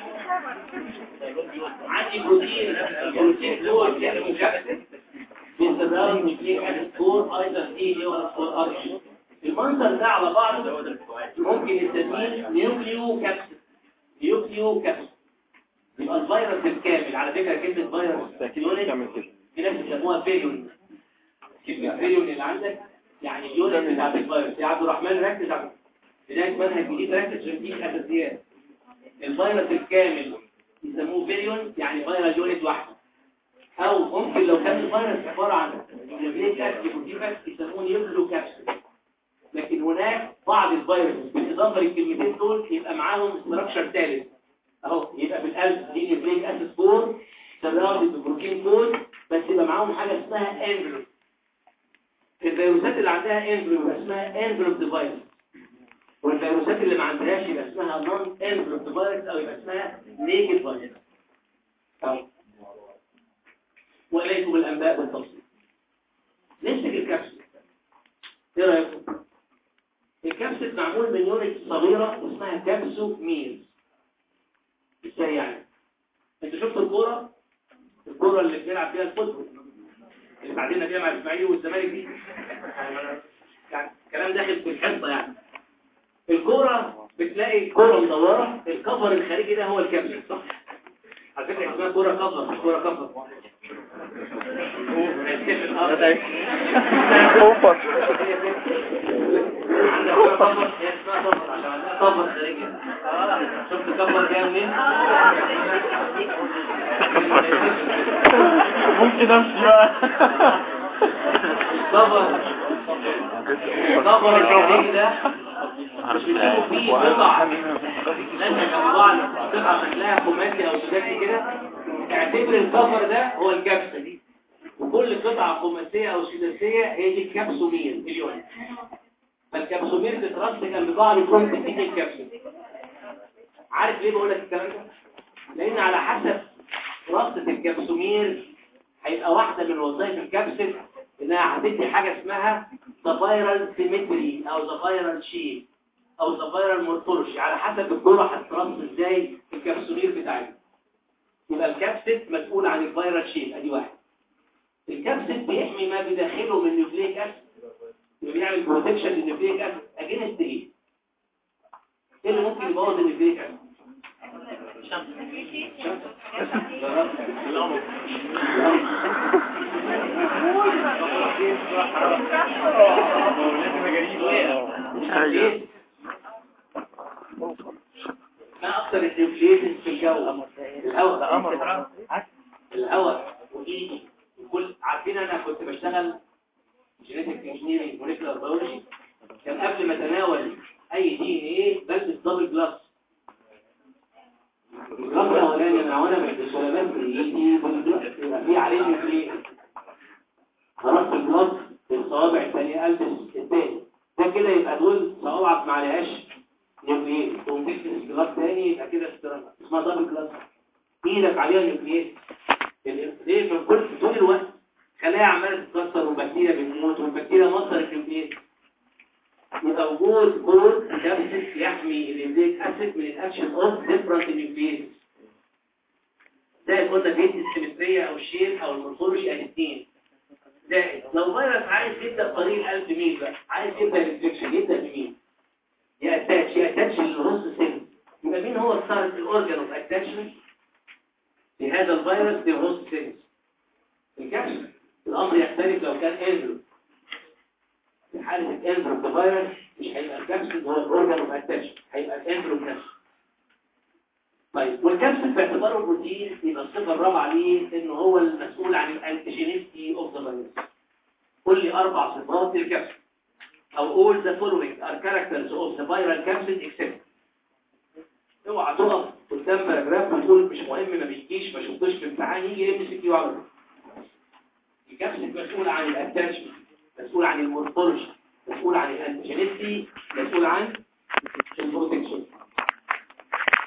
عندي بروتين بروتين دول يعني مكبسة باستمرار نيوكليك اسيد سكور ايضا ايه ولا سكور ار المنظر ده على بعضه ممكن يسميه نيوكليو كابسيد نيوكليو كابسيد يبقى الفيروس الكامل على فكره كلمه فيروس يونت في ناس بيسموها فيريون كلمه فيريون اللي عندك يعني اليونت بتاعت الفيروس يا عبد الرحمن ركز على بدايه منهج جديد ركز عشان دي اساسيات الفيروس الكامل يسموه فيريون يعني فيروس يونت واحده او ممكن لو كان الفيروس عباره عن نيوكليك اسيد بروتين بس يسموه نيوكليو كابسيد لكن هناك بعض الفيروس بالاضافه للكلمتين دول يبقى معاهم ستراكشر ثالث اهو يبقى في القلب دي نيوكليك اسيد كور سراوندد بروتين كور بس يبقى معاهم حاجه اسمها انفلوب الفيروسات اللي عندها انفلوب يبقى اسمها انفلوب ديفايس والفيروسات اللي ما عندهاش يبقى اسمها نون انفلوب ديفايس او يبقى اسمها نيجد فيروس اهو واليكم الانباء بالتفصيل نمسك الكبسول ايه رايكم الكبسول معمول من يونت صغيره اسمها كبسو ميل ازاي يعني انت شفت الكوره الكوره اللي بنلعب فيها الفوتبول اللي بعدين فيها مع الاسماعيلي والزمالك دي يعني الكلام داخل في الحصه يعني الكوره بتلاقي كوره مدوره الكفر الخارجي ده هو الكبسول صح على فكره اسمها كوره كفر مش كوره كفر اوفر شفت كفر جاي منين ممكن امشي بقى كفر كفر الجوهري ده مش بيشوفوا فيه قطع لازم جنب بعض قطع شكلها خماسي او سداسي كده اعتبر الكفر ده هو الكبسه دي وكل قطعه خماسيه او سداسيه هي دي الكبسومير مليون فالكبسومير تترص جنب بعض تروح تديك الكبسول عارف ليه بقول لك الكلام ده لان على حسب رصه الكبسومير هيبقى واحده من وظائف الكبسول انها هتدي حاجه اسمها زفايرال سيمتري او زفايرال شيب او زفايرال مورفولوجي على حسب الجرعه هتترص ازاي الكبسولير بتاعتها يبقى الكبسول مسؤول عن الفيرال شيب ادي واحد الكبسول بيحمي ما بداخله من نيوكليك اسيد يبقى بيعمل بروتكشن للنيوكليك اسيد اجينست ايه ايه اللي ممكن يبوظ النيوكليك اسيد ما اكثر النيوكليك في الجو الهواء الهواء وايدي كل عارفين انا كنت بشتغل جينيتك انجينيرنج موليكولار بيولوجي كان قبل ما اتناول اي دي ان ايه بلبس دبل جلاس الجلاس الاولاني انا وانا بلبس ولا بلبس ايدي بالجلاس يبقى في عليه نيوكليك خلاص الجلاس الصوابع الثانيه البس الثاني ده كده يبقى دول صوابعك ما عليهاش نيوكليك تقوم تلبس جلاس ثاني يبقى كده استراحه اسمها دبل جلاس ايدك عليها نيوكليك ليه من كل طول الوقت خلايا عماله تتكسر والبكتيريا بتموت والبكتيريا مصدر النيوكليك يبقى وجود كود كبسس يحمي النيوكليك اسيد من الاكشن اوف ديفرنت نيوكليك زي قلنا بيدي السيمتريه او الشير او المورفولوجي الاثنين زائد لو فيروس عايز يبدا طريق الالف ميل بقى عايز يبدا الانفكشن يبدا بمين ياتاتش ياتاتش للنص سن يبقى مين هو الستارت الاورجن اوف اتاتشمنت لهذا الفيروس للهوست سيلز الكبسول الامر يختلف لو كان انفلو في حاله الانفلو فيروس مش هيبقى الكبسول هو الاورجن اوف اتاتشمنت هيبقى الانفلو نفسه طيب والكبسول باعتباره بروتين يبقى الصفه الرابعه ليه انه هو المسؤول عن الانتيجينيستي اوف ذا فيروس قول لي اربع صفات للكبسول او all the following are characters of the viral capsid except اوعى تقف قدام باراجراف وتقول مش مهم ما بيجيش ما شفتوش في امتحان يجي ام سي كيو على الكبسول مسؤول عن الاتاتشمنت مسؤول عن المورفولوجي مسؤول عن الانتيجينيستي مسؤول عن البروتكشن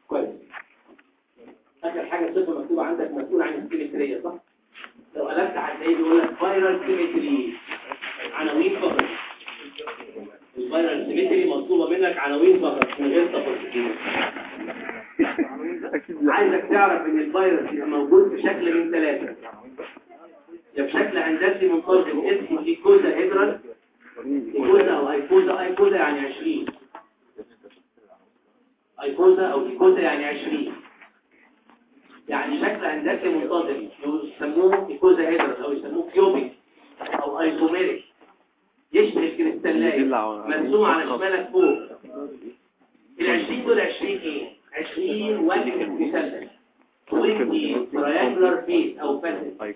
كويس اخر حاجه صفه مكتوبه عندك مسؤول عن السيمتريه صح لو قلبت هتلاقيه بيقول لك فايرال سيمتري عناوين فقط الفايرال سيمتري مطلوبه منك عناوين فقط من غير تفاصيل عايزك تعرف ان الفيروس يبقى موجود بشكل من ثلاثه يا بشكل هندسي منتظم اسمه ايكوزا هيدرال ايكوزا او ايكوزا ايكوزا يعني 20 ايكوزا او ايكوزا يعني 20 يعني شكل هندسي منتظم يسموه ايكوزا هيدرال او يسموه كيوبيك او ايزوميريك يشبه الكريستالات مرسوم على شمالك فوق ال 20 دول 20 ايه 20 وجه مثلث 20 تريانجلر فيس او فاسد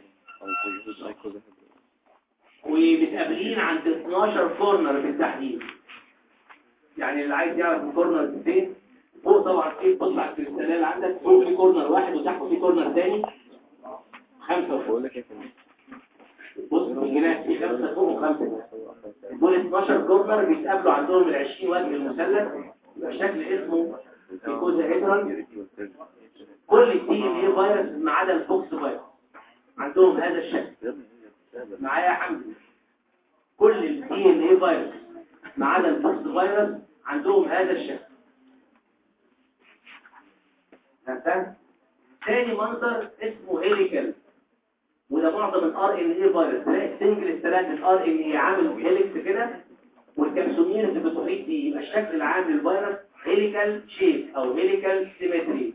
ومتقابلين عند 12 كورنر بالتحديد يعني اللي عايز يعرف الكورنر فين فوق طبعا ايه بص على الكريستالات اللي عندك فوق في كورنر واحد وتحت في كورنر ثاني خمسة فوق بص في الجناح في خمسة فوق وخمسة دول 12 كورنر بيتقابلوا عندهم ال 20 وجه المثلث يبقى شكل اسمه الكوزا هيدرال كل الدي ان ايه فيروس ما عدا الفوكس فيروس عندهم هذا الشكل معايا يا حمدي كل الدي ان ايه فيروس ما عدا الفوكس فيروس عندهم هذا الشكل فهمت تاني منظر اسمه هيليكال وده معظم الار ان اي فيروس تلاقي سنجل ستراند ار ان اي عامل هيليكس كده والكبسولين اللي بتحيط دي يبقى الشكل العام للفيروس هيليكال شيب او هيليكال سيمتري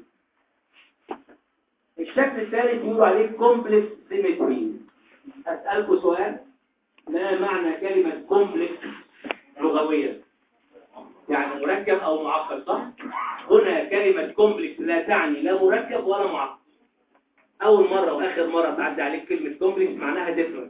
الشكل الثالث يقولوا عليه كومبلكس سيمتري اسالكم سؤال ما معنى كلمه كومبلكس لغويا يعني مركب او معقد صح هنا كلمه كومبلكس لا تعني لا مركب ولا معقد اول مره واخر مره تعدي عليك كلمه كومبلكس معناها ديفرنت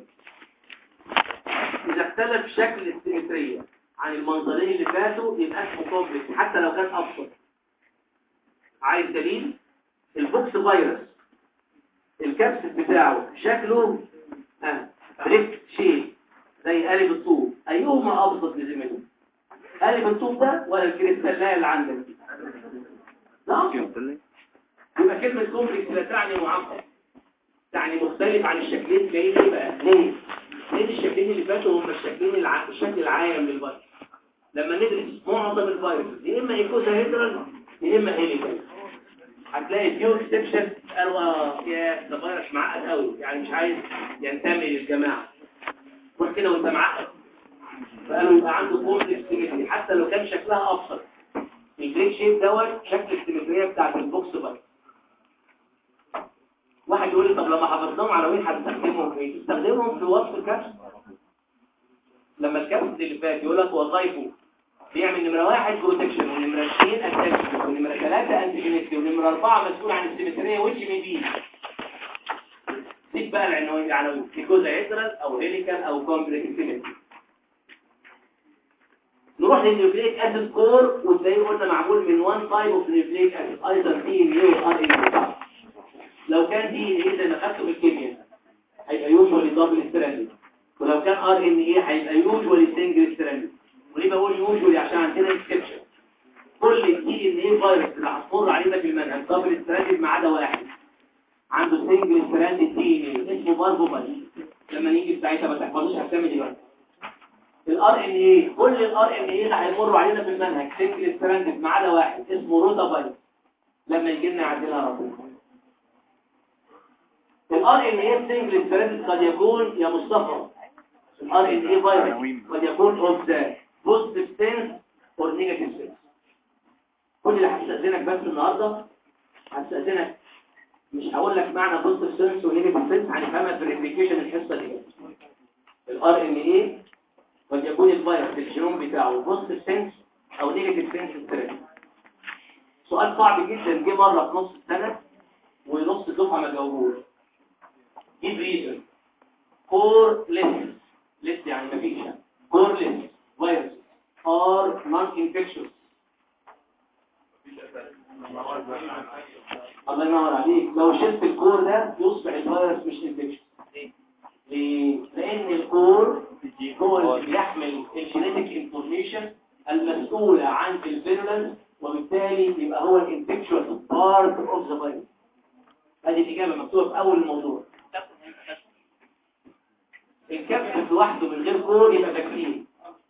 اذا اختلف شكل السيمتريه عن المنظرين اللي فاتوا يبقى اسمه كومبلكس حتى لو كان ابسط عايز دليل البوكس فيروس الكبس بتاعه شكله اه ريكت شيب زي قالب الطوب ايهما ابسط لزمته قالب الطوب ده ولا الكريستاليه اللي عندك لا يبقى كلمه كومبلكس لا تعني معقد تعني مختلف عن الشكلين جايين ليه بقى ليه ليه الشكلين اللي فاتوا هم الشكلين الع... الشكل العام للفيروس لما ندرس معظم الفيروس يا اما ايكوزا هيدرال يا اما هيليكال هتلاقي فيو اكسبشن قالوا يا ده فيروس معقد قوي يعني مش عايز ينتمي للجماعه روح كده وانت معقد فقالوا يبقى عنده كومبلكس سيمتري حتى لو كان شكلها ابسط الجريد شيب دوت شكل السيمتريه بتاعت البوكس فيروس واحد يقول لي طب لما حفظناهم عناوين هتستخدمهم في ايه؟ تستخدمهم في وصف الكبس لما الكبس اللي فات يقول لك وظايفه بيعمل نمرة واحد بروتكشن ونمرة اثنين اتاكشن ونمرة ثلاثة انتيجينيتي ونمرة أربعة مسؤول عن السيمترية وش من دي دي بقى العناوين العناوين كيكوزا هيدرال او هيليكال او كومبلكس سيمتري نروح للنيوكليك اسيد كور وتلاقيه قلنا معمول من وان تايب اوف نيوكليك اسيد ايضا دي ان اي ار ان لو كان دي ان ايه زي ما خدته في الكيمياء هيبقى يوجوالي دبل ستراندد ولو كان ار ان ايه هيبقى يوجوالي سنجل ستراندد وليه بقول يوجوالي عشان عندنا اكسبشن كل الدي ان ايه فيروس اللي هتمر علينا في المنهج دبل ستراندد ما عدا واحد عنده سنجل ستراندد دي ان ايه اسمه باربوبال لما نيجي ساعتها ما تحفظوش هسمي دلوقتي الار ان ايه كل الار ان ايه اللي هيمروا علينا في المنهج سنجل ستراندد ما عدا واحد اسمه روتا فيروس لما يجي لنا يعدلها ربنا الار ان اي سنجل ستراندد قد يكون يا مصطفى الار ان اي فيروس قد يكون اوف ذا بوزيتيف سنس اور نيجاتيف سنس كل اللي هستأذنك بس النهارده هستأذنك مش هقول لك معنى بوزيتيف سنس ونيجاتيف سنس هنفهمها في الريبليكيشن الحصه دي الار ان اي قد يكون الفيروس في الجينوم بتاعه بوزيتيف سنس او نيجاتيف سنس ستراند سؤال صعب جدا جه مره في نص السنه ونص الدفعه ما جاوبوش give reason core list list يعني مفيش core list virus are non-infectious الله ينور عليك لو شلت الكور ده يصبح الفيروس مش انفكشن ليه؟ لان الكور هو اللي بيحمل الجينيتك انفورميشن المسؤولة عن الفيرولنس وبالتالي يبقى هو الانفكشوس بارت اوف ذا فيروس هذه الاجابه مكتوبه في اول الموضوع الكبسة لوحده من غير كور يبقى فاكسين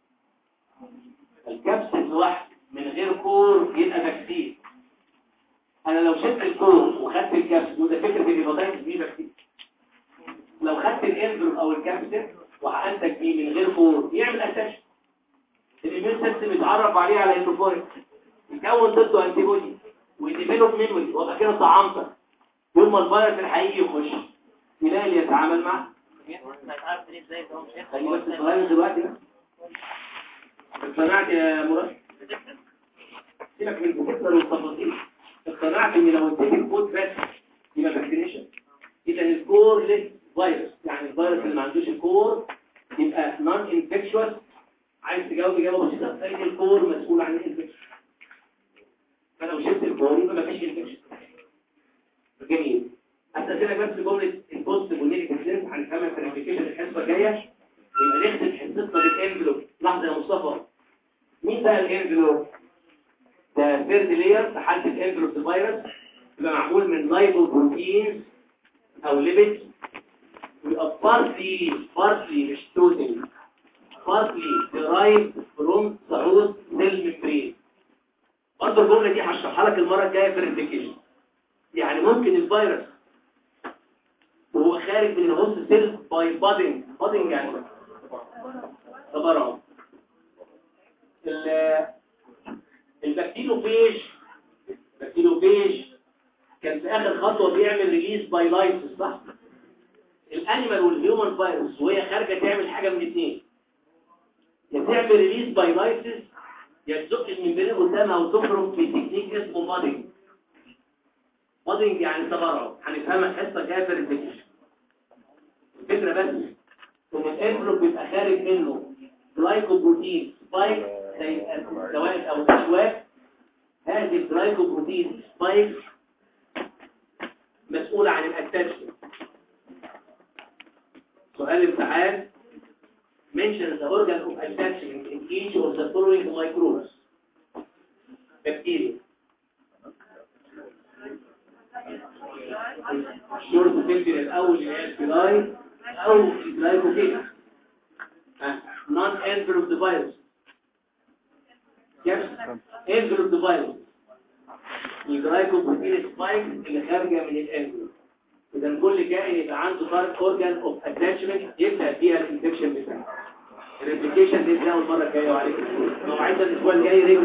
الكبسة لوحده من غير كور يبقى فاكسين انا لو شلت الكور وخدت الكبسة وده فكرة الهيباتايتس بي فاكسين لو خدت الانفلوب او الكبسة وحقنتك بيه من غير كور يعمل اتاش الاميون سيستم يتعرف عليه على انتروفوريك يكون ضده انتي بودي ويديفلوب ميموري وابقى كده طعمتك يوم ما الفيروس الحقيقي يخش يلاقي اللي يتعامل معاه ما يتعرف ليه ازاي ده مش خلي بس الصغير دلوقتي بقى اقتنعت يا مراد سيبك من الفكره والتفاصيل اقتنعت ان لو اديت الكود بس يبقى فاكسينيشن اذا الكور ليس فيروس يعني الفيروس اللي ما عندوش الكور يبقى نون انفكشوس عايز تجاوب اجابه بسيطه فإن الكور مسؤول عن الانفكشن فلو شلت الكور يبقى ما فيش انفكشن جميل هستأذنك بس جملة البوزيتيف والنيجاتيف سيلز هنفهمها في الابلكيشن الحصة الجاية ويبقى نختم حصتنا بالانفلوب لحظة يا مصطفى مين بقى الانفلوب؟ ده ثيرد لير في حالة الانفلوب فيروس يبقى معمول من لايبل بروتينز او ليبيد ويبقى بارتلي بارتلي مش توتال بارتلي درايف فروم صعود سيل ممبرين برضه الجملة دي هشرحها لك المرة الجاية في الابلكيشن يعني ممكن الفيروس وهو خارج من الهوست سيل باي بادنج بادنج يعني تبرع البكتيروفيج البكتيروفيج كان في اخر خطوه بيعمل ريليز باي لايسس صح الانيمال والهيومن فيروس وهي خارجه تعمل حاجه من الاثنين يا تعمل ريليز باي لايسس يا تزق الممبرين قدامها وتخرج في تكنيك اسمه بادنج بادنج يعني تبرع هنفهمها الحصه الجايه في الريبيتيشن الفكره بس ان الانفلوب بيبقى خارج منه جلايكوبروتين سبايك زي الزوائد او الاشواك هذه الجلايكوبروتين سبايك مسؤوله عن الاتاتشمنت سؤال امتحان mention the organ of attachment in each of the following microbes bacteria شورت فكر الاول اللي هي الفلاي او الجلايكوجين نون انفلوب ديفايس كيف انفلوب ديفايس الجلايكوبروتين سبايك اللي خارجه من الانفلوب اذا كل كائن يبقى عنده تارك اورجان اوف اتاتشمنت يبدا فيها الانفكشن بتاعه الريبليكيشن دي ازاي المره الجايه وعليكم السلام لو عايز الاسبوع الجاي